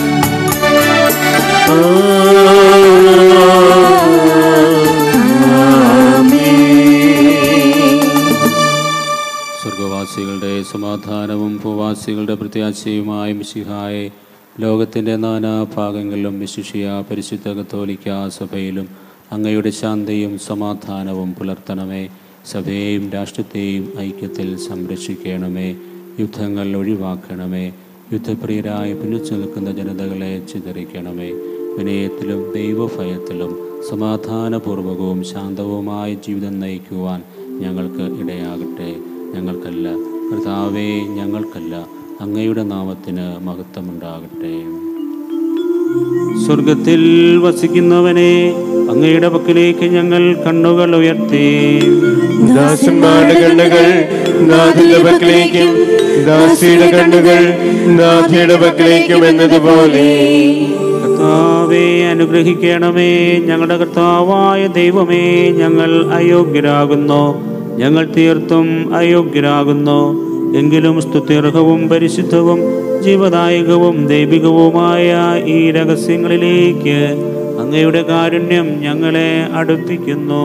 സ്വർഗവാസികളുടെ സമാധാനവും ഭൂവാസികളുടെ പ്രത്യാശയുമായ മിശിഹായെ ലോകത്തിൻ്റെ നാനാഭാഗങ്ങളിലും വിശിഷിയ പരിശുദ്ധ കത്തോലിക്ക സഭയിലും അങ്ങയുടെ ശാന്തിയും സമാധാനവും പുലർത്തണമേ സഭയെയും രാഷ്ട്രത്തെയും ഐക്യത്തിൽ സംരക്ഷിക്കണമേ യുദ്ധങ്ങൾ ഒഴിവാക്കണമേ യുദ്ധപ്രിയരായി പിന്നിച്ചു നിൽക്കുന്ന ജനതകളെ ചിതറിക്കണമേ വിനയത്തിലും ദൈവഭയത്തിലും സമാധാനപൂർവകവും ശാന്തവുമായ ജീവിതം നയിക്കുവാൻ ഞങ്ങൾക്ക് ഇടയാകട്ടെ ഞങ്ങൾക്കല്ല കർത്താവേ ഞങ്ങൾക്കല്ല അങ്ങയുടെ നാമത്തിന് മഹത്വമുണ്ടാകട്ടെ സ്വർഗത്തിൽ വസിക്കുന്നവനെ അങ്ങയുടെ പക്കലേക്ക് ഞങ്ങൾ കണ്ണുകൾ ഉയർത്തി ദാസന്മാരുടെ കണ്ണുകൾ നാഥിന്റെ പക്കലേക്കും ദാസിയുടെ കണ്ണുകൾ നാഥിയുടെ പക്കലേക്കും എന്നതുപോലെ കർത്താവെ അനുഗ്രഹിക്കണമേ ഞങ്ങളുടെ കർത്താവായ ദൈവമേ ഞങ്ങൾ അയോഗ്യരാകുന്നു ഞങ്ങൾ തീർത്തും അയോഗ്യരാകുന്നു എങ്കിലും സ്തുത്യർഹവും പരിശുദ്ധവും ജീവദായകവും ദൈവികവുമായ ഈ രഹസ്യങ്ങളിലേക്ക് അങ്ങയുടെ കാരുണ്യം ഞങ്ങളെ അടുപ്പിക്കുന്നു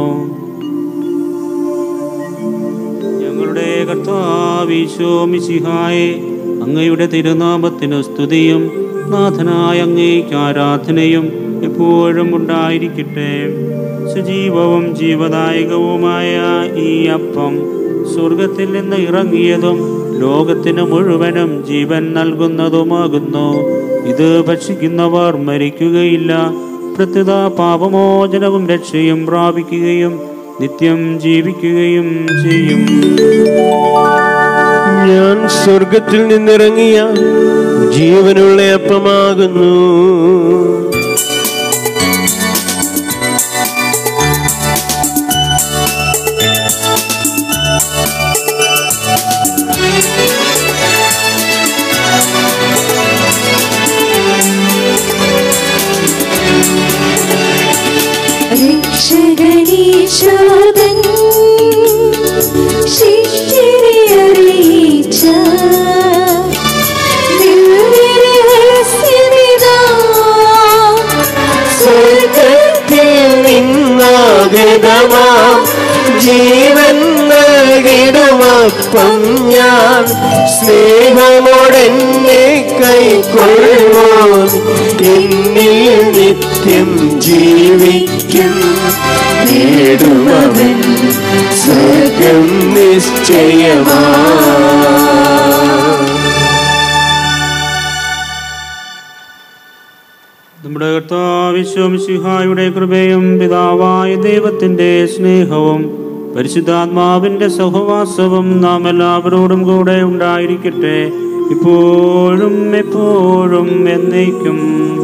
ഞങ്ങളുടെ കർത്താവീശോ മിശിഹായെ അങ്ങയുടെ തിരുനാമത്തിന് സ്തുതിയും നാഥനായ അങ്ങേക്ക് ആരാധനയും എപ്പോഴും ഉണ്ടായിരിക്കട്ടെ സജീവവും ജീവദായകവുമായ ഈ അപ്പം സ്വർഗത്തിൽ നിന്ന് ഇറങ്ങിയതും ലോകത്തിന് മുഴുവനും ജീവൻ നൽകുന്നതുമാകുന്നു ഇത് ഭക്ഷിക്കുന്നവർ മരിക്കുകയില്ല പ്രത്യുത പാപമോചനവും രക്ഷയും പ്രാപിക്കുകയും നിത്യം ജീവിക്കുകയും ചെയ്യും ഞാൻ സ്വർഗത്തിൽ നിന്നിറങ്ങിയ ജീവനുള്ള അപ്പമാകുന്നു രക്ഷകനീശോദൻ ശിഷ്യരെ അറിയിച്ച ദിവ്യരഹസ്യമിതാ. സ്വർഗത്തിൽ നിന്നാഗതമാം ജീവൻ നൽകിടുമപ്പം ഞാൻ സ്നേഹമോടെന്നെ കൈക്കൊള്ളുവാൻ എന്നിൽ നിത്യം ജീവിക്കും നേടുമവൻ സ്വർഗം നിശ്ചയമാ നമ്മുടെ കർത്താവിശ്വംസിഹായുടെ കൃപയും പിതാവായ ദൈവത്തിൻ്റെ സ്നേഹവും പരിശുദ്ധാത്മാവിൻ്റെ സഹവാസവും നാം എല്ലാവരോടും കൂടെ ഉണ്ടായിരിക്കട്ടെ ഇപ്പോഴും എപ്പോഴും എന്നേക്കും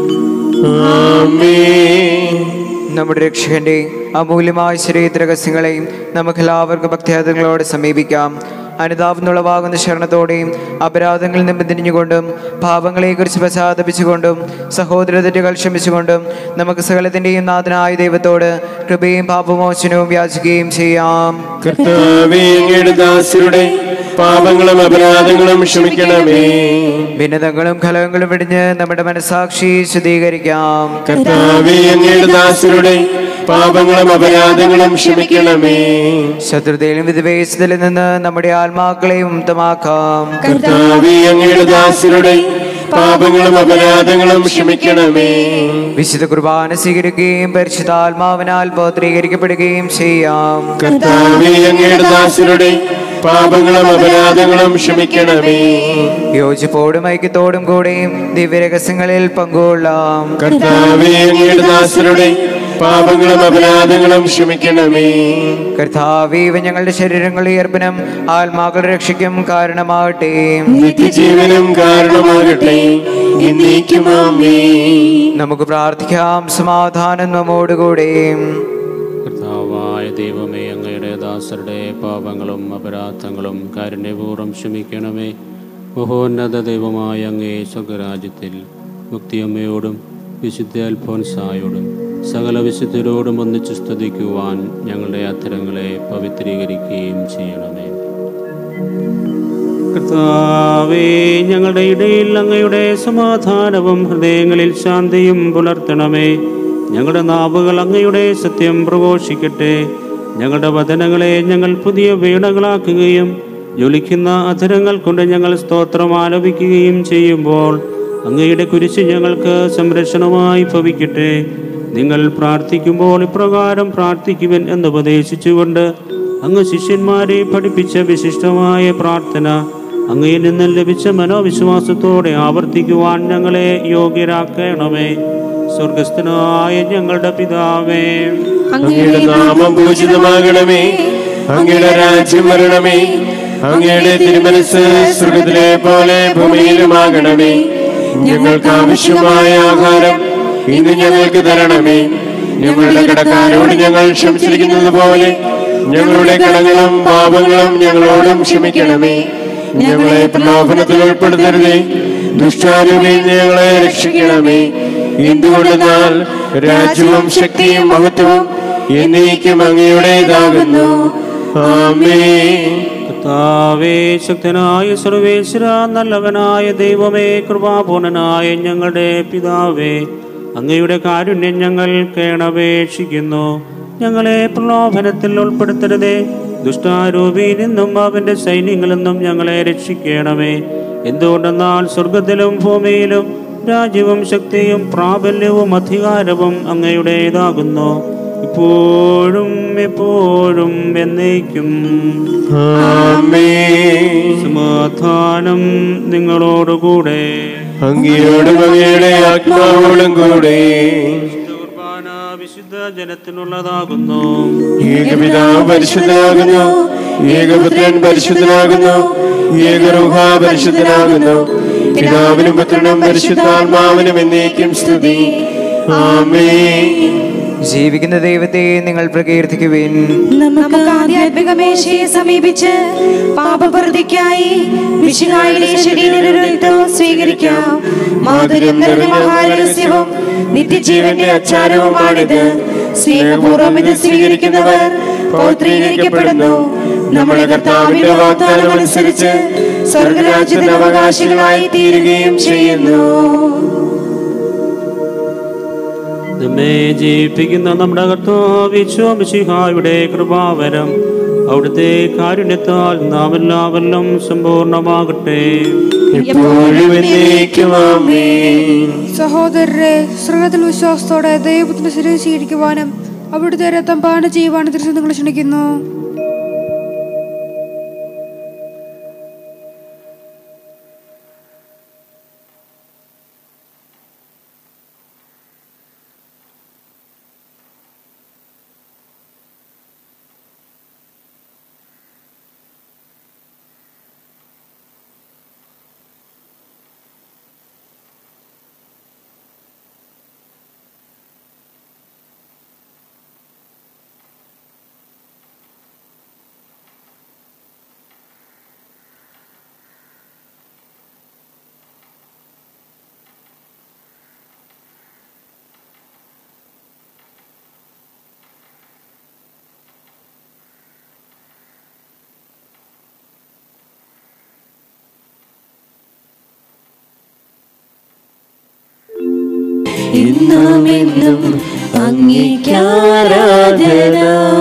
ആമേൻ നമ്മുടെ രക്ഷകന്റെ അമൂല്യമായ ശരീര രഹസ്യങ്ങളെയും നമുക്ക് എല്ലാവർക്കും ഭക്തിയാദങ്ങളോടെ സമീപിക്കാം അനുതാപെന്നുളവാകുന്ന ശരണത്തോടെയും അപരാധങ്ങളിൽ നിന്ന് തിരിഞ്ഞുകൊണ്ടും പാപങ്ങളെക്കുറിച്ച് പശ്ചാത്തപിച്ചുകൊണ്ടും സഹോദര തെറ്റുകൾ ക്ഷമിച്ചുകൊണ്ടും നമുക്ക് സകലത്തിൻ്റെയും നാഥനായ ദൈവത്തോട് കൃപയും പാപമോചനവും യാചിക്കുകയും ചെയ്യാം കർത്താവേ അങ്ങയുടെ ദാസരുടെ പാപങ്ങളും അപരാധങ്ങളും ക്ഷമിക്കണമേ ഭിന്നതകളും കലഹങ്ങളും വെടിഞ്ഞ് നമ്മുടെ മനസാക്ഷി ശുദ്ധീകരിക്കാം കർത്താവേ അങ്ങയുടെ ദാസരുടെ പാപങ്ങളും അപരാധങ്ങളും ക്ഷമിക്കണമേ ശത്രുതയിലും വിധവേശത്തിലും നിന്ന് നമ്മുടെ ആത്മാക്കളെ മുക്തമാക്കാം കർത്താവേ അങ്ങയുടെ ദാസരുടെ പാപങ്ങളും അപരാധങ്ങളും ക്ഷമിക്കണമേ വിശുദ്ധ കുർബാന സ്വീകരിക്കുകയും പരിശുദ്ധാത്മാവിനാൽ പൗത്രീകരിക്കപ്പെടുകയും ചെയ്യാം കർത്താവേ അങ്ങയുടെ ദാസരുടെ പാപങ്ങളും അപരാധങ്ങളും ക്ഷമിക്കണമേ യോജിപ്പോടും ഐക്യത്തോടും കൂടെയും ദിവ്യരഹസ്യങ്ങളിൽ പങ്കുകൊള്ളാം കർത്താവേ അങ്ങയുടെ ദാസരുടെ പാപങ്ങളും അപരാധങ്ങളും ക്ഷമിക്കണമേ കർത്താവീവ ഞങ്ങളുടെ ശരീരങ്ങളുടെ ഉയർപ്പിനും ആത്മാക്കളുടെ രക്ഷയ്ക്കും കാരണമാകട്ടെ നിത്യജീവനും കാരണമാകട്ടെ എന്നേക്കുമാമേ നമുക്ക് പ്രാർത്ഥിക്കാം സമാധാനം നമ്മോടുകൂടെ കർത്താവായ ദൈവമേ അങ്ങയുടെ ദാസരുടെ പാപങ്ങളും അപരാധങ്ങളും കാരുണ്യപൂർവ്വം ക്ഷമിക്കണമേ മഹോന്നത ദൈവമായ അങ്ങേ സ്വർഗരാജ്യത്തിൽ മുക്തിയമ്മയോടും വിശുദ്ധ അൽഫോൻസായോടും സകല വിശുദ്ധരോടും ഒന്നിച്ച് സ്തുതിക്കുവാൻ ഞങ്ങളുടെ അത്തരങ്ങളെ പവിത്രീകരിക്കുകയും ചെയ്യണമേ കർത്താവേ ഞങ്ങളുടെ ഇടയിൽ അങ്ങയുടെ സമാധാനവും ഹൃദയങ്ങളിൽ ശാന്തിയും പുലർത്തണമേ ഞങ്ങളുടെ നാവുകൾ അങ്ങയുടെ സത്യം പ്രഘോഷിക്കട്ടെ ഞങ്ങളുടെ വചനങ്ങളെ ഞങ്ങൾ പുതിയ വീണകളാക്കുകയും ജ്വലിക്കുന്ന അധരങ്ങൾ കൊണ്ട് ഞങ്ങൾ സ്തോത്രം ആലപിക്കുകയും ചെയ്യുമ്പോൾ അങ്ങയുടെ കുരിശ് ഞങ്ങൾക്ക് സംരക്ഷണമായി ഭവിക്കട്ടെ നിങ്ങൾ പ്രാർത്ഥിക്കുമ്പോൾ ഇപ്രകാരം പ്രാർത്ഥിക്കുവൻ എന്ന് ഉപദേശിച്ചുകൊണ്ട് അങ്ങ് ശിഷ്യന്മാരെ പഠിപ്പിച്ച വിശിഷ്ടമായ പ്രാർത്ഥന അങ്ങയിൽ നിന്നും ലഭിച്ച മനോവിശ്വാസത്തോടെ ആവർത്തിക്കുവാൻ ഞങ്ങളെ യോഗ്യരാക്കണമേ സ്വർഗസ്ഥനായ ഞങ്ങളുടെ പിതാവേ അങ്ങയുടെ നാമം പൂജിതമാകണമേ അങ്ങയുടെ രാജ്യം വരണമേ അങ്ങയുടെ തിരുമനസ് സ്വർഗത്തിലെ പോലെ ഭൂമിയിലുമാകണമേ ഞങ്ങൾക്ക് ആവശ്യമായ ആഹാരം ഇന്ന് ഞങ്ങൾക്ക് തരണമേ ഞങ്ങളുടെ കടക്കാരോട് ഞങ്ങൾ ക്ഷമിച്ചിരിക്കുന്നത് പോലെ ഞങ്ങളുടെ കടങ്ങളും പാപങ്ങളും ഞങ്ങളോടും ക്ഷമിക്കണമേ ഞങ്ങളെ പ്രലോഭനത്തിൽ ഉൾപ്പെടുത്തരുതേ ദുഷ്ടാരൂപിൽ ഞങ്ങളെ രക്ഷിക്കണമേ എന്തുകൊണ്ടെന്നാൽ രാജ്യവും ശക്തിയും മഹത്വവും എന്നേക്കും അങ്ങയുടേതാകുന്നു ആമേ കർത്താവേ ശക്തനായ സർവേശ്വര നല്ലവനായ ദൈവമേ കൃപാപൂർണനായ ഞങ്ങളുടെ പിതാവേ അങ്ങയുടെ കാരുണ്യം ഞങ്ങൾ കേണപേക്ഷിക്കുന്നു ഞങ്ങളെ പ്രലോഭനത്തിൽ ഉൾപ്പെടുത്തരുതേ ദുഷ്ടാരൂപിയിൽ നിന്നും അവന്റെ സൈന്യങ്ങളിൽ നിന്നും ഞങ്ങളെ രക്ഷിക്കണമേ എന്തുകൊണ്ടെന്നാൽ സ്വർഗത്തിലും ഭൂമിയിലും രാജ്യവും ശക്തിയും പ്രാബല്യവും അധികാരവും അങ്ങയുടേതാകുന്നു ഇപ്പോഴും എപ്പോഴും എന്നേക്കും ആമേ സമാധാനം നിങ്ങളോടുകൂടെ അങ്ങയോടും അങ്ങയുടെ ആത്മാവോടും കൂടെ കുർബാന വിശുദ്ധ ജനത്തിനുള്ളതാകുന്നു ഏകപിതാവ് പരിശുദ്ധനാകുന്നു ഏകപുത്രൻ പരിശുദ്ധനാകുന്നു ഏകറുഹ പരിശുദ്ധനാകുന്നു പിതാവിനും പുത്രനും പരിശുദ്ധാത്മാവിനും എന്നേക്കും സ്തുതി ആമേ ജീവിക്കുന്ന ദൈവത്തെ നിങ്ങൾ പ്രകീർത്തിക്കുവിൻ നമുക്ക് ആധ്യാത്മിക മേശയെ സമീപിച്ച് പാപപ്രതിക്കായി വിശുകായിലെ ശരീരം സ്വീകരിക്കാം മാധുര്യം നിറഞ്ഞ മഹാരഹസ്യവും നിത്യജീവന്റെ അച്ചാരവുമാണിത് സ്നേഹപൂർവ്വം ഇത് സ്വീകരിക്കുന്നവർ പൗത്രീകരിക്കപ്പെടുന്നു നമ്മുടെ കർത്താവിന്റെ വാഗ്ദാനം അനുസരിച്ച് സ്വർഗരാജ്യത്തിന് അവകാശികളായി തീരുകയും ചെയ്യുന്നു നമ്മെ ജീവിപ്പിക്കുന്ന നമ്മുടെ കർത്താവിശ്വമിശിഹായുടെ കൃപാവരം അവിടുത്തെ കാരുണ്യത്താൽ നാം എല്ലാവരിലും സമ്പൂർണ്ണമാകട്ടെ എപ്പോഴും എന്നേക്കും ആമേ സഹോദരരെ സ്വർഗത്തിൽ വിശ്വാസത്തോടെ ദൈവത്തിന്റെ ശരീരം സ്വീകരിക്കുവാനും അവിടുത്തെ രക്തം പാനം ചെയ്യുവാനും തിരിച്ചു നിങ്ങൾ ക്ഷണിക്കുന്നു എന്നും എന്നും അങ്ങേക്കാരാധന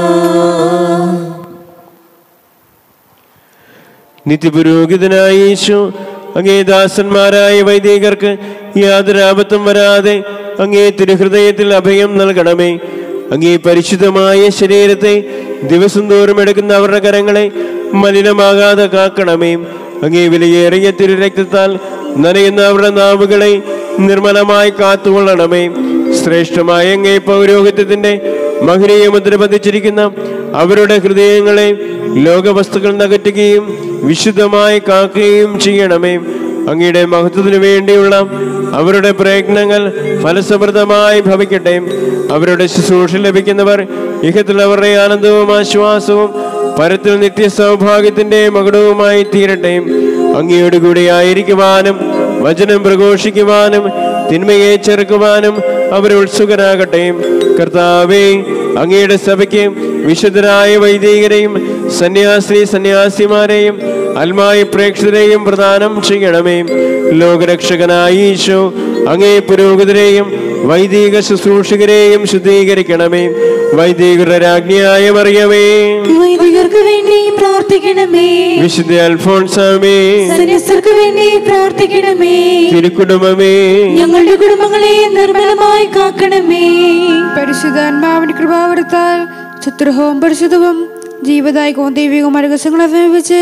നിത്യപുരോഹിതനായ യേശു അങ്ങേ ദാസന്മാരായ വൈദികർക്ക് യാതൊരു ആപത്തും വരാതെ അങ്ങേ തിരുഹൃദയത്തിൽ അഭയം നൽകണമേ അങ്ങേ പരിശുദ്ധമായ ശരീരത്തെ ദിവസം തോറും എടുക്കുന്ന അവരുടെ കരങ്ങളെ മലിനമാകാതെ കാക്കണമേ അങ്ങേ വിലയേറിയ തിരുരക്തത്താൽ നനയുന്ന അവരുടെ നാവുകളെ നിർമ്മലമായി കാത്തുകൊള്ളണമേ ശ്രേഷ്ഠമായ അങ്ങേ പൗരോഹിത്യത്തിന്റെ മഹനീയ മുദ്ര പതിച്ചിരിക്കുന്ന അവരുടെ ഹൃദയങ്ങളെ ലോകവസ്തുക്കൾ നകറ്റുകയും വിശുദ്ധമായി കാക്കുകയും ചെയ്യണമേ അങ്ങയുടെ മഹത്വത്തിനു വേണ്ടിയുള്ള അവരുടെ പ്രയത്നങ്ങൾ ഫലസമൃദ്ധമായി ഭവിക്കട്ടെ അവരുടെ ശുശ്രൂഷ ലഭിക്കുന്നവർ ഇഹത്തിൽ അവരുടെ ആനന്ദവും ആശ്വാസവും പരത്തിൽ നിത്യ സൗഭാഗ്യത്തിന്റെ മകുടവുമായി തീരട്ടെ അങ്ങയോട് കൂടി ആയിരിക്കുവാനും വചനം പ്രഘോഷിക്കുവാനും തിന്മയെ ചെറുക്കുവാനും അവർ ഉത്സുകരാകട്ടെ കർത്താവേ അങ്ങയുടെ സഭയ്ക്ക് വിശുദ്ധരായ വൈദികരെയും സന്യാസി സന്യാസിമാരെയും അൽമായ പ്രേക്ഷകരെയും പ്രദാനം ചെയ്യണമേ ലോകരക്ഷകനായ ഈശോ അങ്ങേ പുരോഹിതരെയും വൈദിക ശുശ്രൂഷകരെയും ശുദ്ധീകരിക്കണമേ വൈദികരുടെ രാജ്ഞിയായ മറിയമേ വൈദികർക്ക് വേണ്ടി പ്രാർത്ഥിക്കണമേ വിശുദ്ധ അൽഫോൺസാമേ സന്യസ്തർക്ക് വേണ്ടി പ്രാർത്ഥിക്കണമേ തിരുക്കുടുംബമേ ഞങ്ങളുടെ കുടുംബങ്ങളെ നിർമ്മലമായി കാക്കണമേ പരിശുദ്ധാത്മാവിന്റെ കൃപാവരത്താൽ ചതുർഹവും പരിശുദ്ധവും ജീവദായകവും ദൈവികവും രഹസ്യങ്ങളെ സമീപിച്ച്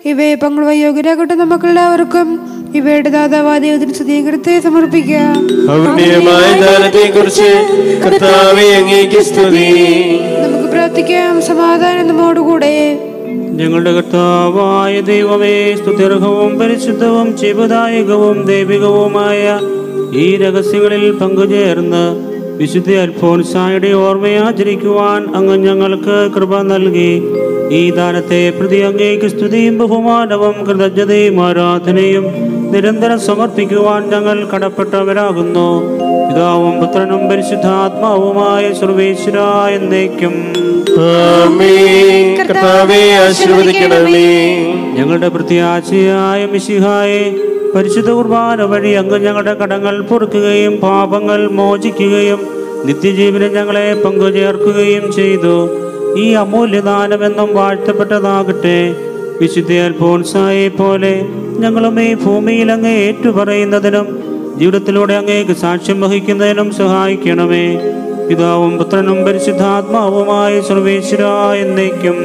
ഇവയെ പങ്കുവ യോഗ്യരാകട്ടെ നമുക്കെല്ലാവർക്കും ഇവയുടെ ദാതാവാദേവത്തിന് സ്ഥിരീകരത്തെ സമർപ്പിക്കാം ഔന്നയമായ ദാനത്തെ കുറിച്ച് കർത്താവെ അങ്ങേക്ക് സ്തുതി നമുക്ക് പ്രാർത്ഥിക്കാം സമാധാനം നമ്മോടുകൂടെ ഞങ്ങളുടെ കർത്താവായ ദൈവമേ സ്തുത്യർഹവും പരിശുദ്ധവും ജീവദായകവും ദൈവികവുമായ ഈ രഹസ്യങ്ങളിൽ പങ്കുചേർന്ന് വിശുദ്ധ അൽഫോൻസായുടെ ഓർമ്മയെ ആചരിക്കുവാൻ അങ്ങ് ഞങ്ങൾക്ക് കൃപ നൽകി ഈ ദാനത്തെ പ്രതി അങ്ങേക്ക് സ്തുതിയും ബഹുമാനവും കൃതജ്ഞതയും ആരാധനയും നിരന്തരം സമർപ്പിക്കുവാൻ ഞങ്ങൾ കടപ്പെട്ടവരാകുന്നു പിതാവും പുത്രനും പരിശുദ്ധാത്മാവുമായ സർവേശ്വര എന്നേക്കും ആമേൻ കർത്താവെ ആശീർവദിക്കണമേ ഞങ്ങളുടെ പ്രത്യാശയായ മിശിഹായെ പരിശുദ്ധ കുർബാന വഴി അങ്ങ് ഞങ്ങളുടെ കടങ്ങൾ പൊറുക്കുകയും പാപങ്ങൾ മോചിക്കുകയും നിത്യജീവനം ഞങ്ങളെ പങ്കുചേർക്കുകയും ചെയ്തു ഈ അമൂല്യദാനമെന്നും വാഴ്ത്തപ്പെട്ടതാകട്ടെ വിശുദ്ധ അൽഫോൻസായെ പോലെ ഞങ്ങളും ഈ ഭൂമിയിൽ അങ്ങ് ഏറ്റുപറയുന്നതിനും ജീവിതത്തിലൂടെ അങ്ങേക്ക് സാക്ഷ്യം വഹിക്കുന്നതിനും സഹായിക്കണമേ പിതാവും പുത്രനും പരിശുദ്ധാത്മാവുമായ സർവേശ്വര എന്നേക്കും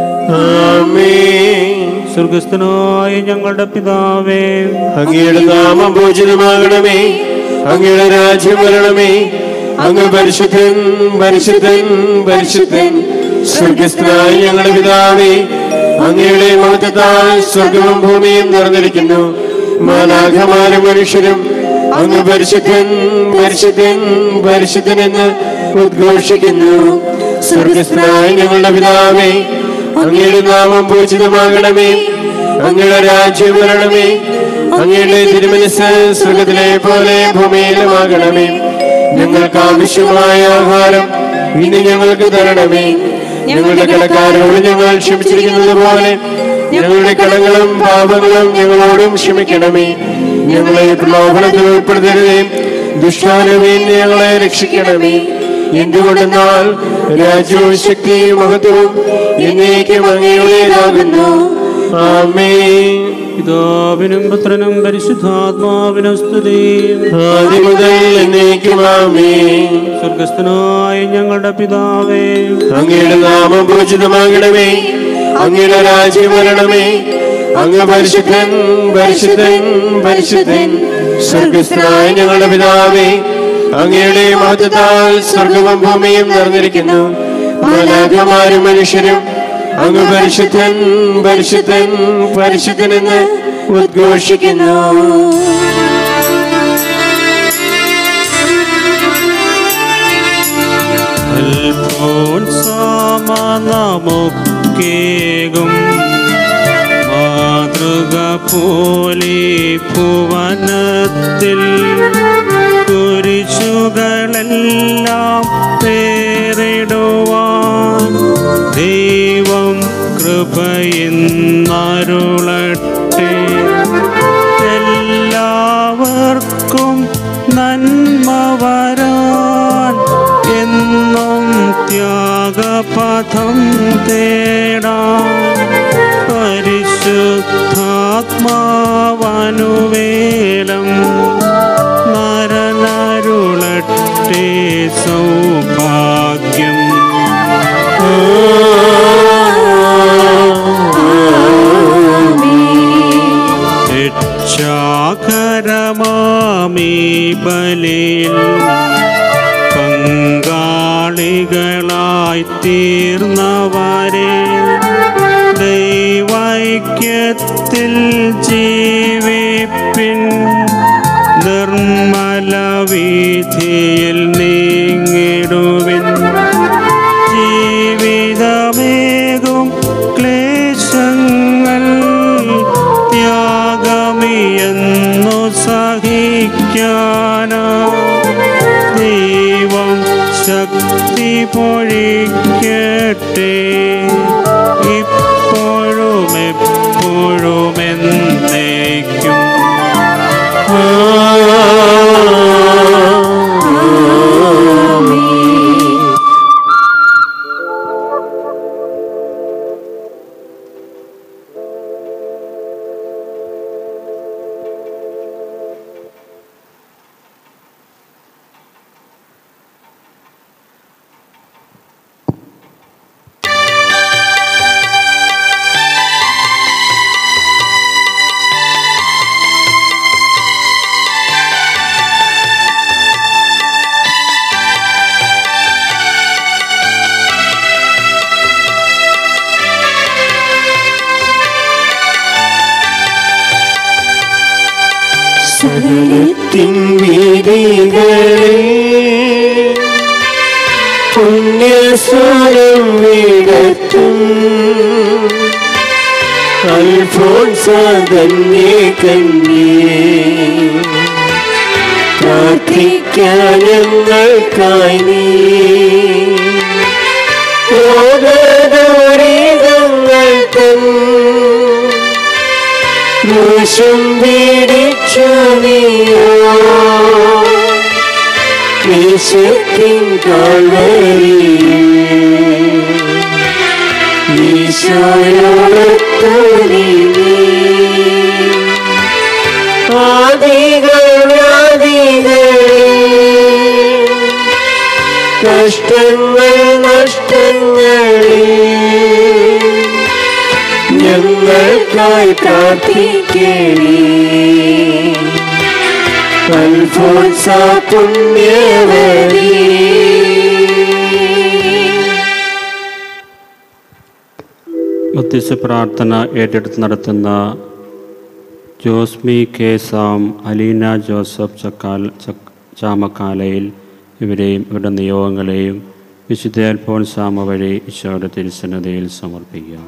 ആമേൻ സ്വർഗസ്ഥനായ ഞങ്ങളുടെ പിതാവേ അങ്ങയുടെ നാമം പൂജിതമാകണമേ അങ്ങയുടെ രാജ്യം വരണമേ അങ്ങ് പരിശുദ്ധൻ പരിശുദ്ധൻ പരിശുദ്ധൻ സ്വർഗസ്ഥനായ ഞങ്ങളുടെ പിതാവേ അങ്ങയുടെ മഹത്വത്താൽ സ്വർഗവും ഭൂമിയും നിറഞ്ഞിരിക്കുന്നു മാലാഖമാരും മനുഷ്യരും അങ്ങ് പരിശുദ്ധൻ പരിശുദ്ധൻ പരിശുദ്ധൻ എന്ന് ഉദ്ഘോഷിക്കുന്നു സ്വർഗസ്ഥനായ ഞങ്ങളുടെ പിതാവേ അങ്ങയുടെ നാമം പൂജിതമാകണമേ അങ്ങയുടെ രാജ്യം വരണമേ അങ്ങയുടെ തിരുമനസ് സ്വർഗത്തിലെ പോലെ ഭൂമിയിലുമാകണമേ ഞങ്ങൾക്ക് ആവശ്യമായ ആഹാരം ഇനി ഞങ്ങൾക്ക് തരണമേ ഞങ്ങളുടെ കടക്കാരോട് ഞങ്ങൾ ക്ഷമിച്ചിരിക്കുന്നത് പോലെ ഞങ്ങളുടെ കടങ്ങളും പാപങ്ങളും ഞങ്ങളോടും ക്ഷമിക്കണമേ ഞങ്ങളെ പ്രലോഭനത്തിൽ ഉൾപ്പെടുത്തരുതേ ദുഷ്ടാനുമീൻ ഞങ്ങളെ രക്ഷിക്കണമേ എന്തുകൊണ്ടെന്നാൽ രാജ്യവും ശക്തിയും മഹത്വവും എന്നേക്കും അങ്ങയുടേതാകുന്നു ആമേ പിതാവിനും പുത്രനും പരിശുദ്ധാത്മാവിനും സ്തുതി ആദ്യം മുതൽ എന്നേക്കും ആമേ സ്വർഗസ്ഥനായ ഞങ്ങളുടെ പിതാവേ അങ്ങയുടെ നാമം പൂജിതമാകണമേ അങ്ങയുടെ രാജ്യം വരണമേ അങ്ങ് പരിശുദ്ധൻ പരിശുദ്ധൻ പരിശുദ്ധൻ സ്വർഗസ്ഥനായ ഞങ്ങളുടെ പിതാവേ അങ്ങയുടെ മഹത്വത്താൽ സ്വർഗവും ഭൂമിയും നിറഞ്ഞിരിക്കുന്നു മാലാഖമാരും മനുഷ്യരും അങ്ങ് പരിശുദ്ധൻ പരിശുദ്ധൻ പരിശുദ്ധൻ എന്ന് ഉദ്ഘോഷിക്കുന്നു അൽഫോൻസാമ നമുക്കേകും മാതൃക പോലെ ഭുവനത്തിൽ കുരിശുകളെല്ലാം പേരിടുവാൻ ദൈവം കൃപയെന്നരുളട്ടെ എല്ലാവർക്കും നന്മ വരാൻ എന്നും ത്യാഗപഥം തേടാൻ പരിശുദ്ധാത്മാവനുവേലം നരനരുളട്ടെ സൗഭാഗ്യം രക്ഷാകരമാമീ ബലിയിൽ പങ്കാളികളായി തീർന്നവരെ ദൈവൈക്യത്തിൽ ജീവിപ്പിൻ നിർമ്മല വീതിയിൽ നീങ്ങിടുവിൻ ജീവിതമേകും ക്ലേശങ്ങൾ ത്യാഗമിയെന്നു സഹിക്കാന ദൈവം ശക്തി പൊഴിക്കട്ടെ ഇപ്പോഴും എപ്പോഴും എന്നേക്കും യേശുവേ പുണ്യസ്വരം വീടത്തും അൽഫോൻസ തന്നെ കന്യേ പ്രാർത്ഥിക്കാൻ ഞങ്ങൾക്കായി നീ രോഗദുരിതങ്ങൾ തൻ ക്രൂശം പിടിച്ചു നീയോ ക്ലേശത്തിൻ കാൽവരിയിൽ ഈശോയോടൊത്തു നീങ്ങി ആദികൾ വ്യാധികളിൽ കഷ്ടങ്ങൾ നഷ്ടങ്ങളിൽ ഞങ്ങൾക്കായി പ്രാർത്ഥിക്കണേ അൽഫോൻസ പുണ്യവതി മധ്യസ്ഥ പ്രാർത്ഥന ഏറ്റെടുത്ത് നടത്തുന്ന ജോസ്മി കെ സാം അലീന ജോസഫ് ചക്കാൽ ചക്- ചാമക്കാലയിൽ ഇവരെയും ഇവരുടെ നിയോഗങ്ങളെയും വിശുദ്ധ അൽഫോൻസാമ വഴി ഈശോയുടെ തിരുസന്നതയിൽ സമർപ്പിക്കുക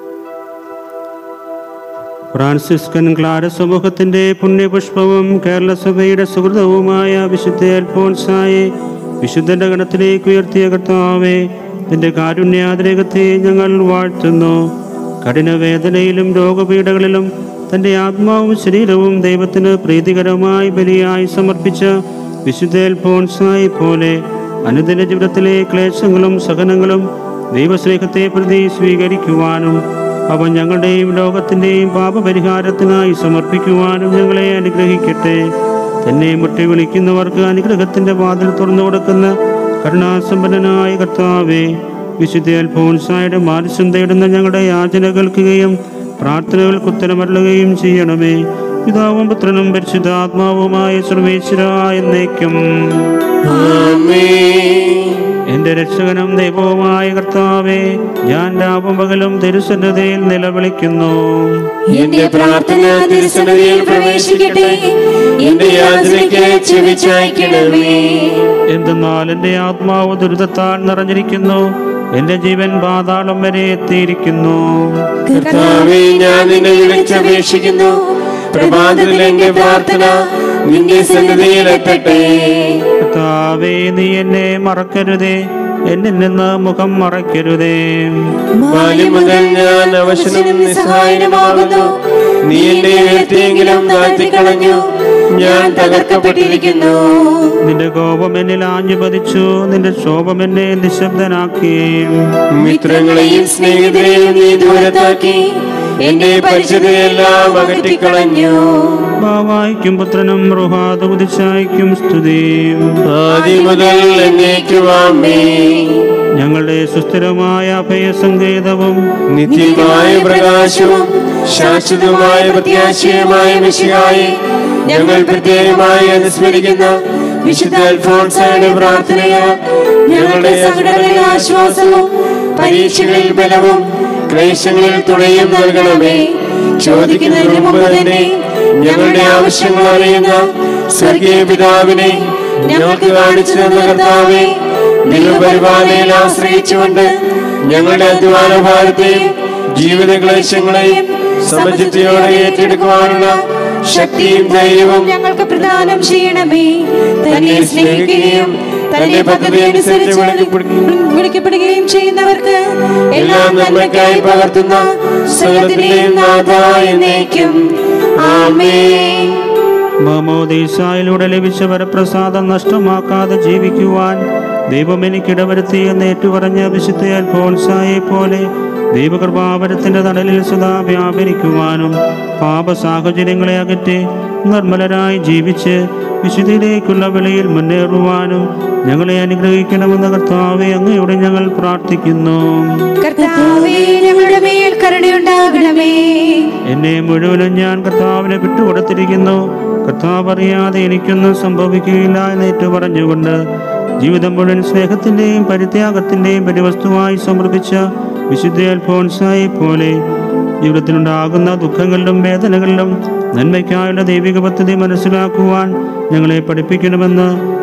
ഫ്രാൻസിസ്കൻ ക്ലാര സമൂഹത്തിൻ്റെ പുണ്യപുഷ്പവും കേരള സഭയുടെ സുഹൃതവുമായ വിശുദ്ധ അൽഫോൻസായെ വിശുദ്ധന്റെ ഗണത്തിലേക്ക് ഉയർത്തിയ കർത്താവേ നിന്റെ കാരുണ്യാതിരകത്തെ ഞങ്ങൾ വാഴ്ത്തുന്നു കഠിനവേദനയിലും രോഗപീഠകളിലും തൻ്റെ ആത്മാവും ശരീരവും ദൈവത്തിന് പ്രീതികരമായി ബലിയായി സമർപ്പിച്ച വിശുദ്ധ അൽഫോൻസായെ പോലെ അനുദിന ജീവിതത്തിലെ ക്ലേശങ്ങളും സഹനങ്ങളും ദൈവസ്നേഹത്തെ പ്രതി സ്വീകരിക്കുവാനും അവൻ ഞങ്ങളുടെയും ലോകത്തിൻ്റെയും പാപപരിഹാരത്തിനായി സമർപ്പിക്കുവാനും ഞങ്ങളെ അനുഗ്രഹിക്കട്ടെ തന്നെ മുട്ടി വിളിക്കുന്നവർക്ക് അനുഗ്രഹത്തിൻ്റെ വാതിൽ തുറന്നു കൊടുക്കുന്ന കരുണാസമ്പന്നനായ കർത്താവേ വിശുദ്ധ അൽഫോൻസായുടെ മാനസം തേടുന്ന ഞങ്ങളുടെ യാചന കേൾക്കുകയും പ്രാർത്ഥനകൾക്ക് ഉത്തരമരുളുകയും ചെയ്യണമേ പിതാവും പുത്രനും പരിശുദ്ധാത്മാവുമായ സർവേശ്വര എന്നേക്കും എന്റെ രക്ഷകനും ദൈവവുമായ കർത്താവേ ഞാൻ രാവും പകലും തിരുസന്നതയിൽ നിലവിളിക്കുന്നു എന്റെ പ്രാർത്ഥന തിരുസന്നിധിയിൽ പ്രവേശിക്കട്ടെ എന്റെ യാതനയ്ക്ക് ചെവിച്ചായ്ക്കണമേ എന്തെന്നാൽ എൻ്റെ ആത്മാവ് ദുരിതത്താൽ നിറഞ്ഞിരിക്കുന്നു എൻ്റെ ജീവൻ പാതാളം വരെ എത്തിയിരിക്കുന്നു കർത്താവേ ഞാൻ നിന്നെ വിളിച്ചപേക്ഷിക്കുന്നു പ്രഭാതത്തിൽ എന്റെ പ്രാർത്ഥന നിന്റെ സന്നിധിയിൽ എത്തട്ടെ കർത്താവേ നീ എന്നെ മറക്കരുതേ എന്നിൽ നിന്ന് മുഖം മറയ്ക്കരുതേ ബാല്യം മുതൽ ഞാൻ അവശനും നിസ്സഹായനുമാകുന്നു നീ എന്നെ ഉയർത്തിയെങ്കിലും താഴ്ത്തിക്കളഞ്ഞു ഞാൻ തകർക്കപ്പെട്ടിരിക്കുന്നു നിന്റെ കോപം എന്നിൽ ആഞ്ഞു പതിച്ചു നിന്റെ ശോഭം എന്നെ നിശബ്ദനാക്കി മിത്രങ്ങളെയും സ്നേഹിതരെയും നീ ദൂരത്താക്കി എന്റെ പരിചയതെല്ലാം അകറ്റിക്കളഞ്ഞു ഭാവായിക്കും പുത്രനും റുഹാദുദിശായിക്കും സ്തുതി ആദ്യം മുതൽ എന്നേക്കുവാമേ ഞങ്ങളുടെ സുസ്ഥിരമായ അഭയസങ്കേതവും നിത്യമായ പ്രകാശവും ശാശ്വതമായ പ്രത്യാശയുമായ മിശിഹായെ ഞങ്ങൾ പ്രത്യേകമായി അനുസ്മരിക്കുന്ന വിശുദ്ധ അൽഫോൺസയുടെ പ്രാർത്ഥനയാൽ ഞങ്ങളുടെ സങ്കടങ്ങളിൽ ആശ്വാസവും പരീക്ഷകളിൽ ബലവും ക്ലേശങ്ങളിൽ തുണയും നൽകണമേ ചോദിക്കുന്നതിന് മുമ്പ് തന്നെ ഞങ്ങളുടെ ആവശ്യങ്ങൾ അറിയുന്ന സ്വർഗീയ പിതാവിനെ ഞങ്ങൾക്ക് കാണിച്ചു തന്ന കർത്താവേ ദൈവപരിപാലനയിൽ ആശ്രയിച്ചുകൊണ്ട് ഞങ്ങളുടെ അധ്വാന ഭാരത്തെയും ജീവിത ക്ലേശങ്ങളെയും സമചിത്തയോടെ ഏറ്റെടുക്കുവാനുള്ള ശക്തിയും ധൈര്യവും ഞങ്ങൾക്ക് പ്രദാനം ചെയ്യണമേ തന്നെ സ്നേഹിക്കുകയും തന്റെ പദ്ധതി അനുസരിച്ച് വിളിക്കപ്പെടുകയും വിളിക്കപ്പെടുകയും ചെയ്യുന്നവർക്ക് എല്ലാം നന്മയ്ക്കായി പകർത്തുന്ന സകലത്തിന്റെയും നാഥായ എന്നേക്കും ആമേ മമോദീസായിലൂടെ ലഭിച്ച വരപ്രസാദം നഷ്ടമാക്കാതെ ജീവിക്കുവാൻ ദൈവം എനിക്കിടവരുത്തി എന്ന് ഏറ്റുപറഞ്ഞ വിശുദ്ധ അൽഫോൻസായെ പോലെ ദൈവകൃപാവരത്തിന്റെ തണലിൽ സദാ വ്യാപരിക്കുവാനും പാപ സാഹചര്യങ്ങളെ അകറ്റി നിർമ്മലരായി ജീവിച്ച് വിശുദ്ധിയിലേക്കുള്ള വിളയിൽ മുന്നേറുവാനും ഞങ്ങളെ അനുഗ്രഹിക്കണമെന്ന കർത്താവെ അങ്ങയോട് ഞങ്ങൾ പ്രാർത്ഥിക്കുന്നു കർത്താവേ ഞങ്ങളുടെ മേൽ കരുണയുണ്ടാകണമേ എന്നെ മുഴുവനും ഞാൻ കർത്താവിനെ വിട്ടുകൊടുത്തിരിക്കുന്നു കർത്താവ് അറിയാതെ എനിക്കൊന്നും സംഭവിക്കുകയില്ല എന്ന് ഏറ്റു പറഞ്ഞുകൊണ്ട് ജീവിതം മുഴുവൻ സ്നേഹത്തിന്റെയും പരിത്യാഗത്തിന്റെയും പരിവസ്തുവായി സമർപ്പിച്ച വിശുദ്ധ അൽഫോൻസായെ പോലെ ജീവിതത്തിലുണ്ടാകുന്ന ദുഃഖങ്ങളിലും വേദനകളിലും നന്മയ്ക്കായുള്ള ദൈവിക പദ്ധതി മനസ്സിലാക്കുവാൻ ഞങ്ങളെ പഠിപ്പിക്കണമെന്ന്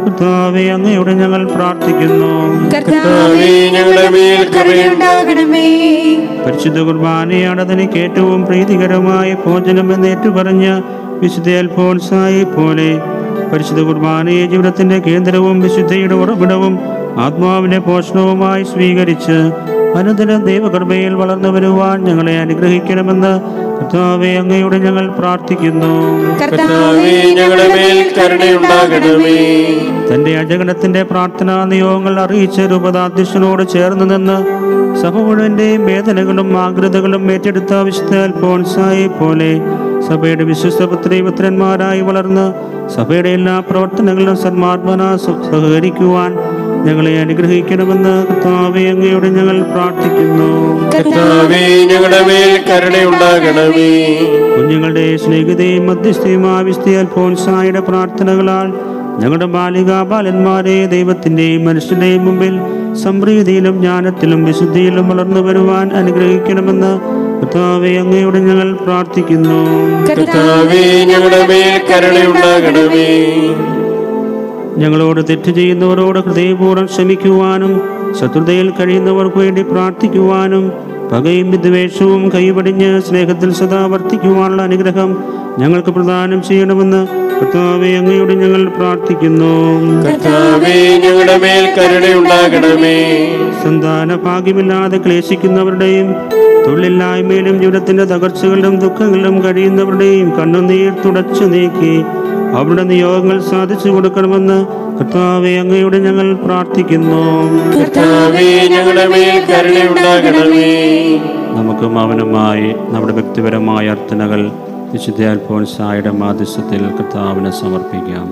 കർത്താവെ അങ്ങയോട് ഞങ്ങൾ പ്രാർത്ഥിക്കുന്നു കർത്താവേ ഞങ്ങളുടെ മേൽ കരുണയുണ്ടാകണമേ പരിശുദ്ധ കുർബാനയാണ് തനിക്ക് ഏറ്റവും പ്രീതികരമായ ഭോജനം എന്ന് ഏറ്റുപറഞ്ഞ വിശുദ്ധ അൽഫോൻസായെ പോലെ പരിശുദ്ധ കുർബാനയെ ജീവിതത്തിന്റെ കേന്ദ്രവും വിശുദ്ധയുടെ ഉറവിടവും ആത്മാവിന്റെ പോഷണവുമായി സ്വീകരിച്ച് അനുദിനം ദൈവകൃപയിൽ വളർന്നു വരുവാൻ ഞങ്ങളെ അനുഗ്രഹിക്കണമെന്ന് കർത്താവെ അങ്ങയോട് ഞങ്ങൾ പ്രാർത്ഥിക്കുന്നു കർത്താവേ ഞങ്ങളുടെ മേൽ കരുണയുണ്ടാകണമേ തന്റെ അജഗണത്തിന്റെ പ്രാർത്ഥനാ നിയോഗങ്ങൾ അറിയിച്ച രൂപതാധ്യക്ഷനോട് ചേർന്ന് നിന്ന് സഭ മുഴുവന്റെയും വേദനകളും ആഗ്രതകളും ഏറ്റെടുത്ത വിശുദ്ധ അൽഫോൻസായെ പോലെ സഭയുടെ വിശ്വസ്ത പുത്രി പുത്രന്മാരായി വളർന്ന് സഭയുടെ എല്ലാ പ്രവർത്തനങ്ങളിലും സന്മാർമ്മന സഹകരിക്കുവാൻ ഞങ്ങളെ അനുഗ്രഹിക്കണമെന്ന് കർത്താവെ അങ്ങയോട് ഞങ്ങൾ പ്രാർത്ഥിക്കുന്നു കർത്താവേ ഞങ്ങളുടെ മേൽ കരുണയുണ്ടാകണമേ കുഞ്ഞുങ്ങളുടെ സ്നേഹിതയും മധ്യസ്ഥയുമായ വിസ്തീയ അൽഫോൻസായുടെ പ്രാർത്ഥനകളാൽ ഞങ്ങളുടെ ബാലികാ ബാലന്മാരെ ദൈവത്തിന്റെയും മനുഷ്യന്റെയും മുമ്പിൽ സംപ്രീതിയിലും ജ്ഞാനത്തിലും വിശുദ്ധിയിലും വളർന്നു വരുവാൻ അനുഗ്രഹിക്കണമെന്ന് കർത്താവെ അങ്ങയോട് ഞങ്ങൾ പ്രാർത്ഥിക്കുന്നു കർത്താവേ ഞങ്ങളുടെ മേൽ കരുണയുണ്ടാകണമേ ഞങ്ങളോട് തെറ്റ് ചെയ്യുന്നവരോട് ഹൃദയപൂർവ്വം ക്ഷമിക്കുവാനും ശത്രുതയിൽ കഴിയുന്നവർക്ക് വേണ്ടി പ്രാർത്ഥിക്കുവാനും പകയും വിദ്വേഷവും കൈവടിഞ്ഞ് സ്നേഹത്തിൽ സദാ വർത്തിക്കുവാനുള്ള അനുഗ്രഹം ഞങ്ങൾക്ക് പ്രദാനം ചെയ്യണമെന്ന് കർത്താവെ അങ്ങയോട് ഞങ്ങൾ പ്രാർത്ഥിക്കുന്നു കർത്താവേ ഞങ്ങളുടെ മേൽ കരുണയുണ്ടാകണമേ സന്താന ഭാഗ്യമില്ലാതെ ക്ലേശിക്കുന്നവരുടെയും തൊഴിലില്ലായ്മയിലും ജീവിതത്തിന്റെ തകർച്ചകളിലും ദുഃഖങ്ങളിലും കഴിയുന്നവരുടെയും കണ്ണുനീർ തുടച്ചു നീക്കി അവരുടെ നിയോഗങ്ങൾ സാധിച്ചു കൊടുക്കണമെന്ന് കർത്താവെ അങ്ങയോട് ഞങ്ങൾ പ്രാർത്ഥിക്കുന്നു കർത്താവേ ഞങ്ങളുടെ മേൽ കരുണയുണ്ടാകണമേ നമുക്ക് മൗനമായി നമ്മുടെ വ്യക്തിപരമായ അർത്ഥനകൾ വിശുദ്ധ അൽഫോൻസായുടെ മാധ്യസ്ഥത്തിൽ കർത്താവിനെ സമർപ്പിക്കാം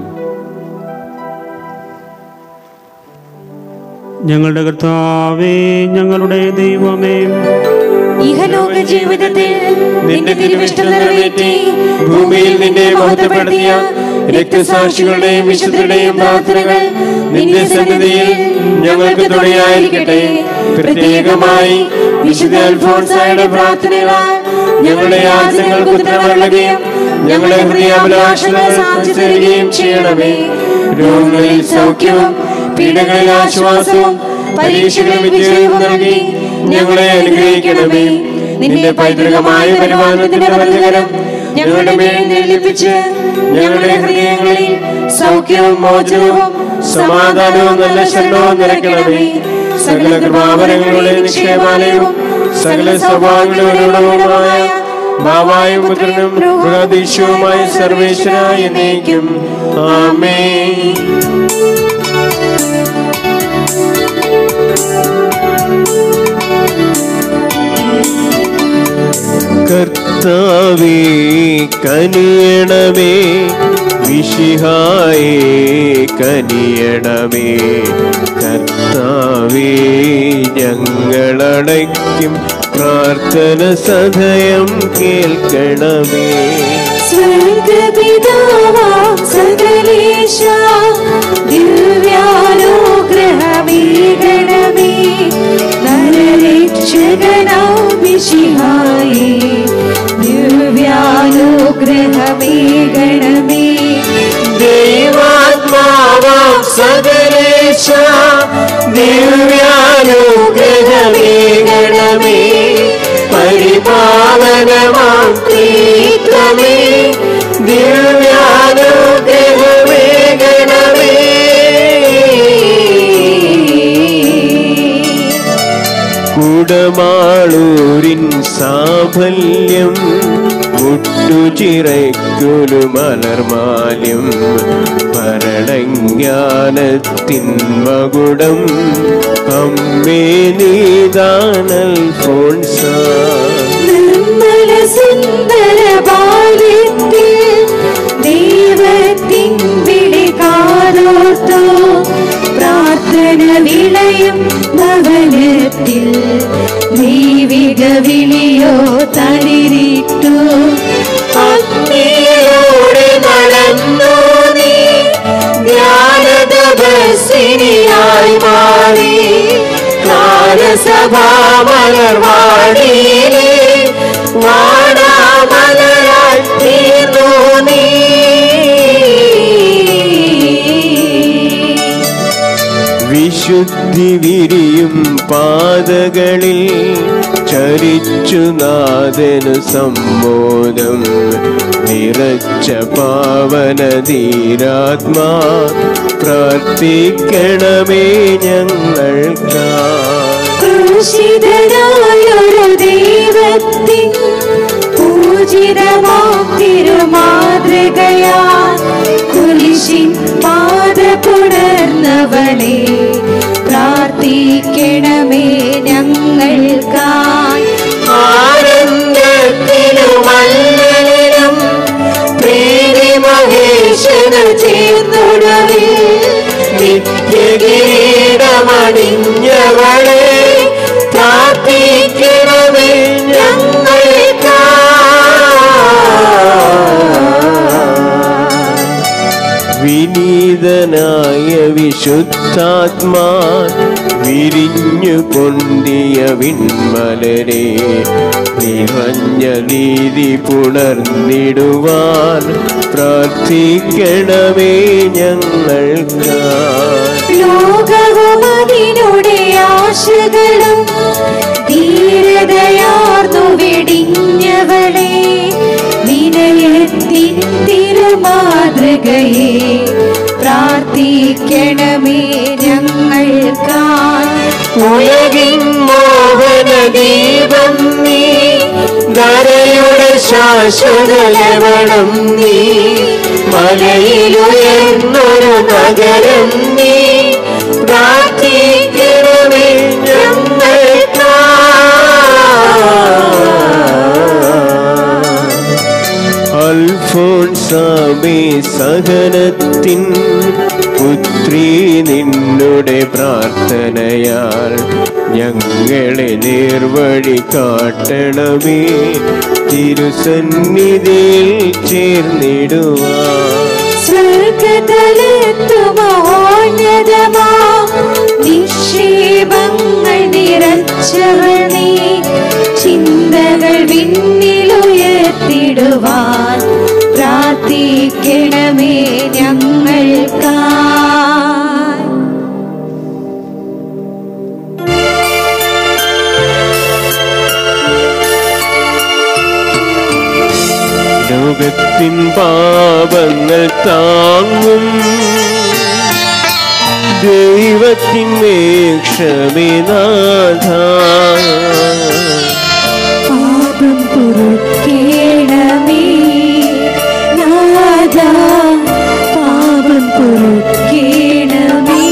ഞങ്ങളുടെ കർത്താവേ ഞങ്ങളുടെ ദൈവമേ ഇഹലോക ജീവിതത്തിൽ നിന്റെ തിരുവിഷ്ടം നിറവേറ്റി ഭൂമിയിൽ നിന്നെ മഹത്വപ്പെടുത്തിയ രക്തസാക്ഷികളുടെയും വിശുദ്ധരുടെയും പ്രാർത്ഥനകൾ നിന്റെ സന്നിധിയിൽ ഞങ്ങൾക്ക് തുണയായിരിക്കട്ടെ പ്രത്യേകമായി വിശുദ്ധ അൽഫോൻസായുടെ പ്രാർത്ഥനകളാൽ ഞങ്ങളുടെ യാചനകൾക്ക് ഉത്തരമരുളുകയും ഞങ്ങളുടെ ഹൃദയാഭിലാഷങ്ങൾ സാധിച്ചു തരികയും ചെയ്യണമേ രോഗങ്ങളിൽ സൗഖ്യവും പീഡകളിൽ ആശ്വാസവും പരീക്ഷകളിൽ വിജയവും നൽകി ഞങ്ങളെ അനുഗ്രഹിക്കണമേ നിന്റെ പൈതൃകമായ പരിപാലനത്തിന്റെ വലുകരം ഞങ്ങളുടെ മേൽ നിലപ്പിച്ച് ഞങ്ങളുടെ ഹൃദയങ്ങളിൽ സൗഖ്യവും മോചനവും സമാധാനവും നല്ല ശരണവും നിറയ്ക്കണമേ സകല കൃപാവരങ്ങളുടെ നിക്ഷേപാലയവും സകല സ്വഭാവങ്ങളുമായ ഭാവായും പുത്രനും പ്രതീക്ഷവുമായ സർവേശ്വരായ എന്നേക്കും ആമേ കർത്താവേ കനിയണമേ വിഷിഹായേ കനിയണമേ കർത്താവേ ഞങ്ങളടയ്ക്കും പ്രാർത്ഥന സദയം കേൾക്കണമേ സ്വർഗപിതാവാം സകലേശ ദിവ്യാനുഗ്രഹമേകണമേ നരരക്ഷകനാം മിശിഹായേ ദിവ്യാനുഗ്രഹമേകണമേ ദൈവാത്മാവാം സകലേശ ദിവ്യാനുഗ്രഹമേകണമേ പരിപാലനമാം തീർത്ഥമേ ദിവ്യാനുഗ്രഹമേകണമേ കുടമാളൂരിൻ സാഫല്യം മുട്ടുചിറയ്ക്കൊരു മലർമാല്യം ഭരണജ്ഞാനത്തിൻ മകുടം അമ്മേ നീതാനൽ ഫോൺസ നിർമ്മല സുന്ദര ബാല്യത്തിൽ ദൈവത്തിൻ വിളി കാതോർത്തു പ്രാർത്ഥന വിളയും ഭവനത്തിൽ ദൈവിക വിളിയോ തളിരിട്ടു അഗ്നിയിലൂടെ നടന്നു നീ ജ്ഞാനതപസ്വിനിയായി മാറി കാലസഭാ മലർവാടിയിലെ വാടാമലരായി തീർന്നു നീ വിശുദ്ധി വിരിയും പാതകളിൽ ചരിച്ചു നാഥനു സമ്മോദം നിറച്ച പാവനധീരാത്മാ പ്രാർത്ഥിക്കണമേ ഞങ്ങൾക്കാ ക്രൂശിതനായൊരു ദൈവത്തിൻ പൂജിതമാം തിരുമാതൃകയാ കുരിശിൻ പാത പുണർന്നവളെ പ്രാർത്ഥിക്കണമേ ഞങ്ങൾക്കായി ആനന്ദത്തിലുമല്ലനും പ്രീതി മഹേശന് ചേർന്നൊടുവിൽ നിത്യകിരീടമണിഞ്ഞവളെ പ്രാർത്ഥിക്കണമേ ഞങ്ങൾക്കാ വിനീതനായ വിശുദ്ധാത്മാ വിരിഞ്ഞു കൊണ്ടിയ വിൺമലരെ നിറഞ്ഞ നീതി പുണർന്നിടുവാൻ പ്രാർത്ഥിക്കണമേ ഞങ്ങൾക്കാ ലോകവും അതിനുടെ ആശകളും ധീരതയാർന്നു വെടിഞ്ഞവളെ വിനയത്തിൻ തിരുമാതൃകയെ പ്രാർത്ഥിക്കണമേ ഞങ്ങൾക്കായി ഉലകിൻ മോഹന ദീപം നീ ധരയുടെ ശാശ്വത ലവണം നീ മലയിലുയർന്നൊരു നഗരം നീ പ്രാർത്ഥിക്കണമേ ഞങ്ങൾക്കാ അൽഫോൻസാമേ സഹനത്തിൻ പുത്രി നിന്നുടെ പ്രാർത്ഥനയാൽ ഞങ്ങളെ നേർവഴി കാട്ടണമേ തിരുസന്നിധിയിൽ ചേർന്നിടുവാൻ സ്വർഗതലത്തുമോന്നതമാ നിക്ഷേപങ്ങൾ നിറച്ചവനേ ചിന്തകൾ വിണ്ണിലുയർത്തിടുവാൻ പ്രാർത്ഥിക്കണമേ ഞങ്ങൾക്കായി ലോകത്തിൻ പാപങ്ങൾ താങ്ങും ദൈവത്തിൻ മേക്ഷമിനാഥ പാപം പൊറുക്കേണമേ നാഥ പാപം പൊറുക്കേണമേ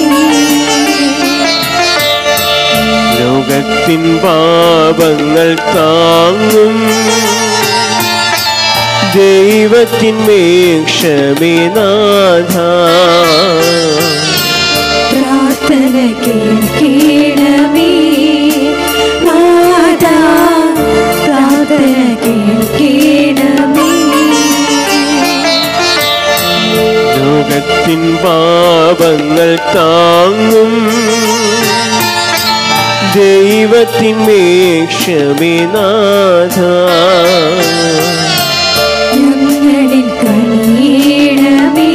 ലോകത്തിൻ പാപങ്ങൾ താങ്ങും ദൈവത്തിൻ മേക്ഷമിനാഥ പ്രാർത്ഥന കേൾക്കണമേ നാഥ പ്രാർത്ഥന കേൾക്കണമേ ലോകത്തിൻ പാപങ്ങൾ താങ്ങും ദൈവത്തിൻ മേക്ഷമിനാഥ ഞങ്ങളിൽ കനിയണമേ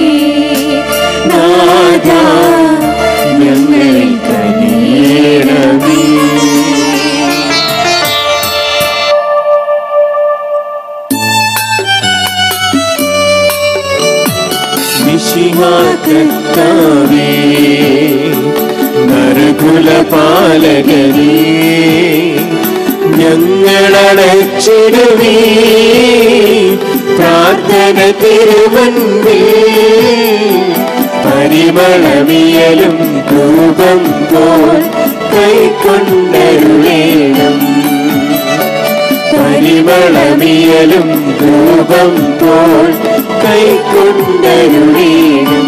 നാഥ ഞങ്ങളിൽ കനിയണമേ മിശിഹാകർത്താവേ നരകുല പാലകനേ ഞങ്ങളടച്ചിടുവേ പ്രാർത്ഥന തിരുവൻപിൽ പരിമളമിയലും രൂപം പോൽ കൈക്കൊണ്ടരുളേണം പരിമളമിയലും രൂപം പോൽ കൈക്കൊണ്ടരുളേണം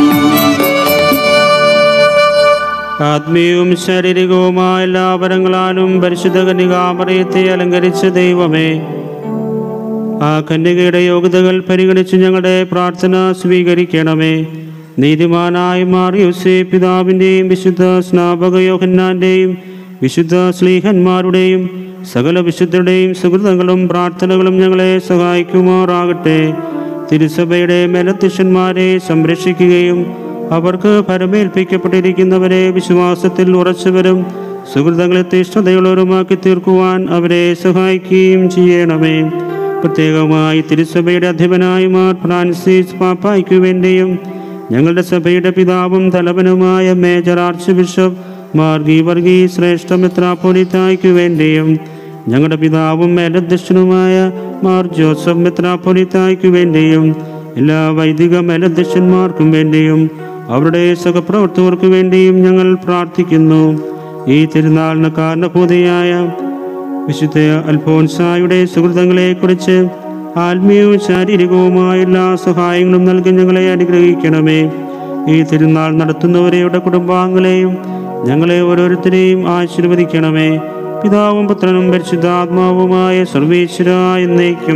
ആത്മീയവും ശാരീരികവുമായ എല്ലാ വരങ്ങളാലും പരിശുദ്ധ കന്യകാമറയത്തെ അലങ്കരിച്ച ദൈവമേ ആ കന്യകയുടെ യോഗ്യതകൾ പരിഗണിച്ച് ഞങ്ങളുടെ പ്രാർത്ഥന സ്വീകരിക്കണമേ നീതിമാനായ മാറിയുസേ പിതാവിൻ്റെയും വിശുദ്ധ സ്നാപക യോഹന്നാൻ്റെയും വിശുദ്ധ സ്ലീഹന്മാരുടെയും സകല വിശുദ്ധരുടെയും സുഹൃതങ്ങളും പ്രാർത്ഥനകളും ഞങ്ങളെ സഹായിക്കുമാറാകട്ടെ തിരുസഭയുടെ മേലധ്യക്ഷന്മാരെ സംരക്ഷിക്കുകയും അവർക്ക് പരമേൽപ്പിക്കപ്പെട്ടിരിക്കുന്നവരെ വിശ്വാസത്തിൽ ഉറച്ചവരും സുഹൃതങ്ങളെ തീഷ്ണതയുള്ളവരുമാക്കി തീർക്കുവാൻ അവരെ സഹായിക്കുകയും ചെയ്യണമേ പ്രത്യേകമായി തിരുസഭയുടെ അധിപനായ മാർ ഫ്രാൻസിസ് പാപ്പായ്ക്കു വേണ്ടിയും ഞങ്ങളുടെ സഭയുടെ പിതാവും തലവനുമായ മേജർ ആർച്ച് ബിഷപ്പ് മാർ ഗീവർഗി ശ്രേഷ്ഠ മെത്രാപ്പൊലിത്തായ്ക്കു വേണ്ടിയും ഞങ്ങളുടെ പിതാവും മേലധ്യക്ഷനുമായ മാർ ജോസഫ് മെത്രാപ്പൊലിത്തായ്ക്കു വേണ്ടിയും എല്ലാ വൈദിക മേലധ്യക്ഷന്മാർക്കും വേണ്ടിയും അവരുടെ സഹപ്രവർത്തകർക്കു വേണ്ടിയും ഞങ്ങൾ പ്രാർത്ഥിക്കുന്നു ഈ തിരുനാളിന് കാരണഭൂതയായ വിശുദ്ധ അൽഫോൻസായുടെ സുഹൃതങ്ങളെക്കുറിച്ച് ആത്മീയവും ശാരീരികവുമായ എല്ലാ സഹായങ്ങളും നൽകി ഞങ്ങളെ അനുഗ്രഹിക്കണമേ ഈ തിരുനാൾ നടത്തുന്നവരെയുടെ കുടുംബാംഗങ്ങളെയും ഞങ്ങളെ ഓരോരുത്തരെയും ആശീർവദിക്കണമേ പിതാവും പുത്രനും പരിശുദ്ധാത്മാവുമായ സർവേശ്വര എന്നേക്കും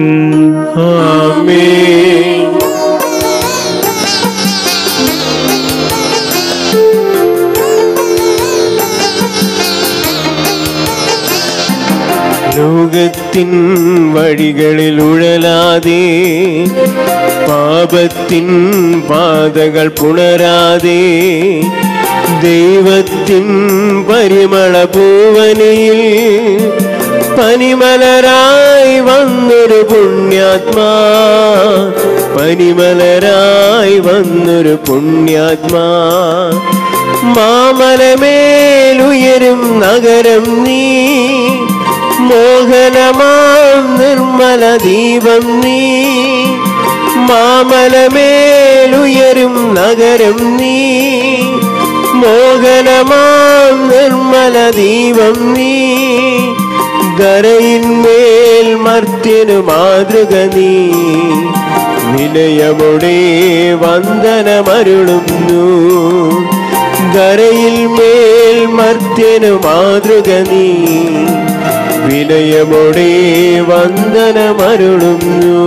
ആമേൻ ലോകത്തിൻ വഴികളിൽ ഉഴലാതെ പാപത്തിൻ പാതകൾ പുണരാതെ ദൈവത്തിൻ പരിമള പൂവനിയിൽ പനിമലരായി വന്നൊരു പുണ്യാത്മാ പനിമലരായി വന്നൊരു പുണ്യാത്മാ മാമലമേലുയരും നഗരം നീ മോഹനമാം നിർമ്മല ദീപം നീ മാമലമേലുയരും നഗരം നീ മോഹനമാം നിർമ്മല ദീപം നീ ധരയിന്മേൽ മർത്യനു മാതൃക നീ വിനയമുടെ വന്ദനമരുളുന്നു ധരയിൽ മേൽ മർത്യനു മാതൃക നീ വിനയമുടെ വന്ദനമരുളുന്നു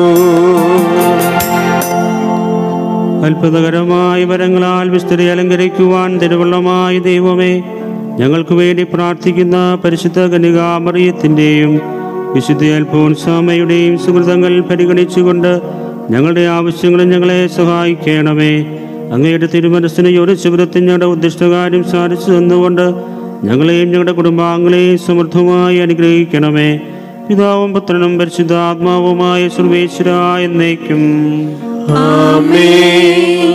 അത്ഭുതകരമായ വരങ്ങളാൽ വിസ്തരി അലങ്കരിക്കുവാൻ തിരുവള്ളമായ ദൈവമേ ഞങ്ങൾക്ക് വേണ്ടി പ്രാർത്ഥിക്കുന്ന പരിശുദ്ധ കനികാമറിയത്തിൻ്റെയും വിശുദ്ധ അൽഫോൻസാമയുടെയും സുഹൃതങ്ങൾ പരിഗണിച്ചുകൊണ്ട് ഞങ്ങളുടെ ആവശ്യങ്ങളും ഞങ്ങളെ സഹായിക്കണമേ അങ്ങയുടെ തിരുമനസ്സിന് യോജിച്ചുവരത്തിൽ ഞങ്ങളുടെ ഉദ്ദിഷ്ടകാര്യം സാധിച്ചു തന്നുകൊണ്ട് ഞങ്ങളെയും ഞങ്ങളുടെ കുടുംബാംഗങ്ങളെയും സമൃദ്ധമായി അനുഗ്രഹിക്കണമേ പിതാവും പുത്രനും പരിശുദ്ധാത്മാവുമായ സർവേശ്വര എന്നേക്കും ആമേൻ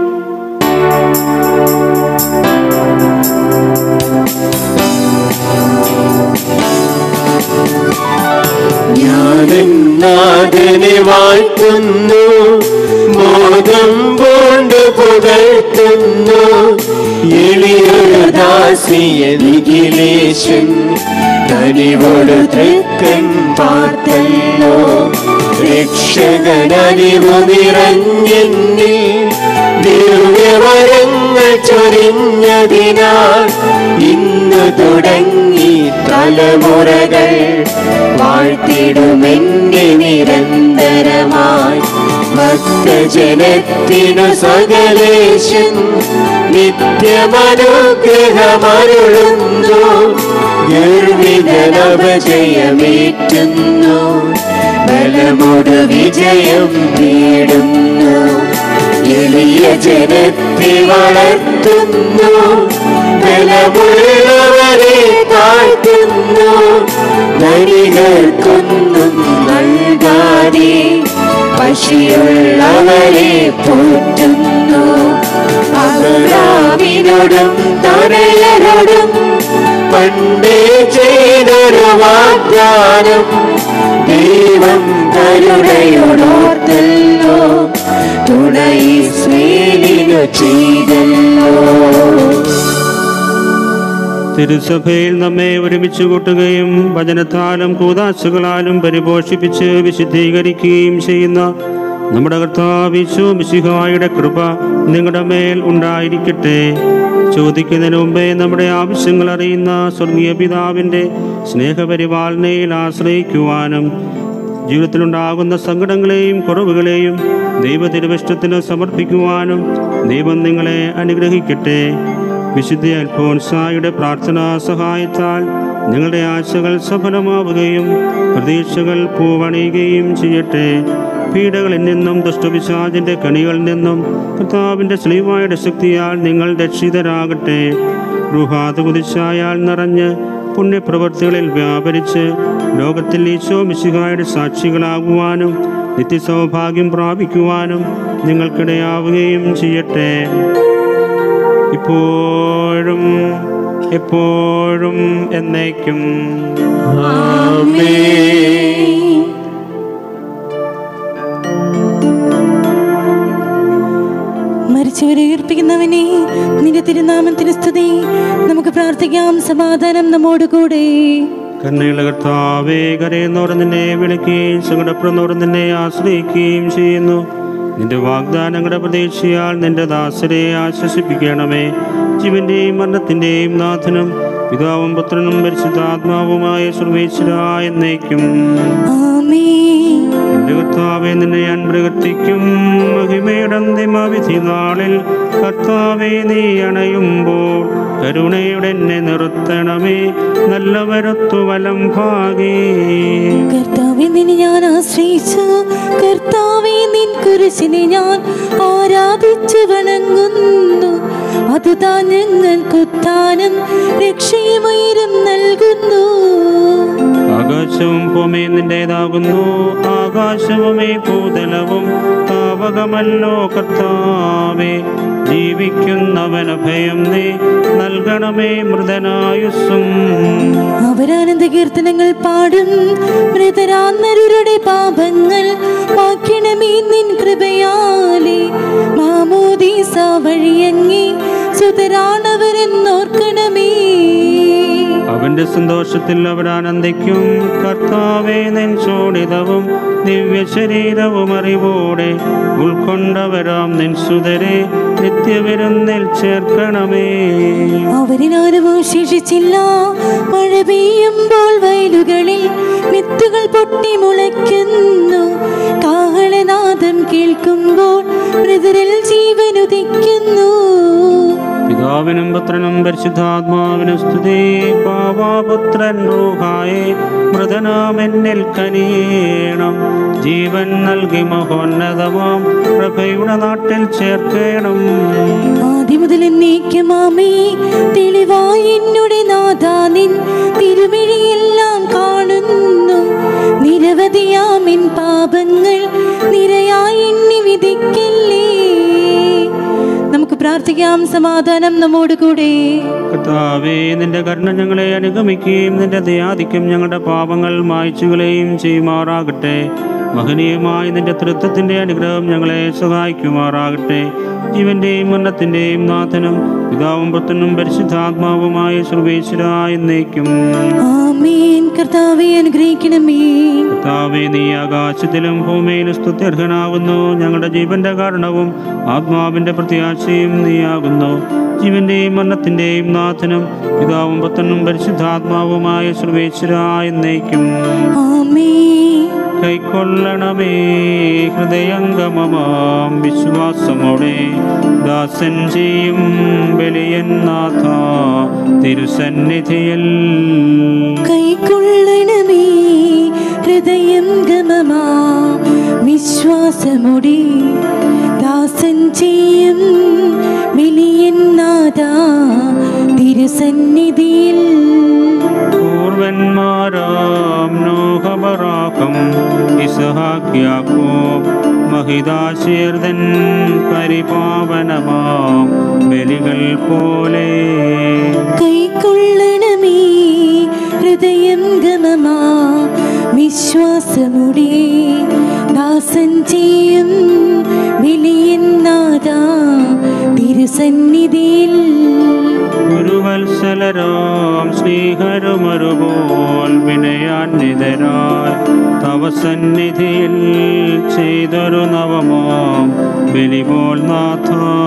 ഞാനെന്നാഥനെ വാഴ്ത്തുന്നു മോദം കൊണ്ട് പുകഴ്ത്തുന്നു എളിയൊരു ദാസിയനിഖിലേശൻ കനിവോട് തൃക്കൻ പാർത്തല്ലോ രക്ഷകനലിവു നിറഞ്ഞെന്നിൽ ദിവ്യവരങ്ങൾ ചൊരിഞ്ഞതിനാൽ ഇന്നു തുടങ്ങി തലമുറകൾ വാഴ്ത്തിടുമെന്നെ നിരന്തരമായി ഭക്തജനത്തിനു സകലേശൻ നിത്യമനുഗ്രഹമരുളുന്നു ഗർവിതനവജയമേറ്റുന്നു ബലമോട് വിജയം നേടുന്നു എളിയ ജനത്തെ വളർത്തുന്നു ബലമുള്ളവരെ താഴ്ത്തുന്നു ധനികർക്കൊന്നും നൽകാതെ പശിയുള്ളവരെ പോറ്റുന്നു അബ്രാമിനോടും തനയരോടും പണ്ടേ ചെയ്തൊരു വാഗ്ദാനം ദൈവം കരുണയോടോർത്തല്ലോ തുണയി സ്വേലിനു ചെയ്തല്ലോ തിരുസഭയിൽ നമ്മെ ഒരുമിച്ച് കൂട്ടുകയും വചനത്താലും കൂതാശകളാലും പരിപോഷിപ്പിച്ച് വിശുദ്ധീകരിക്കുകയും ചെയ്യുന്ന നമ്മുടെ കർത്താവിശു മിശിഹായുടെ കൃപ നിങ്ങളുടെ മേൽ ഉണ്ടായിരിക്കട്ടെ ചോദിക്കുന്നതിന് മുമ്പേ നമ്മുടെ ആവശ്യങ്ങൾ അറിയുന്ന സ്വർഗീയ പിതാവിൻ്റെ സ്നേഹപരിപാലനയിൽ ആശ്രയിക്കുവാനും ജീവിതത്തിലുണ്ടാകുന്ന സങ്കടങ്ങളെയും കുറവുകളെയും ദൈവ തിരുവിഷ്ടത്തിന് സമർപ്പിക്കുവാനും ദൈവം നിങ്ങളെ അനുഗ്രഹിക്കട്ടെ വിശുദ്ധ അൽഫോൻസായുടെ പ്രാർത്ഥനാ സഹായത്താൽ നിങ്ങളുടെ ആശകൾ സഫലമാവുകയും പ്രതീക്ഷകൾ പൂവണിയുകയും ചെയ്യട്ടെ പീഡകളിൽ നിന്നും ദുഷ്ടപിശാചിന്റെ കണികളിൽ നിന്നും കർത്താവിന്റെ സ്ലീവായുടെ ശക്തിയാൽ നിങ്ങൾ രക്ഷിതരാകട്ടെ റുഹാത് കുതിച്ചായാൽ നിറഞ്ഞ് പുണ്യപ്രവൃത്തികളിൽ വ്യാപരിച്ച് ലോകത്തിൽ ഈശോ മിശിഹായുടെ സാക്ഷികളാകുവാനും നിത്യസൗഭാഗ്യം പ്രാപിക്കുവാനും നിങ്ങൾക്കിടയാവുകയും ചെയ്യട്ടെ ഇപ്പോഴും എപ്പോഴും എന്നേക്കും മരിച്ചവരെ ഉയർപ്പിക്കുന്നവനെ നിന്റെ തിരുനാമത്തിന് സ്തുതി നമുക്ക് പ്രാർത്ഥിക്കാം സമാധാനം നമ്മോട് കൂടെ കണ്ണയുള്ള കർത്താവേ കരയുന്നവർ നിന്നെ വിളിക്കുകയും സങ്കടപ്പെടുന്നവർ നിന്നെ ആശ്രയിക്കുകയും ചെയ്യുന്നു നിന്റെ വാഗ്ദാനങ്ങളുടെ പ്രതീക്ഷയാൽ നിന്റെ ദാസരെ ആശ്വസിപ്പിക്കണമേ ജീവന്റെയും മരണത്തിന്റെയും നാഥനും പിതാവും പുത്രനും പരിശുദ്ധാത്മാവുമായ സർവേശ്വര എന്നേക്കും ആമേൻ എന്റെ കർത്താവെ നിന്നെ ഞാൻ പ്രകൃതിക്കും മഹിമയുടെ അന്തിമവിധി നാളിൽ കർത്താവെ നീ അണയുമ്പോൾ കരുണയുടെ എന്നെ നിർത്തണമേ നല്ല വരത്തു വലം ഭാഗേ കർത്താവെ നിന്നെ ഞാൻ ആശ്രയിച്ചു കർത്താവെ നിൻ കുരിശിനെ ഞാൻ ആരാധിച്ചു വണങ്ങുന്നു അതുതാൻ ഞങ്ങൾക്കുത്താനും രക്ഷയുമൈരും നൽകുന്നു ആകാശവും ഭൂമി നിന്റേതാകുന്നു ആകാശവുമേ ഭൂതലവും താവകമല്ലോ കർത്താവേ ജീവിക്കുന്നവന ഭയം നീ നൽകണമേ മൃതനായുസ്സും അവരാനന്ദ കീർത്തനങ്ങൾ പാടും മൃതരാന്നരുടെ പാപങ്ങൾ മാക്കണമേ നിൻ കൃപയാലെ മാമോദീസ വഴിയങ്ങി സുതരാണവരെന്നോർക്കണമേ അവന്റെ സന്തോഷത്തിൽ അവർ ആനന്ദിക്കും കർത്താവേ നിൻ ചോടിതവും ദിവ്യ ശരീരവും അറിവോടെ ഉൾക്കൊണ്ടവരാം നിൻ സുതരെ നിത്യവിരുന്നിൽ ചേർക്കണമേ അവരിനാരവും ശേഷിച്ചില്ല മഴ പെയ്യുമ്പോൾ വയലുകളിൽ വിത്തുകൾ പൊട്ടി മുളയ്ക്കുന്നു കാഹളനാദം കേൾക്കുമ്പോൾ മൃതരിൽ ജീവനുദിക്കുന്നു പിതാവിനും പുത്രനും പരിശുദ്ധാത്മാവിനും സ്തുതി പാവാപുത്രൻ റൂഹായെ മൃതനാം എന്നിൽ കനിയേണം ജീവൻ നൽകി മഹോന്നതമാം പ്രഭയുടെ നാട്ടിൽ ചേർക്കണം ആദ്യം മുതൽ എന്നേക്കുമാമേ തെളിവായി എന്നുടെ നാഥാ നിൻ തിരുമിഴിയെല്ലാം കാണുന്നു നിരവധിയാമിൻ പാപങ്ങൾ നിരയായി എണ്ണി വിധിക്കല്ലേ നമുക്ക് പ്രാർത്ഥിക്കാം സമാധാനം നമ്മോട് കൂടെ കർത്താവേ നിന്റെ കരുണ ഞങ്ങളെ അനുഗമിക്കുകയും നിന്റെ ദയാധിക്യം ഞങ്ങളുടെ പാപങ്ങൾ മായ്ച്ചുകളെയും ചെയ്യുമാറാകട്ടെ മഹനീയമായ നിന്റെ തൃത്വത്തിന്റെ അനുഗ്രഹം ഞങ്ങളെ സഹായിക്കുമാറാകട്ടെ ജീവന്റെയും മരണത്തിന്റെയും നാഥനും പിതാവും പുത്രനും പരിശുദ്ധാത്മാവുമായ സർവേശ്വര എന്നേക്കും ആമേൻ കർത്താവെ അനുഗ്രഹിക്കണമേ കർത്താവേ നീ ആകാശത്തിലും ഭൂമിയിലും സ്തുത്യർഹനാകുന്നു ഞങ്ങളുടെ ജീവന്റെ കാരണവും ആത്മാവിന്റെ പ്രത്യാശയും നീയാകുന്നു ജീവന്റെയും മരണത്തിന്റെയും നാഥനും പിതാവും പുത്രനും പരിശുദ്ധാത്മാവുമായ സർവേശ്വര എന്നേക്കും ആമേൻ കൈക്കൊള്ളണമേ ഹൃദയംഗമമാം വിശ്വാസമോടെ ദാസൻ ചെയ്യും ബലിയൻ നാഥ തിരുസന്നിധിയിൽ കൈക്കൊള്ളണമേ ഹൃദയം ഗമമാ വിശ്വാസമുടി ദാസൻ ചെയ്യും വിളിയന്നാഥ തിരുസന്നിധിയിൽ പൂർവന്മാരാം നോഹബറാക്കം ഇസഹാക്യാക്കോ മഹിതാശീർദൻ പരിപാവനമാം ബലികൾ പോലെ കൈക്കൊള്ളണമേ ഹൃദയം ഗമമാ വിശ്വാസമുടി ദാസൻ ചെയ്യും വിളിയന്നാഥ തിരുസന്നിധിയിൽ ഗുരുവത്സലരാം ശ്രീഹരുമരുപോൽ വിനയാന്വിതരായി തവ സന്നിധിയിൽ ചെയ്തൊരു നവമാം ബലിപോൽ നാഥ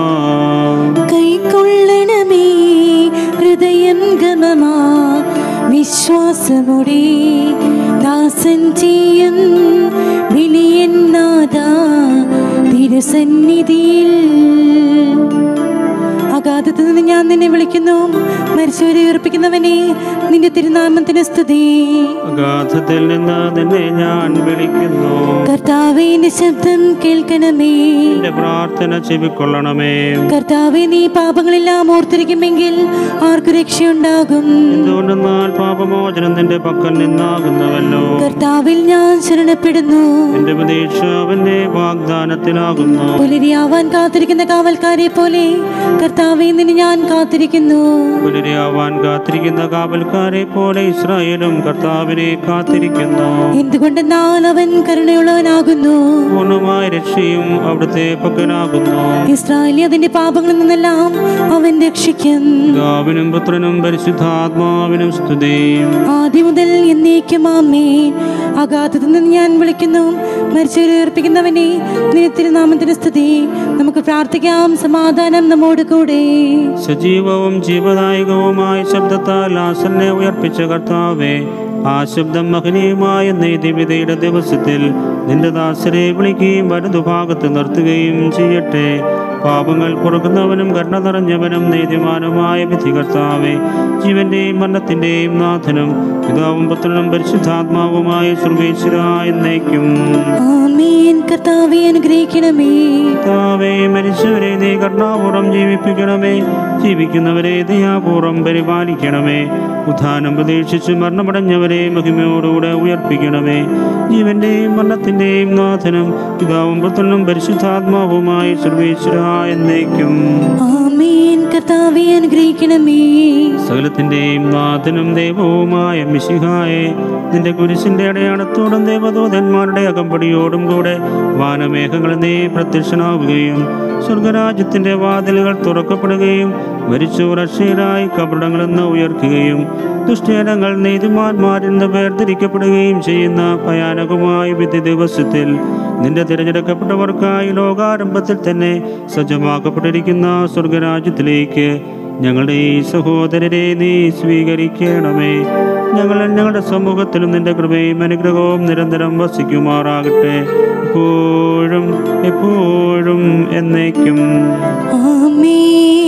കൈക്കൊള്ളണമേ ഹൃദയം ഗമമാ വിശ്വാസമുടി ദാസൻ ചെയ്യും വിളിയന്നാഥ തിരുസന്നിധിയിൽ അഗാധത്ത് നിന്ന് ഞാൻ നിന്നെ വിളിക്കുന്നു മരിച്ചവരെ ഉയർപ്പിക്കുന്നവനെ നിന്റെ തിരുനാമത്തിന് സ്തുതി അഗാധത്തിൽ നിന്ന് നിന്നെ ഞാൻ വിളിക്കുന്നു കർത്താവേ നിന്റെ ശബ്ദം കേൾക്കണമേ എന്റെ പ്രാർത്ഥന ചെവിക്കൊള്ളണമേ കർത്താവെ നീ പാപങ്ങളെല്ലാം ഓർത്തിരിക്കുമെങ്കിൽ ആർക്കു രക്ഷയുണ്ടാകും എന്തുകൊണ്ടെന്നാൽ പാപമോചനം നിന്റെ പക്കൽ നിന്നാകുന്നുവല്ലോ കർത്താവിൽ ഞാൻ ശരണപ്പെടുന്നു എന്റെ പ്രതീക്ഷ അവന്റെ വാഗ്ദാനത്തിലാകുന്നു പുലരിയാവാൻ കാത്തിരിക്കുന്ന കാവൽക്കാരെ പോലെ കർത്താവെ നിന്നെ ഞാൻ കാത്തിരിക്കുന്നു പുലരിയാവാൻ കാത്തിരിക്കുന്ന കാവൽക്കാരെ പോലെ ഇസ്രായേലും കർത്താവിനെ കാത്തിരിക്കുന്നു എന്തുകൊണ്ടെന്നാൽ അവൻ കരുണയുള്ളവനാകുന്നു പൂർണ്ണമായ രക്ഷയും അവിടുത്തെ പക്കലാകുന്നു ഇസ്രായേലി അതിന്റെ പാപങ്ങളിൽ നിന്നെല്ലാം അവൻ രക്ഷിക്കും പിതാവിനും പുത്രനും പരിശുദ്ധാത്മാവിനും സ്തുതിയും ആദ്യം മുതൽ എന്നേക്കും ആമേ അഗാധത്തിൽ നിന്ന് ഞാൻ വിളിക്കുന്നു മരിച്ചവരെ ഉയർപ്പിക്കുന്നവനെ നിനത്തിരുനാമത്തിന് സ്തുതി നമുക്ക് പ്രാർത്ഥിക്കാം സമാധാനം നമ്മോട് കൂടെ സജീവവും ജീവദായകവുമായ ശബ്ദത്താൽ ആസനെ ഉയർപ്പിച്ച കർത്താവെ ആ ശബ്ദം മഹനീയമായ നീതിവിധിയുടെ ദിവസത്തിൽ നിന്റെ ദാസരെ വിളിക്കുകയും വലതുഭാഗത്ത് നിർത്തുകയും ചെയ്യട്ടെ പാപങ്ങൾ പൊറുക്കുന്നവനും കരുണ നിറഞ്ഞവനും നീതിമാനുമായ വിധി കർത്താവെ ജീവന്റെയും മരണത്തിന്റെയും നാഥനും പിതാവും പുത്രനും പരിശുദ്ധാത്മാവുമായ സർവേശ്വര എന്നേക്കും ആമേൻ കർത്താവെ അനുഗ്രഹിക്കണമേ കർത്താവേ മരിച്ചവരെ നീ കർണാപൂർവം ജീവിപ്പിക്കണമേ ജീവിക്കുന്നവരെ ദയാപൂർവം പരിപാലിക്കണമേ ഉത്ഥാനം പ്രതീക്ഷിച്ച് മരണമടഞ്ഞവരെ മഹിമയോടുകൂടെ ഉയർപ്പിക്കണമേ ജീവന്റെയും മരണത്തിന്റെയും നാഥനും പിതാവും പുത്രനും പരിശുദ്ധാത്മാവുമായി സർവേശ്വര എന്നേക്കും ആമേൻ കർത്താവെ അനുഗ്രഹിക്കണമേ സകലത്തിന്റെയും നാഥനും ദൈവവുമായ മിശിഹായെ നിന്റെ കുരിശിന്റെ അടയാളത്തോടും ദേവദൂതന്മാരുടെ അകമ്പടിയോടും കൂടെ വാനമേഘങ്ങളിൽ നീ പ്രത്യക്ഷനാവുകയും സ്വർഗരാജ്യത്തിന്റെ വാതിലുകൾ തുറക്കപ്പെടുകയും മരിച്ചു റഷ്യരായി കപടങ്ങളിൽ നിന്ന് ഉയർക്കുകയും ദുഷ്ടജനങ്ങൾ നീതിമാന്മാരിൽ നിന്ന് വേർതിരിക്കപ്പെടുകയും ചെയ്യുന്ന ഭയാനകമായ വിധി ദിവസത്തിൽ നിന്റെ തിരഞ്ഞെടുക്കപ്പെട്ടവർക്കായി ലോകാരംഭത്തിൽ തന്നെ സജ്ജമാക്കപ്പെട്ടിരിക്കുന്ന സ്വർഗരാജ്യത്തിലേക്ക് ഞങ്ങളുടെ ഈ സഹോദരരെ നീ സ്വീകരിക്കണമേ ഞങ്ങൾ ഞങ്ങളുടെ സമൂഹത്തിലും നിന്റെ കൃപയും അനുഗ്രഹവും നിരന്തരം വസിക്കുമാറാകട്ടെ എപ്പോഴും എപ്പോഴും എന്നേക്കും ആമേൻ